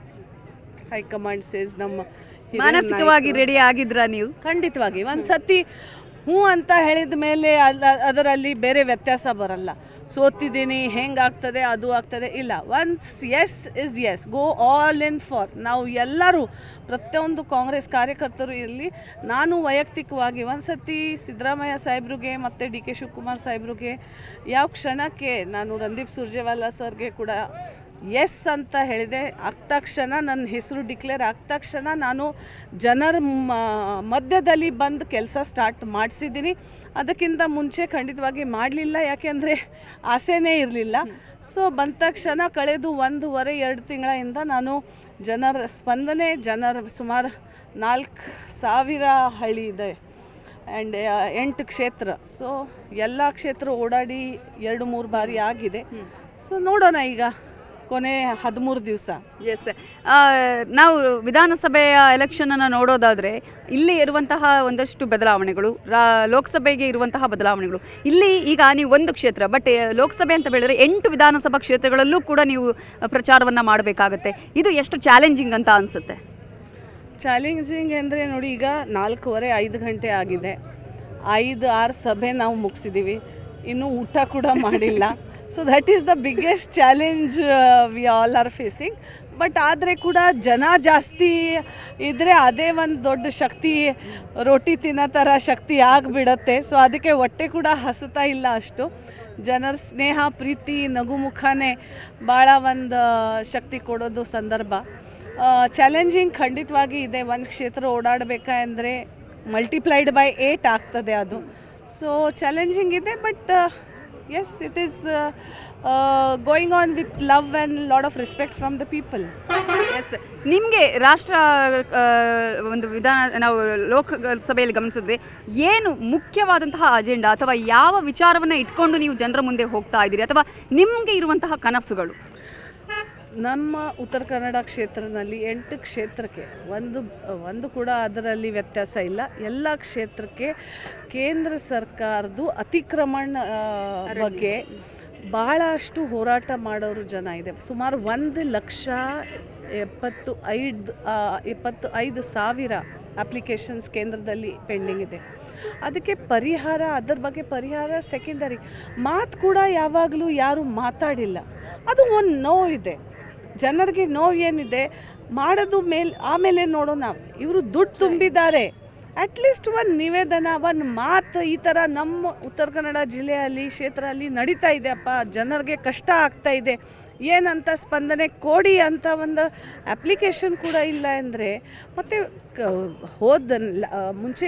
ಹೈಕಮಾಂಡ್ ಸೇಸ್ ನಮ್ಮ ಹಿರಿಯ ಮಾನಸಿಕವಾಗಿ ನಾಯಕರು- ರೆಡಿ ಆಗಿದ್ರಾ ನೀವು ಖಂಡಿತವಾಗಿ ಒಂದು ಸತಿ ಹ್ಞೂ ಅಂತ ಹೇಳಿದ ಮೇಲೆ ಅಲ್ಲ ಅದರಲ್ಲಿ ಬೇರೆ ವ್ಯತ್ಯಾಸ ಬರಲ್ಲ ಸೋತಿದ್ದೀನಿ ಹೆಂಗಾಗ್ತದೆ ಅದು ಆಗ್ತದೆ ಇಲ್ಲ once as is as go all in for ನಾವು ಎಲ್ಲರೂ ಪ್ರತಿಯೊಂದು ಕಾಂಗ್ರೆಸ್ ಕಾರ್ಯಕರ್ತರು ಇರಲಿ ನಾನು ವೈಯಕ್ತಿಕವಾಗಿ ಒಂದು ಸತಿ ಸಿದ್ದರಾಮಯ್ಯ ಸಾಹೇಬ್ರಿಗೆ ಮತ್ತು ಡಿ ಕೆ ಶಿವಕುಮಾರ್ ಸಾಹೇಬ್ರಿಗೆ ಯಾವ ಕ್ಷಣಕ್ಕೆ ನಾನು ರಂದೀಪ್ ಸುರ್ಜೇವಾಲಾ ಸರ್ಗೆ ಕೂಡ ಎಸ್ ಅಂತ ಹೇಳಿದೆ ಆದ ತಕ್ಷಣ ನನ್ನ ಹೆಸರು ಡಿಕ್ಲೇರ್ ಆದ ತಕ್ಷಣ ನಾನು ಜನರ ಮ- ಮಧ್ಯದಲ್ಲಿ ಬಂದು ಕೆಲಸ ಸ್ಟಾರ್ಟ್ ಮಾಡಿಸಿದ್ದೀನಿ ಅದಕ್ಕಿಂತ ಮುಂಚೆ ಖಂಡಿತವಾಗಿ ಮಾಡಲಿಲ್ಲ ಯಾಕೆಂದರೆ ಆಸೆನೇ ಇರಲಿಲ್ಲ ಸೊ ಬಂದ ತಕ್ಷಣ ಕಳೆದು ಒಂದೂವರೆ ಎರಡು ತಿಂಗಳಿಂದ ನಾನು ಜನರ ಸ್ಪಂದನೆ ಜನರ ಸುಮಾರು ನಾಲ್ಕು ಸಾವಿರ ಹಳ್ಳಿ ಇದೆ ಆ್ಯಂಡ್ ಎಂಟು ಕ್ಷೇತ್ರ ಸೊ ಎಲ್ಲ ಕ್ಷೇತ್ರ ಓಡಾಡಿ ಎರಡು ಮೂರು ಬಾರಿ ಆಗಿದೆ ಸೊ ನೋಡೋಣ ಈಗ ಕೊನೆ ಹದಿಮೂರು ದಿವಸ ಎಸ್ ನಾವು ವಿಧಾನಸಭೆಯ ಎಲೆಕ್ಷನನ್ನು ನೋಡೋದಾದರೆ ಇಲ್ಲಿ ಇರುವಂತಹ ಒಂದಷ್ಟು ಬದಲಾವಣೆಗಳು ರಾ ಲೋಕಸಭೆಗೆ ಇರುವಂತಹ ಬದಲಾವಣೆಗಳು ಇಲ್ಲಿ ಈಗ ನೀವು ಒಂದು ಕ್ಷೇತ್ರ ಬಟ್ ಲೋಕಸಭೆ ಅಂತ ಹೇಳಿದ್ರೆ ಎಂಟು ವಿಧಾನಸಭಾ ಕ್ಷೇತ್ರಗಳಲ್ಲೂ ಕೂಡ ನೀವು ಪ್ರಚಾರವನ್ನು ಮಾಡಬೇಕಾಗತ್ತೆ ಇದು ಎಷ್ಟು ಚಾಲೆಂಜಿಂಗ್ ಅಂತ ಅನಿಸುತ್ತೆ ಚಾಲೆಂಜಿಂಗ್ ಅಂದರೆ ನೋಡಿ ಈಗ ನಾಲ್ಕೂವರೆ ಐದು ಗಂಟೆ ಆಗಿದೆ ಐದು ಆರು ಸಭೆ ನಾವು ಮುಗಿಸಿದ್ದೀವಿ ಇನ್ನೂ ಊಟ ಕೂಡ ಮಾಡಿಲ್ಲ so that is the biggest challenge we all are facing but ಆದರೆ ಕೂಡ ಜನ ಜಾಸ್ತಿ ಇದ್ದರೆ ಅದೇ ಒಂದು ದೊಡ್ಡ ಶಕ್ತಿ ರೋಟಿ ತಿನ್ನೋ ಥರ ಶಕ್ತಿ ಆಗಿಬಿಡತ್ತೆ ಸೊ ಅದಕ್ಕೆ ಹೊಟ್ಟೆ ಕೂಡ ಹಸುತ್ತಾ ಇಲ್ಲ ಅಷ್ಟು ಜನರ ಸ್ನೇಹ ಪ್ರೀತಿ ನಗುಮುಖನೇ ಭಾಳ ಒಂದು ಶಕ್ತಿ ಕೊಡೋದು ಸಂದರ್ಭ ಚಾಲೆಂಜಿಂಗ್ ಖಂಡಿತವಾಗಿ ಇದೆ ಒಂದು ಕ್ಷೇತ್ರ ಓಡಾಡಬೇಕಂದ್ರೆ ಮಲ್ಟಿಪ್ಲೈಡ್ ಬೈ ಏಟ್ ಆಗ್ತದೆ ಅದು ಸೊ ಚಾಲೆಂಜಿಂಗ್ ಇದೆ but as it is going on with love and lot of respect from the people as ನಿಮಗೆ ರಾಷ್ಟ್ರ ಆ, ಒಂದು ವಿಧಾನ ನಾವು ಲೋಕಸಭೆಯಲ್ಲಿ ಗಮನಿಸಿದ್ರೆ ಏನು ಮುಖ್ಯವಾದಂತಹ ಅಜೆಂಡಾ ಅಥವಾ ಯಾವ ವಿಚಾರವನ್ನು ಇಟ್ಕೊಂಡು ನೀವು ಜನರ ಮುಂದೆ ಹೋಗ್ತಾ ಇದ್ದೀರಿ ಅಥವಾ ನಿಮಗೆ ಇರುವಂತಹ ಕನಸುಗಳು ನಮ್ಮ ಉತ್ತರ ಕನ್ನಡ ಕ್ಷೇತ್ರದಲ್ಲಿ ಎಂಟು ಕ್ಷೇತ್ರಕ್ಕೆ ಒಂದು ಒಂದು ಕೂಡ ಅದರಲ್ಲಿ ವ್ಯತ್ಯಾಸ ಇಲ್ಲ ಎಲ್ಲ ಕ್ಷೇತ್ರಕ್ಕೆ ಕೇಂದ್ರ ಸರ್ಕಾರದ್ದು ಅತಿಕ್ರಮಣ ಆ, ಬಗ್ಗೆ ಭಾಳಷ್ಟು ಹೋರಾಟ ಮಾಡೋರು ಜನ ಇದೆ ಸುಮಾರು ಒಂದು ಲಕ್ಷ ಎಪ್ಪತ್ತು ಐದು ಆ, ಎಪ್ಪತ್ತು ಐದು ಸಾವಿರ ಅಪ್ಲಿಕೇಶನ್ಸ್ ಕೇಂದ್ರದಲ್ಲಿ ಪೆಂಡಿಂಗ್ ಇದೆ ಅದಕ್ಕೆ ಪರಿಹಾರ ಅದರ ಬಗ್ಗೆ ಪರಿಹಾರ ಸೆಕೆಂಡರಿ ಮಾತು ಕೂಡ ಯಾವಾಗಲೂ ಯಾರೂ ಮಾತಾಡಿಲ್ಲ ಅದು ಒಂದು ನೋವಿದೆ ಜನರಿಗೆ ನೋವು ಏನಿದೆ ಮಾಡೋದು ಮೇಲ್ ಆಮೇಲೆ ನೋಡೋಣ ಇವರು ದುಡ್ಡು ತುಂಬಿದ್ದಾರೆ ಅಟ್ಲೀಸ್ಟ್ ಒಂದು ನಿವೇದನ ಒಂದು ಮಾತು ಈ ಥರ ನಮ್ಮ ಉತ್ತರ ಕನ್ನಡ ಜಿಲ್ಲೆಯಲ್ಲಿ ಕ್ಷೇತ್ರದಲ್ಲಿ ನಡೀತಾ ಇದೆ ಅಪ್ಪ ಜನರಿಗೆ ಕಷ್ಟ ಆಗ್ತಾ ಇದೆ ಏನಂತ ಸ್ಪಂದನೆ ಕೊಡಿ ಅಂತ ಒಂದು ಅಪ್ಲಿಕೇಶನ್ ಕೂಡ ಇಲ್ಲ ಅಂದರೆ ಮತ್ತು ಕ ಹೋದ ಲ- ಆ, ಮುಂಚೆ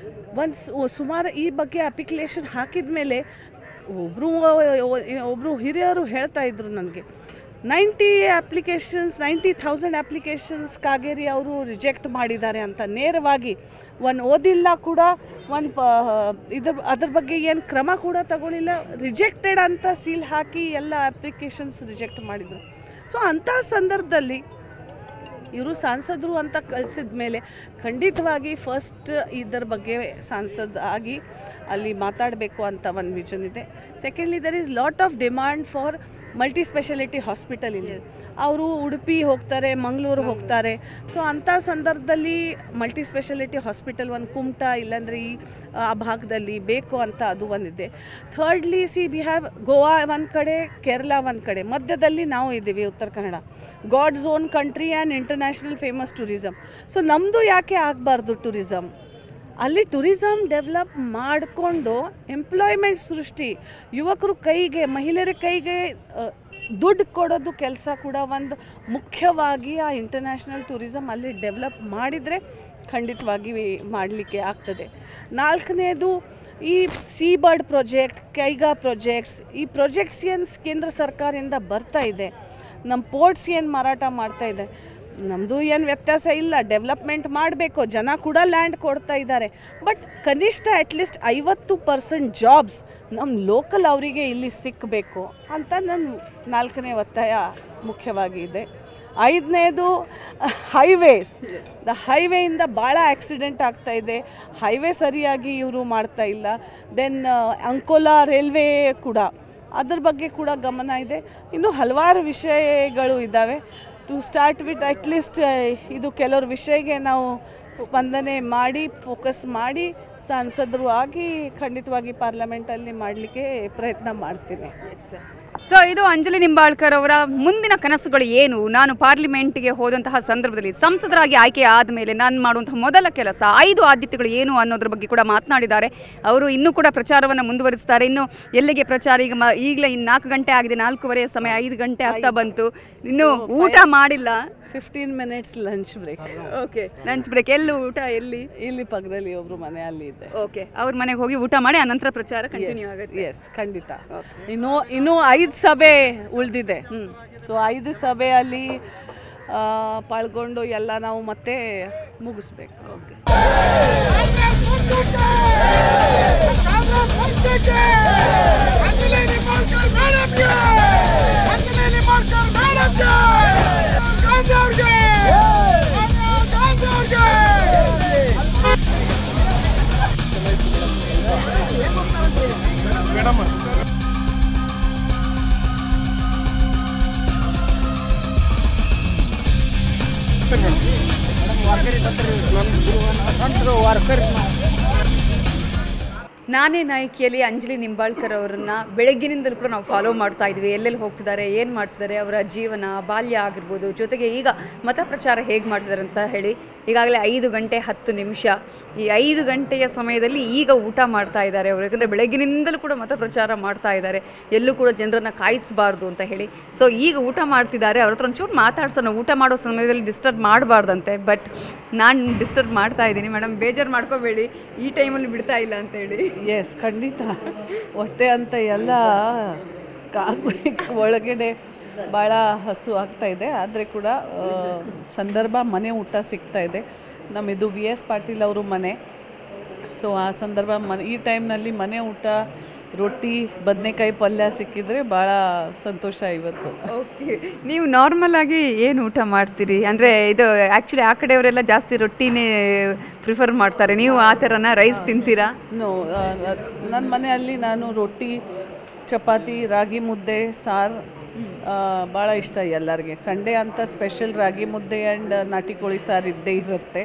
ಒಂದು ಸುಮಾರು ಈ ಬಗ್ಗೆ ಅಪ್ಲಿಕೇಶನ್ ಹಾಕಿದ ಮೇಲೆ ಒಬ್ಬರು ಒಬ್ಬರು ಹಿರಿಯರು ಹೇಳ್ತಾ ಇದ್ರು ನನಗೆ ninety applications ninety thousand applications Kageri ಅವರು ರಿಜೆಕ್ಟ್ ಮಾಡಿದ್ದಾರೆ ಅಂತ ನೇರವಾಗಿ ಒಂದು ಓದಿಲ್ಲ ಕೂಡ ಒಂದು ಪ ಇದ್ರ ಅದ್ರ ಬಗ್ಗೆ ಏನು ಕ್ರಮ ಕೂಡ ತಗೊಳ್ಳಿಲ್ಲ ರಿಜೆಕ್ಟೆಡ್ ಅಂತ ಸೀಲ್ ಹಾಕಿ ಎಲ್ಲ ಅಪ್ಲಿಕೇಶನ್ಸ್ ರಿಜೆಕ್ಟ್ ಮಾಡಿದರು ಸೊ ಅಂಥ ಸಂದರ್ಭದಲ್ಲಿ ಇವರು ಸಾಂಸದರು ಅಂತ ಕಳಿಸಿದ ಮೇಲೆ ಖಂಡಿತವಾಗಿ ಫಸ್ಟ್ ಇದರ ಬಗ್ಗೆ ಸಾಂಸದ್ ಆಗಿ ಅಲ್ಲಿ ಮಾತಾಡಬೇಕು ಅಂತ ಒಂದು ವಿಷನ್ ಇದೆ secondly there is lot of demand for multi specialty hospital ಇಲ್ಲಿ ಅವರು ಉಡುಪಿ ಹೋಗ್ತಾರೆ ಮಂಗಳೂರು ಹೋಗ್ತಾರೆ ಸೊ ಅಂಥ ಸಂದರ್ಭದಲ್ಲಿ ಮಲ್ಟಿ ಸ್ಪೆಷಾಲಿಟಿ ಹಾಸ್ಪಿಟಲ್ ಒಂದು ಕುಮಟಾ ಇಲ್ಲಾಂದರೆ ಈ ಆ ಭಾಗದಲ್ಲಿ ಬೇಕು ಅಂತ ಅದು ಒಂದಿದೆ thirdly see we have Goa ಒಂದು ಕಡೆ ಕೇರಳ ಒಂದು ಕಡೆ ಮಧ್ಯದಲ್ಲಿ ನಾವು ಇದ್ದೀವಿ Uttara Kannada God's own country and international famous tourism so ನಮ್ಮದು ಯಾಕೆ ಆಗಬಾರ್ದು ಟೂರಿಸಮ್ ಅಲ್ಲಿ ಟೂರಿಸಮ್ ಡೆವಲಪ್ ಮಾಡಿಕೊಂಡು ಎಂಪ್ಲಾಯ್ಮೆಂಟ್ ಸೃಷ್ಟಿ ಯುವಕರು ಕೈಗೆ ಮಹಿಳೆಯರ ಕೈಗೆ ಆ, ದುಡ್ಡು ಕೊಡೋದು ಕೆಲಸ ಕೂಡ ಒಂದು ಮುಖ್ಯವಾಗಿ ಆ ಇಂಟರ್ನ್ಯಾಷನಲ್ ಟೂರಿಸಮ್ ಅಲ್ಲಿ ಡೆವಲಪ್ ಮಾಡಿದರೆ ಖಂಡಿತವಾಗಿ ಮಾಡಲಿಕ್ಕೆ ಆಗ್ತದೆ ನಾಲ್ಕನೇದು ಈ seabird project Kaiga projects ಈ ಪ್ರಾಜೆಕ್ಟ್ಸ್ ಏನು ಕೇಂದ್ರ ಸರ್ಕಾರದಿಂದ ಬರ್ತಾ ಇದೆ ನಮ್ಮ ಪೋರ್ಟ್ಸ್ ಏನು ಮಾರಾಟ ಮಾಡ್ತಾ ಇದೆ ನಮ್ಮದು ಏನು ವ್ಯತ್ಯಾಸ ಇಲ್ಲ ಡೆವಲಪ್ಮೆಂಟ್ ಮಾಡಬೇಕು ಜನ ಕೂಡ ಲ್ಯಾಂಡ್ ಕೊಡ್ತಾ ಇದ್ದಾರೆ ಬಟ್ ಕನಿಷ್ಠ ಅಟ್ಲೀಸ್ಟ್ ಐವತ್ತು ಪರ್ಸೆಂಟ್ ಜಾಬ್ಸ್ ನಮ್ಮ ಲೋಕಲ್ ಅವರಿಗೆ ಇಲ್ಲಿ ಸಿಕ್ಕಬೇಕು ಅಂತ ನನ್ನ ನಾಲ್ಕನೇ ಒತ್ತಾಯ ಮುಖ್ಯವಾಗಿ ಇದೆ ಐದನೇದು ಹೈವೇಸ್ ದ ಹೈವೇಯಿಂದ ಭಾಳ ಆಕ್ಸಿಡೆಂಟ್ ಆಗ್ತಾ ಇದೆ ಹೈವೇ ಸರಿಯಾಗಿ ಇವರು ಮಾಡ್ತಾ ಇಲ್ಲ ದೆನ್ ಅಂಕೋಲಾ ರೈಲ್ವೆ ಕೂಡ ಅದ್ರ ಬಗ್ಗೆ ಕೂಡ ಗಮನ ಇದೆ ಇನ್ನು ಹಲವಾರು ವಿಷಯಗಳು ಇದ್ದಾವೆ ಟು ಸ್ಟಾರ್ಟ್ ವಿತ್ ಅಟ್ಲೀಸ್ಟ್ ಇದು ಕೆಲವ್ರ ವಿಷಯಕ್ಕೆ ನಾವು ಸ್ಪಂದನೆ ಮಾಡಿ ಫೋಕಸ್ ಮಾಡಿ ಸಂಸದರು ಆಗಿ ಖಂಡಿತವಾಗಿ ಪಾರ್ಲಿಮೆಂಟಲ್ಲಿ ಮಾಡಲಿಕ್ಕೆ ಪ್ರಯತ್ನ ಮಾಡ್ತೀನಿ ಸೊ ಇದು ಅಂಜಲಿ ನಿಂಬಾಳ್ಕರ್ ಅವರ ಮುಂದಿನ ಕನಸುಗಳು ಏನು ನಾನು ಪಾರ್ಲಿಮೆಂಟ್ಗೆ ಹೋದಂತಹ ಸಂದರ್ಭದಲ್ಲಿ ಸಂಸದರಾಗಿ ಆಯ್ಕೆ ಆದಮೇಲೆ ನಾನು ಮಾಡುವಂತಹ ಮೊದಲ ಕೆಲಸ ಐದು ಆದ್ಯತೆಗಳು ಏನು ಅನ್ನೋದ್ರ ಬಗ್ಗೆ ಕೂಡ ಮಾತನಾಡಿದ್ದಾರೆ ಅವರು ಇನ್ನೂ ಕೂಡ ಪ್ರಚಾರವನ್ನು ಮುಂದುವರಿಸ್ತಾರೆ ಇನ್ನು ಎಲ್ಲಿಗೆ ಪ್ರಚಾರ ಈಗ ಮ- ಈಗಲೇ ಇನ್ನು ನಾಲ್ಕು ಗಂಟೆ ಆಗಿದೆ ನಾಲ್ಕೂವರೆ ಸಮಯ ಐದು ಗಂಟೆ ಆಗ್ತಾ ಬಂತು ಇನ್ನು ಊಟ ಮಾಡಿಲ್ಲ fifteen minutes lunch break okay lunch break ಎಲ್ಲಿ ಊಟ ಎಲ್ಲಿ ಇಲ್ಲಿ ಪಕ್ಕದಲ್ಲಿ ಒಬ್ರು ಮನೆ ಅಲ್ಲಿ ಇದೆ ಓಕೆ ಅವ್ರ ಮನೆಗೆ ಹೋಗಿ ಊಟ ಮಾಡಿ ಆನಂತರ ಪ್ರಚಾರ ಕಂಟಿನ್ಯೂ ಆಗುತ್ತೆ ಎಸ್ ಖಂಡಿತ ಇನ್ನು ಇನ್ನೂ ಐದು ಸಭೆ ಉಳಿದಿದೆ ಸೊ ಐದು ಸಭೆಯಲ್ಲಿ ಆ, ಪಾಲ್ಗೊಂಡು ಎಲ್ಲ ನಾವು ಮತ್ತೆ ಮುಗಿಸ್ಬೇಕು ಕಾಂಗ್ರೆಸ್ ಮುಂದಕ್ಕೆ ಕಾಂಗ್ರೆಸ್ ಮುಂದಕ್ಕೆ ಅಂಜಲಿ ನಿಂಬಾಳ್ಕರ್ ಮೇಡಮ್ಗೆ ಅಂಜಲಿ ನಿಂಬಾಳ್ಕರ್ ಮೇಡಮ್ ಸಾಹೇಬ್ಗೆ ಗಾಂಧಿ ಅವ್ರಿಗೆ ಗಾಂಧಿ ಅವ್ರಿಗೆ ನಾನೇ ನಾಯಕಿಯಲ್ಲಿ ಅಂಜಲಿ ನಿಂಬಾಳ್ಕರ್ ಅವರನ್ನ ಬೆಳಗ್ಗಿನಿಂದಲೂ ಕೂಡ ನಾವು ಫಾಲೋ ಮಾಡ್ತಾ ಇದ್ವಿ ಎಲ್ಲೆಲ್ಲಿ ಹೋಗ್ತಿದ್ದಾರೆ ಏನು ಮಾಡ್ತಿದ್ದಾರೆ ಅವರ ಜೀವನ ಬಾಲ್ಯ ಆಗಿರ್ಬೋದು ಜೊತೆಗೆ ಈಗ ಮತ ಪ್ರಚಾರ ಹೇಗೆ ಮಾಡ್ತಿದ್ದಾರೆ ಅಂತ ಹೇಳಿ ಈಗಾಗಲೇ ಐದು ಗಂಟೆ ಹತ್ತು ನಿಮಿಷ ಈ ಐದು ಗಂಟೆಯ ಸಮಯದಲ್ಲಿ ಈಗ ಊಟ ಮಾಡ್ತಾ ಇದ್ದಾರೆ ಅವರು ಯಾಕಂದರೆ ಬೆಳಗ್ಗಿನಿಂದಲೂ ಕೂಡ ಮತ ಪ್ರಚಾರ ಮಾಡ್ತಾ ಇದ್ದಾರೆ ಎಲ್ಲೂ ಕೂಡ ಜನರನ್ನು ಕಾಯಿಸಬಾರ್ದು ಅಂತ ಹೇಳಿ ಸೊ ಈಗ ಊಟ ಮಾಡ್ತಿದ್ದಾರೆ ಅವ್ರ ಹತ್ರ ಒಂಚೂರು ಮಾತಾಡ್ಸೋಣ ಊಟ ಮಾಡೋ ಸಮಯದಲ್ಲಿ ಡಿಸ್ಟರ್ಬ್ ಮಾಡಬಾರ್ದಂತೆ ಬಟ್ ನಾನು ಡಿಸ್ಟರ್ಬ್ ಮಾಡ್ತಾ ಇದ್ದೀನಿ ಮೇಡಮ್ ಬೇಜಾರು ಮಾಡ್ಕೋಬೇಡಿ ಈ ಟೈಮಲ್ಲಿ ಬಿಡ್ತಾ ಇಲ್ಲ ಅಂತ ಹೇಳಿ ಎಸ್ ಖಂಡಿತ ಹೊಟ್ಟೆ ಅಂತ ಎಲ್ಲ ಕಾಗು ಒಳಗಡೆ ಭಾಳ ಹಸು ಆಗ್ತಾ ಇದೆ ಆದರೆ ಕೂಡ ಆ, ಸಂದರ್ಭ ಮನೆ ಊಟ ಸಿಗ್ತಾ ಇದೆ ನಮ್ಮಿದು ವಿ ಎಸ್ ಪಾಟೀಲ್ ಅವರು ಮನೆ ಸೊ ಆ ಸಂದರ್ಭ ಮನೆ ಈ ಟೈಮ್ನಲ್ಲಿ ಮನೆ ಊಟ ರೊಟ್ಟಿ ಬದನೆಕಾಯಿ ಪಲ್ಯ ಸಿಕ್ಕಿದ್ರೆ ಭಾಳ ಸಂತೋಷ ಇವತ್ತು ಓಕೆ ನೀವು ನಾರ್ಮಲ್ ಆಗಿ ಏನು ಊಟ ಮಾಡ್ತೀರಿ ಅಂದರೆ ಇದು ಆ್ಯಕ್ಚುಲಿ ಆ ಕಡೆಯವರೆಲ್ಲ ಜಾಸ್ತಿ ರೊಟ್ಟಿನೇ ಪ್ರಿಫರ್ ಮಾಡ್ತಾರೆ ನೀವು ಆ ಥರನ ರೈಸ್ ತಿಂತೀರಾ ನೋ ನನ್ನ ಮನೆಯಲ್ಲಿ ನಾನು ರೊಟ್ಟಿ ಚಪಾತಿ ರಾಗಿ ಮುದ್ದೆ ಸಾರು ಭಾಳ ಇಷ್ಟ ಎಲ್ಲರಿಗೆ ಸಂಡೇ ಅಂತ ಸ್ಪೆಷಲ್ ರಾಗಿ ಮುದ್ದೆ ಆ್ಯಂಡ್ ನಾಟಿ ಕೋಳಿ ಸಾರು ಇದ್ದೇ ಇರುತ್ತೆ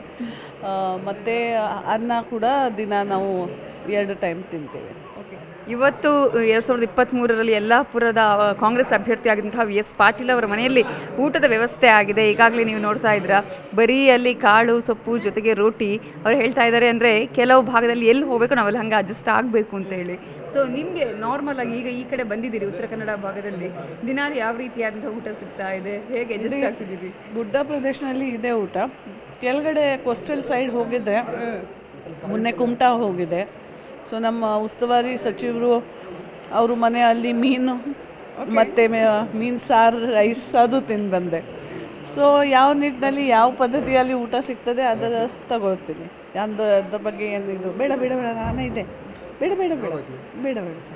ಮತ್ತು ಅನ್ನ ಕೂಡ ದಿನ ನಾವು ಎರಡು ಟೈಮ್ ತಿಂತೇವೆ ಇವತ್ತು ಎರಡು ಸಾವಿರದ ಇಪ್ಪತ್ತ್ಮೂರರಲ್ಲಿ ಯಲ್ಲಾಪುರದ ಆ, ಕಾಂಗ್ರೆಸ್ ಅಭ್ಯರ್ಥಿ ಆಗಿದ್ದಂತಹ ವಿ ಎಸ್ ಪಾಟೀಲ್ ಅವರ ಮನೆಯಲ್ಲಿ ಊಟದ ವ್ಯವಸ್ಥೆ ಆಗಿದೆ ಈಗಾಗಲೇ ನೀವು ನೋಡ್ತಾ ಇದ್ದೀರಾ ಬರೀ ಅಲ್ಲಿ ಕಾಳು ಸೊಪ್ಪು ಜೊತೆಗೆ ರೋಟಿ ಅವ್ರು ಹೇಳ್ತಾ ಇದ್ದಾರೆ ಅಂದರೆ ಕೆಲವು ಭಾಗದಲ್ಲಿ ಎಲ್ಲಿ ಹೋಗಬೇಕು ನಾವೆಲ್ಲ ಹಂಗೆ ಅಡ್ಜಸ್ಟ್ ಆಗಬೇಕು ಅಂತ ಹೇಳಿ ಸೊ ನಿಮಗೆ ನಾರ್ಮಲ್ ಆಗಿ ಈಗ ಈ ಕಡೆ ಬಂದಿದ್ದೀರಿ ಉತ್ತರ ಕನ್ನಡ ಭಾಗದಲ್ಲಿ ದಿನಾಲು ಯಾವ ರೀತಿಯಾದಂಥ ಊಟ ಸಿಗ್ತಾ ಇದೆ ಹೇಗೆ ಅಡ್ಜಸ್ಟ್ ಆಗ್ತಿದ್ದೀರಿ ಗುಡ್ಡ ಪ್ರದೇಶದಲ್ಲಿ ಇದೆ ಊಟ ಕೆಳಗಡೆ ಕೋಸ್ಟಲ್ ಸೈಡ್ ಹೋಗಿದ್ದೆ ಮೊನ್ನೆ ಕುಮಟಾ ಹೋಗಿದೆ ಸೊ ನಮ್ಮ ಉಸ್ತುವಾರಿ ಸಚಿವರು ಅವರು ಮನೆಯಲ್ಲಿ ಮೀನು ಮತ್ತು ಮೀನು ಸಾರು ರೈಸ್ ಅದು ತಿಂದು ಬಂದೆ ಸೊ ಯಾವ ನಿಟ್ಟಿನಲ್ಲಿ ಯಾವ ಪದ್ಧತಿಯಲ್ಲಿ ಊಟ ಸಿಗ್ತದೆ ಅದರ ತಗೊಳ್ತೀನಿ ಅಂದು ಅದ್ರ ಬಗ್ಗೆ ಏನಿದು ಬೇಡ ಬೇಡ ಬೇಡ ನಾನೇ ಇದೆ ಬೇಡ ಬೇಡ ಬೇಡ ಬೇಡ ಬೇಡ ಸರ್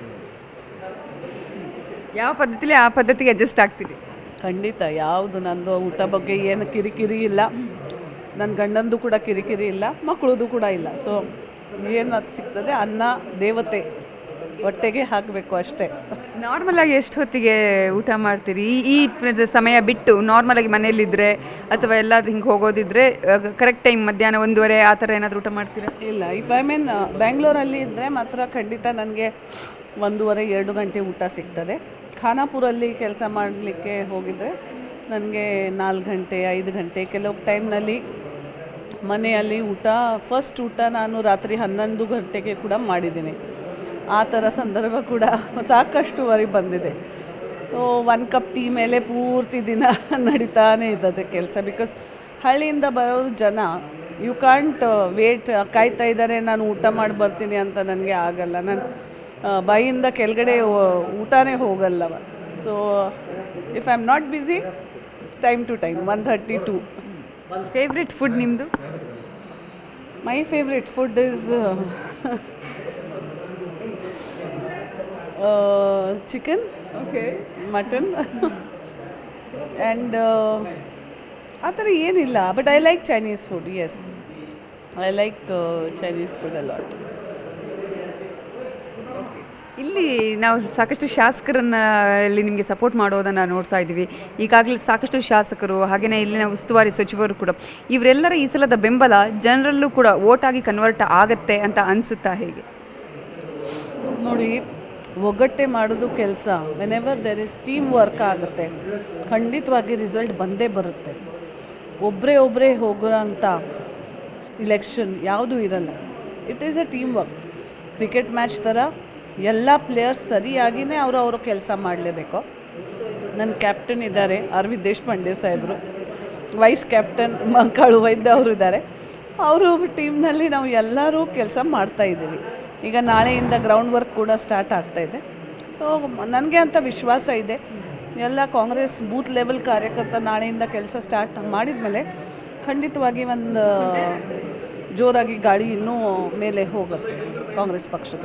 ಯಾವ ಪದ್ಧತಿಲಿ ಆ ಪದ್ಧತಿಗೆ ಅಡ್ಜಸ್ಟ್ ಆಗ್ತೀರಿ ಖಂಡಿತ ಯಾವುದು ನಂದು ಊಟ ಬಗ್ಗೆ ಏನು ಕಿರಿಕಿರಿ ಇಲ್ಲ ನನ್ನ ಗಂಡಂದು ಕೂಡ ಕಿರಿಕಿರಿ ಇಲ್ಲ ಮಕ್ಕಳದು ಕೂಡ ಇಲ್ಲ ಸೊ ಏನು ಅದು ಸಿಗ್ತದೆ ಅನ್ನ ದೇವತೆ ಹೊಟ್ಟೆಗೆ ಹಾಕಬೇಕು ಅಷ್ಟೇ ನಾರ್ಮಲ್ ಆಗಿ ಎಷ್ಟು ಹೊತ್ತಿಗೆ ಊಟ ಮಾಡ್ತೀರಿ ಈ ಈ ಪ್ರ- ಸಮಯ ಬಿಟ್ಟು ನಾರ್ಮಲ್ ಆಗಿ ಮನೆಯಲ್ಲಿದ್ದರೆ ಅಥವಾ ಎಲ್ಲಾದ್ರೂ ಹಿಂಗೆ ಹೋಗೋದಿದ್ರೆ ಕರೆಕ್ಟ್ ಟೈಮ್ ಮಧ್ಯಾಹ್ನ ಒಂದೂವರೆ ಆ ಥರ ಏನಾದರೂ ಊಟ ಮಾಡ್ತೀರಾ ಇಲ್ಲ ಇಫ್ ಐ ಮೀನ್ ಬ್ಯಾಂಗ್ಳೂರಲ್ಲಿ ಇದ್ದರೆ ಮಾತ್ರ ಖಂಡಿತ ನನಗೆ ಒಂದೂವರೆ ಎರಡು ಗಂಟೆ ಊಟ ಸಿಗ್ತದೆ ಖಾನಾಪುರಲ್ಲಿ ಕೆಲಸ ಮಾಡಲಿಕ್ಕೆ ಹೋಗಿದ್ರೆ ನನಗೆ ನಾಲ್ಕು ಗಂಟೆ ಐದು ಗಂಟೆ ಕೆಲವು ಟೈಮ್ನಲ್ಲಿ ಮನೆಯಲ್ಲಿ ಊಟ ಫಸ್ಟ್ ಊಟ ನಾನು ರಾತ್ರಿ ಹನ್ನೊಂದು ಗಂಟೆಗೆ ಕೂಡ ಮಾಡಿದ್ದೀನಿ ಆ ಥರ ಸಂದರ್ಭ ಕೂಡ ಸಾಕಷ್ಟು ವರೆಗೆ ಬಂದಿದೆ ಸೊ ಒನ್ ಕಪ್ ಟೀ ಮೇಲೆ ಪೂರ್ತಿ ದಿನ ನಡೀತಾನೆ ಇದ್ದದೆ ಕೆಲಸ ಬಿಕಾಸ್ ಹಳ್ಳಿಯಿಂದ ಬರೋ ಜನ ಯು ಕಾಂಟ್ ವೇಟ್ ಕಾಯ್ತಾ ಇದ್ದಾರೆ ನಾನು ಊಟ ಮಾಡಿ ಬರ್ತೀನಿ ಅಂತ ನನಗೆ ಆಗಲ್ಲ ನಾನು ಆ, ಬಾಯಿಂದ ಕೆಳಗಡೆ ಓ- ಊಟನೇ ಹೋಗಲ್ಲವ so if I am not busy time to time one thirty to favourite food ನಿಮ್ಮದು My favorite food is uh, uh, chicken, okay, mutton, and uh, ಆ ಥರ ಏನಿಲ್ಲ but I like Chinese food as I like Chinese food a lot ಇಲ್ಲಿ ನಾವು ಸಾಕಷ್ಟು ಶಾಸಕರನ್ನ ಇಲ್ಲಿ ನಿಮಗೆ ಸಪೋರ್ಟ್ ಮಾಡೋದನ್ನು ನೋಡ್ತಾ ಇದ್ದೀವಿ ಈಗಾಗಲೇ ಸಾಕಷ್ಟು ಶಾಸಕರು ಹಾಗೆಯೇ ಇಲ್ಲಿನ ಉಸ್ತುವಾರಿ ಸಚಿವರು ಕೂಡ ಇವರೆಲ್ಲರ ಈ ಸಲದ ಬೆಂಬಲ ಜನರಲ್ಲೂ ಕೂಡ ಓಟಾಗಿ ಕನ್ವರ್ಟ್ ಆಗತ್ತೆ ಅಂತ ಅನಿಸುತ್ತಾ ಹೇಗೆ ನೋಡಿ ಒಗ್ಗಟ್ಟೆ ಮಾಡೋದು ಕೆಲಸ whenever there is team work ಆಗುತ್ತೆ ಖಂಡಿತವಾಗಿ ರಿಸಲ್ಟ್ ಬಂದೇ ಬರುತ್ತೆ ಒಬ್ಬರೇ ಒಬ್ಬರೇ ಹೋಗೋಂಥ ಇಲೆಕ್ಷನ್ ಯಾವುದೂ ಇರಲ್ಲ it is a team work cricket match ಥರ ಎಲ್ಲ ಪ್ಲೇಯರ್ಸ್ ಸರಿಯಾಗಿಯೇ ಅವರು ಅವರು ಕೆಲಸ ಮಾಡಲೇಬೇಕು ನನ್ನ ಕ್ಯಾಪ್ಟನ್ ಇದ್ದಾರೆ ಅರವಿಂದ್ ದೇಶಪಾಂಡೆ ಸಾಹೇಬರು ವೈಸ್ ಕ್ಯಾಪ್ಟನ್ ಮಂಕಾಳು ವೈದ್ಯ ಅವರು ಇದ್ದಾರೆ ಅವರು ಟೀಮ್ನಲ್ಲಿ ನಾವು ಎಲ್ಲರೂ ಕೆಲಸ ಮಾಡ್ತಾ ಇದ್ದೀವಿ ಈಗ ನಾಳೆಯಿಂದ ಗ್ರೌಂಡ್ ವರ್ಕ್ ಕೂಡ ಸ್ಟಾರ್ಟ್ ಆಗ್ತಾ ಇದೆ ಸೊ ನನಗೆ ಅಂತ ವಿಶ್ವಾಸ ಇದೆ ಎಲ್ಲ ಕಾಂಗ್ರೆಸ್ ಬೂತ್ ಲೆವೆಲ್ ಕಾರ್ಯಕರ್ತ ನಾಳೆಯಿಂದ ಕೆಲಸ ಸ್ಟಾರ್ಟ್ ಮಾಡಿದ ಮೇಲೆ ಖಂಡಿತವಾಗಿ ಒಂದು ಜೋರಾಗಿ ಗಾಳಿ ಇನ್ನೂ ಮೇಲೆ ಹೋಗುತ್ತೆ ಕಾಂಗ್ರೆಸ್ ಪಕ್ಷದ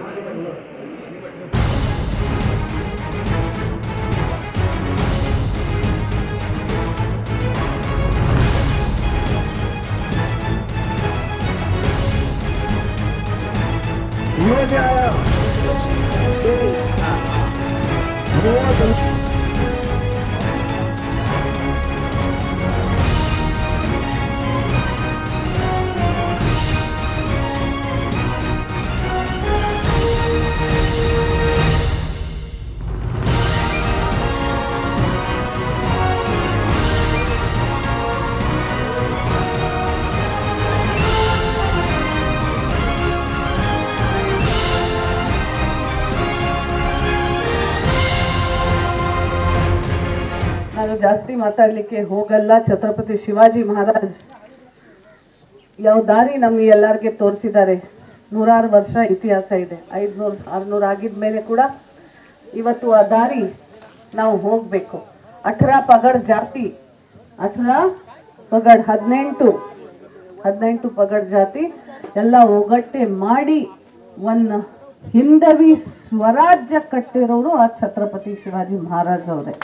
ನಾನು ಜಾಸ್ತಿ ಮಾತಾಡ್ಲಿಕ್ಕೆ ಹೋಗಲ್ಲ ಛತ್ರಪತಿ ಶಿವಾಜಿ ಮಹಾರಾಜ್ ಯಾವ ದಾರಿ ನಮ್ಗೆ ಎಲ್ಲರಿಗೆ ತೋರಿಸಿದ್ದಾರೆ ನೂರಾರು ವರ್ಷ ಇತಿಹಾಸ ಇದೆ ಐದ್ನೂರು ಆರ್ನೂರು ಆಗಿದ ಮೇಲೆ ಕೂಡ ಇವತ್ತು ಆ ದಾರಿ ನಾವು ಹೋಗಬೇಕು ಅಠರ ಪಗಡ್ ಜಾತಿ ಅಠರ ಪಗಡ್ ಹದಿನೆಂಟು ಹದಿನೆಂಟು ಪಗಡ್ ಜಾತಿ ಎಲ್ಲ ಒಗ್ಗಟ್ಟೆ ಮಾಡಿ ಒಂದು ಹಿಂದವಿ ಸ್ವರಾಜ್ಯ ಕಟ್ಟಿರೋರು ಆ ಛತ್ರಪತಿ ಶಿವಾಜಿ ಮಹಾರಾಜ್ ಅವರೇ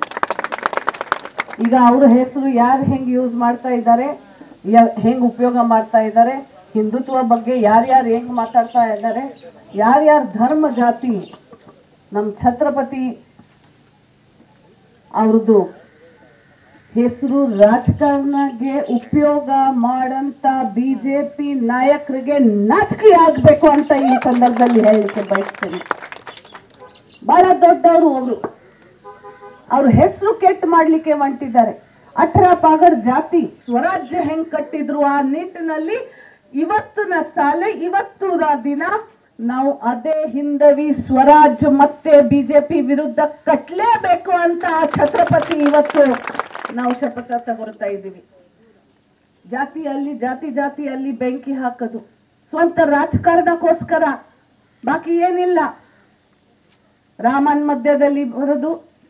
ಈಗ ಅವ್ರ ಹೆಸರು ಯಾರು ಹೆಂಗೆ ಯೂಸ್ ಮಾಡ್ತಾ ಇದ್ದಾರೆ ಹೆಂಗೆ ಉಪಯೋಗ ಮಾಡ್ತಾ ಇದ್ದಾರೆ ಹಿಂದುತ್ವ ಬಗ್ಗೆ ಯಾರ್ಯಾರು ಹೆಂಗೆ ಮಾತಾಡ್ತಾ ಇದ್ದಾರೆ ಯಾರ್ಯಾರ ಧರ್ಮ ಜಾತಿ ನಮ್ಮ ಛತ್ರಪತಿ ಅವ್ರದ್ದು ಹೆಸರು ರಾಜಕಾರಣಗೆ ಉಪಯೋಗ ಮಾಡಂತ ಬಿ ಜೆ ಪಿ ನಾಯಕರಿಗೆ ನಾಚಿಕೆ ಆಗಬೇಕು ಅಂತ ಈ ಸಂದರ್ಭದಲ್ಲಿ ಹೇಳಲಿಕ್ಕೆ ಬಯಸ್ತೇನೆ ಬಹಳ ದೊಡ್ಡವರು ಅವರು ಅವ್ರ ಹೆಸರು ಕೆಟ್ಟ ಮಾಡ್ಲಿಕ್ಕೆ ಹೊಂಟಿದ್ದಾರೆ ಅಠರ ಪಾಗರ್ ಜಾತಿ ಸ್ವರಾಜ್ಯ ಹೆಂಗ್ ಕಟ್ಟಿದ್ರು ಆ ನಿಟ್ಟಿನಲ್ಲಿ ಇವತ್ತಿನ ಸಾಲ ಇವತ್ತು ದಿನ ನಾವು ಅದೇ ಹಿಂದವಿ ಸ್ವರಾಜ್ ಮತ್ತೆ ಬಿಜೆಪಿ ವಿರುದ್ಧ ಕಟ್ಲೇಬೇಕು ಅಂತ ಆ ಛತ್ರಪತಿ ಇವತ್ತು ನಾವು ಶಪಥ ತಗೊಳ್ತಾ ಇದ್ದೀವಿ ಜಾತಿಯಲ್ಲಿ ಜಾತಿ ಜಾತಿಯಲ್ಲಿ ಬೆಂಕಿ ಹಾಕೋದು ಸ್ವಂತ ರಾಜಕಾರಣಕ್ಕೋಸ್ಕರ ಬಾಕಿ ಏನಿಲ್ಲ ರಾಮನ್ ಮಧ್ಯದಲ್ಲಿ ಬರೋದು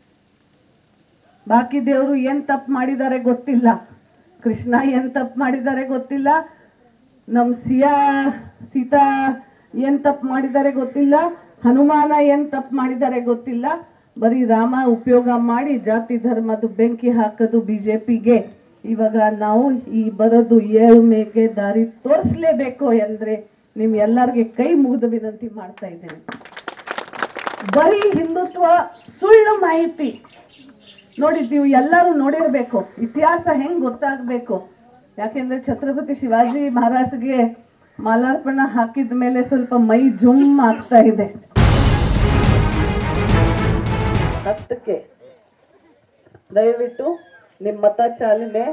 ಬಾಕಿ ದೇವರು ಏನ್ ತಪ್ಪು ಮಾಡಿದ್ದಾರೆ ಗೊತ್ತಿಲ್ಲ ಕೃಷ್ಣ ಏನ್ ತಪ್ಪು ಮಾಡಿದ್ದಾರೆ ಗೊತ್ತಿಲ್ಲ ನಮ್ ಸಿಯಾ ಸೀತಾ ಏನ್ ತಪ್ಪು ಮಾಡಿದ್ದಾರೆ ಗೊತ್ತಿಲ್ಲ ಹನುಮಾನ ಏನ್ ತಪ್ಪು ಮಾಡಿದ್ದಾರೆ ಗೊತ್ತಿಲ್ಲ ಬರೀ ರಾಮ ಉಪಯೋಗ ಮಾಡಿ ಜಾತಿ ಧರ್ಮದ ಬೆಂಕಿ ಹಾಕೋದು ಬಿಜೆಪಿಗೆ ಇವಾಗ ನಾವು ಈ ಬರೋದು ಏಳು ಮೇಗೆ ದಾರಿ ತೋರಿಸ್ಲೇಬೇಕು ಎಂದ್ರೆ ನಿಮ್ ಎಲ್ಲರಿಗೆ ಕೈ ಮುಗಿದು ವಿನಂತಿ ಮಾಡ್ತಾ ಇದ್ದೇನೆ ಬರೀ ಹಿಂದುತ್ವ ಸುಳ್ಳು ಮಾಹಿತಿ ನೋಡಿದ್ದೀವಿ ಎಲ್ಲರೂ ನೋಡಿರ್ಬೇಕು ಇತಿಹಾಸ ಹೆಂಗ್ ಗೊತ್ತಾಗ್ಬೇಕು ಯಾಕೆಂದ್ರೆ ಛತ್ರಪತಿ ಶಿವಾಜಿ ಮಹಾರಾಜ್ಗೆ ಮಾಲಾರ್ಪಣ ಹಾಕಿದ ಮೇಲೆ ಸ್ವಲ್ಪ ಮೈ ಜುಮ್ ಆಗ್ತಾ ಇದೆ ಹಸ್ತಕ್ಕೆ ದಯವಿಟ್ಟು ನಿಮ್ಮ ಮತ ಚಾಲನೆ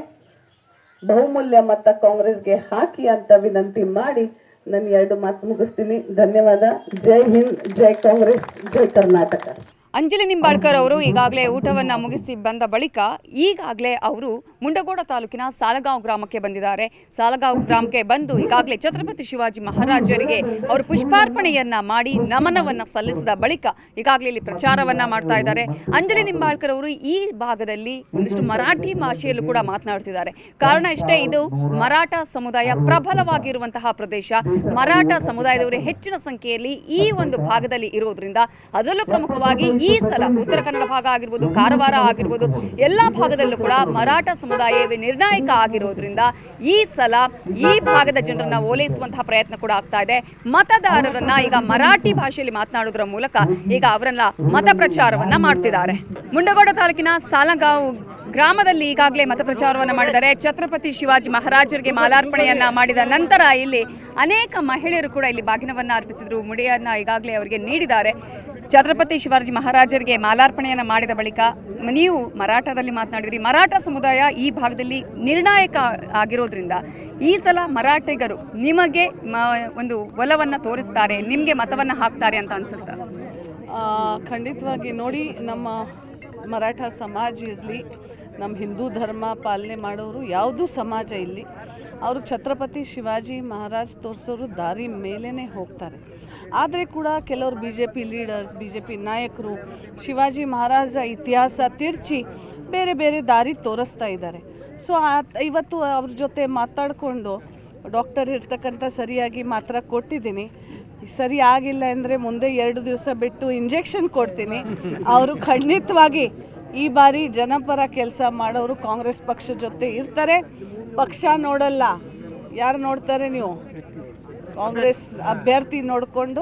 ಬಹುಮೂಲ್ಯ ಮತ ಕಾಂಗ್ರೆಸ್ಗೆ ಹಾಕಿ ಅಂತ ವಿನಂತಿ ಮಾಡಿ ನಾನು ಎರಡು ಮಾತು ಮುಗಿಸ್ತೀನಿ ಧನ್ಯವಾದ ಜೈ ಹಿಂದ್ ಜೈ ಕಾಂಗ್ರೆಸ್ ಜೈ ಕರ್ನಾಟಕ ಅಂಜಲಿ ನಿಂಬಾಳ್ಕರ್ ಅವರು ಈಗಾಗಲೇ ಊಟವನ್ನು ಮುಗಿಸಿ ಬಂದ ಬಳಿಕ ಈಗಾಗಲೇ ಅವರು ಮುಂಡಗೋಡ ತಾಲೂಕಿನ ಸಾಲಗಾಂವ್ ಗ್ರಾಮಕ್ಕೆ ಬಂದಿದ್ದಾರೆ ಸಾಲಗಾಂವ್ ಗ್ರಾಮಕ್ಕೆ ಬಂದು ಈಗಾಗಲೇ ಛತ್ರಪತಿ ಶಿವಾಜಿ ಮಹಾರಾಜರಿಗೆ ಅವರು ಪುಷ್ಪಾರ್ಪಣೆಯನ್ನ ಮಾಡಿ ನಮನವನ್ನ ಸಲ್ಲಿಸಿದ ಬಳಿಕ ಈಗಾಗಲೇ ಇಲ್ಲಿ ಪ್ರಚಾರವನ್ನ ಮಾಡ್ತಾ ಇದ್ದಾರೆ ಅಂಜಲಿ ನಿಂಬಾಳ್ಕರ್ ಅವರು ಈ ಭಾಗದಲ್ಲಿ ಒಂದಿಷ್ಟು ಮರಾಠಿ ಭಾಷೆಯಲ್ಲೂ ಕೂಡ ಮಾತನಾಡ್ತಿದ್ದಾರೆ ಕಾರಣ ಇಷ್ಟೇ ಇದು ಮರಾಠ ಸಮುದಾಯ ಪ್ರಬಲವಾಗಿರುವಂತಹ ಪ್ರದೇಶ ಮರಾಠ ಸಮುದಾಯದವರೇ ಹೆಚ್ಚಿನ ಸಂಖ್ಯೆಯಲ್ಲಿ ಈ ಒಂದು ಭಾಗದಲ್ಲಿ ಇರೋದ್ರಿಂದ ಅದರಲ್ಲೂ ಪ್ರಮುಖವಾಗಿ ಈ ಸಲ ಉತ್ತರ ಕನ್ನಡ ಭಾಗ ಆಗಿರ್ಬೋದು ಕಾರವಾರ ಆಗಿರ್ಬೋದು ಎಲ್ಲ ಭಾಗದಲ್ಲೂ ಕೂಡ ಮರಾಠ ಸಮುದಾಯವೇ ನಿರ್ಣಾಯಕ ಆಗಿರೋದ್ರಿಂದ ಈ ಸಲ ಈ ಭಾಗದ ಜನರನ್ನ ಓಲೈಸುವಂತಹ ಪ್ರಯತ್ನ ಕೂಡ ಆಗ್ತಾ ಇದೆ ಮತದಾರರನ್ನ ಈಗ ಮರಾಠಿ ಭಾಷೆಯಲ್ಲಿ ಮಾತನಾಡೋದ್ರ ಮೂಲಕ ಈಗ ಅವರನ್ನ ಮತ ಪ್ರಚಾರವನ್ನ ಮಾಡ್ತಿದ್ದಾರೆ ಮುಂಡಗೋಡ ತಾಲೂಕಿನ ಸಾಲಗಾಂವ್ ಗ್ರಾಮದಲ್ಲಿ ಈಗಾಗಲೇ ಮತ ಪ್ರಚಾರವನ್ನು ಮಾಡಿದ್ದಾರೆ ಛತ್ರಪತಿ ಶಿವಾಜಿ ಮಹಾರಾಜರಿಗೆ ಮಾಲಾರ್ಪಣೆಯನ್ನ ಮಾಡಿದ ನಂತರ ಇಲ್ಲಿ ಅನೇಕ ಮಹಿಳೆಯರು ಕೂಡ ಇಲ್ಲಿ ಬಾಗಿನವನ್ನ ಅರ್ಪಿಸಿದ್ರು ಮುಡಿಯನ್ನ ಈಗಾಗಲೇ ಅವರಿಗೆ ನೀಡಿದ್ದಾರೆ ಛತ್ರಪತಿ ಶಿವಾಜಿ ಮಹಾರಾಜರಿಗೆ ಮಾಲಾರ್ಪಣೆಯನ್ನು ಮಾಡಿದ ಬಳಿಕ ನೀವು ಮರಾಠದಲ್ಲಿ ಮಾತನಾಡಿದ್ರಿ ಮರಾಠ ಸಮುದಾಯ ಈ ಭಾಗದಲ್ಲಿ ನಿರ್ಣಾಯಕ ಆಗಿರೋದ್ರಿಂದ ಈ ಸಲ ಮರಾಠಿಗರು ನಿಮಗೆ ಮ- ಒಂದು ಒಲವನ್ನು ತೋರಿಸ್ತಾರೆ ನಿಮಗೆ ಮತವನ್ನು ಹಾಕ್ತಾರೆ ಅಂತ ಅನ್ಸುತ್ತಾ ಆ, ಖಂಡಿತವಾಗಿ ನೋಡಿ ನಮ್ಮ ಮರಾಠ ಸಮಾಜ ಇರಲಿ ನಮ್ಮ ಹಿಂದೂ ಧರ್ಮ ಪಾಲನೆ ಮಾಡೋರು ಯಾವುದೂ ಸಮಾಜ ಇಲ್ಲಿ ಅವರು ಛತ್ರಪತಿ ಶಿವಾಜಿ ಮಹಾರಾಜ್ ತೋರಿಸೋರು ದಾರಿ ಮೇಲೇ ಹೋಗ್ತಾರೆ ಆದರೆ ಕೂಡ ಕೆಲವರು B J P leaders B J P ನಾಯಕರು ಶಿವಾಜಿ ಮಹಾರಾಜ ಇತಿಹಾಸ ತಿರ್ಚಿ ಬೇರೆ ಬೇರೆ ದಾರಿ ತೋರಿಸ್ತಾ ಇದ್ದಾರೆ ಸೊ ಇವತ್ತು ಅವ್ರ ಜೊತೆ ಮಾತಾಡಿಕೊಂಡು ಡಾಕ್ಟರ್ ಇರ್ತಕ್ಕಂಥ ಸರಿಯಾಗಿ ಮಾತ್ರ ಕೊಟ್ಟಿದ್ದೀನಿ ಸರಿ ಆಗಿಲ್ಲ ಅಂದರೆ ಮುಂದೆ ಎರಡು ದಿವಸ ಬಿಟ್ಟು ಇಂಜೆಕ್ಷನ್ ಕೊಡ್ತೀನಿ ಅವರು ಖಂಡಿತವಾಗಿ ಈ ಬಾರಿ ಜನಪರ ಕೆಲಸ ಮಾಡೋರು ಕಾಂಗ್ರೆಸ್ ಪಕ್ಷ ಜೊತೆ ಇರ್ತಾರೆ ಪಕ್ಷ ನೋಡಲ್ಲ ಯಾರು ನೋಡ್ತಾರೆ ನೀವು ಕಾಂಗ್ರೆಸ್ ಅಭ್ಯರ್ಥಿ ನೋಡಿಕೊಂಡು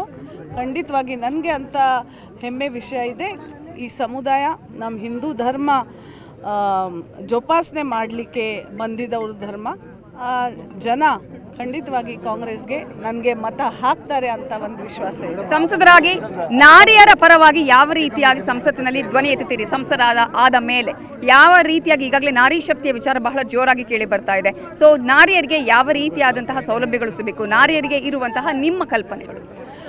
ಖಂಡಿತವಾಗಿ ನನಗೆ ಅಂತ ಹೆಮ್ಮೆ ವಿಷಯ ಇದೆ ಈ ಸಮುದಾಯ ನಮ್ಮ ಹಿಂದೂ ಧರ್ಮ ಆ, ಜೋಪಾಸನೆ ಮಾಡಲಿಕ್ಕೆ ಬಂದಿದ್ದವ್ರ ಧರ್ಮ ಆ ಜನ ಖಂಡಿತವಾಗಿ ಕಾಂಗ್ರೆಸ್ಗೆ ನನಗೆ ಮತ ಹಾಕ್ತಾರೆ ಅಂತ ಒಂದು ವಿಶ್ವಾಸ ಇದೆ ಸಂಸದರಾಗಿ ನಾರಿಯರ ಪರವಾಗಿ ಯಾವ ರೀತಿಯಾಗಿ ಸಂಸತ್ತಿನಲ್ಲಿ ಧ್ವನಿ ಎತ್ತುತ್ತೀರಿ ಸಂಸದರಾದ ಆದ ಮೇಲೆ ಯಾವ ರೀತಿಯಾಗಿ ಈಗಾಗಲೇ ನಾರಿ ಶಕ್ತಿಯ ವಿಚಾರ ಬಹಳ ಜೋರಾಗಿ ಕೇಳಿ ಬರ್ತಾ ಇದೆ ಸೊ ನಾರಿಯರಿಗೆ ಯಾವ ರೀತಿಯಾದಂತಹ ಸೌಲಭ್ಯಗಳು ಸಿಗಬೇಕು ನಾರಿಯರಿಗೆ ಇರುವಂತಹ ನಿಮ್ಮ ಕಲ್ಪನೆಗಳು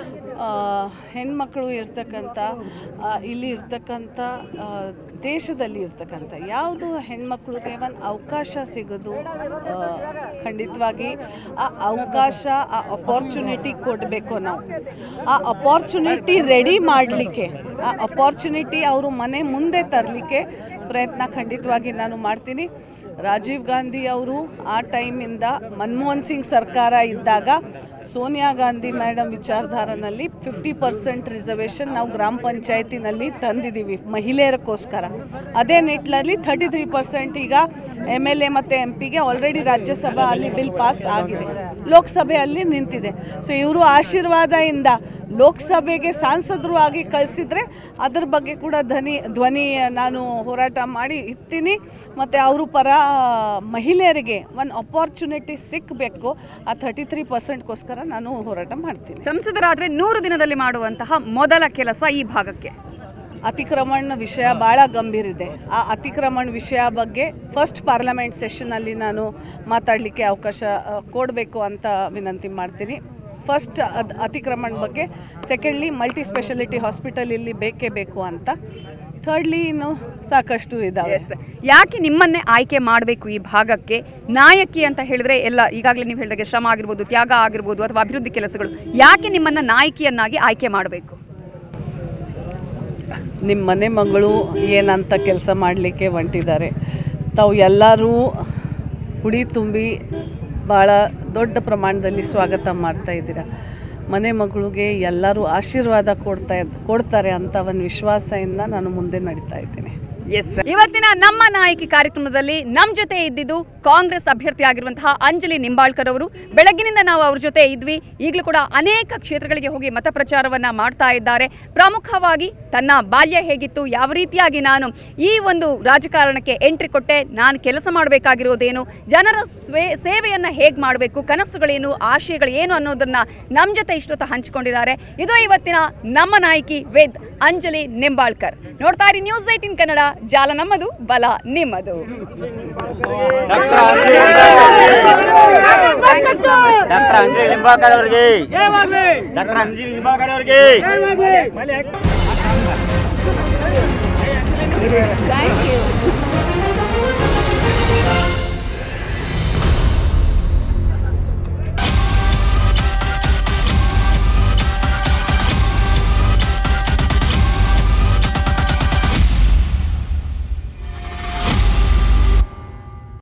ಆ, ಹೆಣ್ಮಕ್ಳು ಇರ್ತಕ್ಕಂಥ ಆ, ಇಲ್ಲಿ ಇರ್ತಕ್ಕಂಥ ಆ, ದೇಶದಲ್ಲಿ ಇರ್ತಕ್ಕಂಥ ಯಾವುದು ಹೆಣ್ಮಕ್ಳಿಗೆ ಒಂದು ಅವಕಾಶ ಸಿಗೋದು ಆ, ಖಂಡಿತವಾಗಿ ಆ ಅವಕಾಶ ಆ ಅಪಾರ್ಚುನಿಟಿ ಕೊಡಬೇಕು ನಾವು ಆ ಅಪಾರ್ಚುನಿಟಿ ರೆಡಿ ಮಾಡಲಿಕ್ಕೆ ಆ ಅಪಾರ್ಚುನಿಟಿ ಅವರು ಮನೆ ಮುಂದೆ ತರಲಿಕ್ಕೆ ಪ್ರಯತ್ನ ಖಂಡಿತವಾಗಿ ನಾನು ಮಾಡ್ತೀನಿ ರಾಜೀವ್ ಗಾಂಧಿ ಅವರು ಆ ಟೈಮಿಂದ ಮನಮೋಹನ್ ಸಿಂಗ್ ಸರ್ಕಾರ ಇದ್ದಾಗ ಸೋನಿಯಾ ಗಾಂಧಿ ಮೇಡಮ್ ವಿಚಾರಧಾರನಲ್ಲಿ ಫಿಫ್ಟಿ ಪರ್ಸೆಂಟ್ ರಿಸರ್ವೇಷನ್ ನಾವು ಗ್ರಾಮ ಪಂಚಾಯತಿನಲ್ಲಿ ತಂದಿದ್ದೀವಿ ಮಹಿಳೆಯರಿಗೋಸ್ಕರ ಅದೇ ನಿಟ್ಟಿನಲ್ಲಿ ಥರ್ಟಿ ತ್ರೀ ಪರ್ಸೆಂಟ್ ಈಗ ಎಮ್ ಎಲ್ ಎ ಮತ್ತು ಎಂ ಪಿಗೆ ಆಲ್ರೆಡಿ ರಾಜ್ಯಸಭಾ ಅಲ್ಲಿ ಬಿಲ್ ಪಾಸ್ ಆಗಿದೆ ಲೋಕಸಭೆಯಲ್ಲಿ ನಿಂತಿದೆ ಸೊ ಇವರು ಆಶೀರ್ವಾದದಿಂದ ಲೋಕಸಭೆಗೆ ಸಾಂಸದರು ಆಗಿ ಕಳಿಸಿದ್ರೆ ಅದ್ರ ಬಗ್ಗೆ ಕೂಡ ಧ್ವನಿ ಧ್ವನಿ ನಾನು ಹೋರಾಟ ಮಾಡಿ ಇರ್ತೀನಿ ಮತ್ತು ಅವರು ಪರ ಮಹಿಳೆಯರಿಗೆ ಒಂದು ಅಪಾರ್ಚುನಿಟಿ ಸಿಕ್ಕಬೇಕು ಆ ಥರ್ಟಿ ತ್ರೀ ಪರ್ಸೆಂಟ್ಗೋಸ್ಕರ ನಾನು ಹೋರಾಟ ಮಾಡ್ತೀನಿ ಸಂಸದರಾದ್ರೆ ನೂರು ದಿನದಲ್ಲಿ ಮಾಡುವಂತಹ ಮೊದಲ ಕೆಲಸ ಈ ಭಾಗಕ್ಕೆ ಅತಿಕ್ರಮಣ ವಿಷಯ ಭಾಳ ಗಂಭೀರ ಇದೆ ಆ ಅತಿಕ್ರಮಣ ವಿಷಯ ಬಗ್ಗೆ ಫಸ್ಟ್ ಪಾರ್ಲಿಮೆಂಟ್ ಸೆಷನಲ್ಲಿ ನಾನು ಮಾತಾಡಲಿಕ್ಕೆ ಅವಕಾಶ ಕೊಡಬೇಕು ಅಂತ ವಿನಂತಿ ಮಾಡ್ತೀನಿ ಫಸ್ಟ್ ಅದು ಅತಿಕ್ರಮಣ ಬಗ್ಗೆ ಸೆಕೆಂಡ್ಲಿ ಮಲ್ಟಿ ಸ್ಪೆಷಾಲಿಟಿ ಹಾಸ್ಪಿಟಲ್ ಇಲ್ಲಿ ಬೇಕೇ ಬೇಕು ಅಂತ ಥರ್ಡ್ಲಿ ಇನ್ನು ಸಾಕಷ್ಟು ಇದ್ದಾವೆ ಯಾಕೆ ನಿಮ್ಮನ್ನೇ ಆಯ್ಕೆ ಮಾಡಬೇಕು ಈ ಭಾಗಕ್ಕೆ ನಾಯಕಿ ಅಂತ ಹೇಳಿದ್ರೆ ಎಲ್ಲ ಈಗಾಗಲೇ ನೀವು ಹೇಳಿದಾಗೆ ಶ್ರಮ ಆಗಿರ್ಬೋದು ತ್ಯಾಗ ಆಗಿರ್ಬೋದು ಅಥವಾ ಅಭಿವೃದ್ಧಿ ಕೆಲಸಗಳು ಯಾಕೆ ನಿಮ್ಮನ್ನ ನಾಯಕಿಯನ್ನಾಗಿ ಆಯ್ಕೆ ಮಾಡಬೇಕು ನಿಮ್ಮ ಮನೆ ಮಗಳು ಏನಂತ ಕೆಲಸ ಮಾಡಲಿಕ್ಕೆ ಹೊಂಟಿದ್ದಾರೆ ತಾವು ಎಲ್ಲರೂ ಹುಡಿ ತುಂಬಿ ಭಾಳ ದೊಡ್ಡ ಪ್ರಮಾಣದಲ್ಲಿ ಸ್ವಾಗತ ಮಾಡ್ತಾ ಇದ್ದೀರಾ ಮನೆ ಮಗಳಿಗೆ ಎಲ್ಲರೂ ಆಶೀರ್ವಾದ ಕೊಡ್ತಾ ಕೊಡ್ತಾರೆ ಅಂತ ಒಂದು ವಿಶ್ವಾಸದಿಂದ ನಾನು ಮುಂದೆ ನಡೀತಾ ಇದ್ದೀನಿ ಎಸ್ ಇವತ್ತಿನ ನಮ್ಮ ನಾಯಕಿ ಕಾರ್ಯಕ್ರಮದಲ್ಲಿ ನಮ್ಮ ಜೊತೆ ಇದ್ದಿದ್ದು ಕಾಂಗ್ರೆಸ್ ಅಭ್ಯರ್ಥಿ ಆಗಿರುವಂತಹ ಅಂಜಲಿ ನಿಂಬಾಳ್ಕರ್ ಅವರು ಬೆಳಗ್ಗಿನಿಂದ ನಾವು ಅವ್ರ ಜೊತೆ ಇದ್ವಿ ಈಗಲೂ ಕೂಡ ಅನೇಕ ಕ್ಷೇತ್ರಗಳಿಗೆ ಹೋಗಿ ಮತ ಪ್ರಚಾರವನ್ನ ಮಾಡ್ತಾ ಇದ್ದಾರೆ ಪ್ರಮುಖವಾಗಿ ತನ್ನ ಬಾಲ್ಯ ಹೇಗಿತ್ತು ಯಾವ ರೀತಿಯಾಗಿ ನಾನು ಈ ಒಂದು ರಾಜಕಾರಣಕ್ಕೆ ಎಂಟ್ರಿ ಕೊಟ್ಟೆ ನಾನು ಕೆಲಸ ಮಾಡಬೇಕಾಗಿರೋದೇನು ಜನರ ಸ್ವೇ ಸೇವೆಯನ್ನ ಹೇಗೆ ಮಾಡಬೇಕು ಕನಸುಗಳೇನು ಆಶಯಗಳು ಏನು ಅನ್ನೋದನ್ನ ನಮ್ಮ ಜೊತೆ ಇಷ್ಟೊತ್ತು ಹಂಚಿಕೊಂಡಿದ್ದಾರೆ ಇದು ಇವತ್ತಿನ ನಮ್ಮ ನಾಯಕಿ ವೇದ್ ಅಂಜಲಿ ನಿಂಬಾಳ್ಕರ್ ನೋಡ್ತಾ ಇರಿ ನ್ಯೂಸ್ ಏಟಿನ್ ಕನ್ನಡ ಜಾಲ ನಮ್ಮದು ಬಲ ನಿಮ್ಮದು ಡಾಕ್ಟರ್ ಅಂಜಲಿ ನಿಂಬಾಳ್ಕರ್ ಅವ್ರಿಗೆ ಡಾಕ್ಟರ್ ಅಂಜಲಿ ನಿಂಬಾಳ್ಕರ್ ಅವ್ರಿಗೆ ಥ್ಯಾಂಕ್ ಯು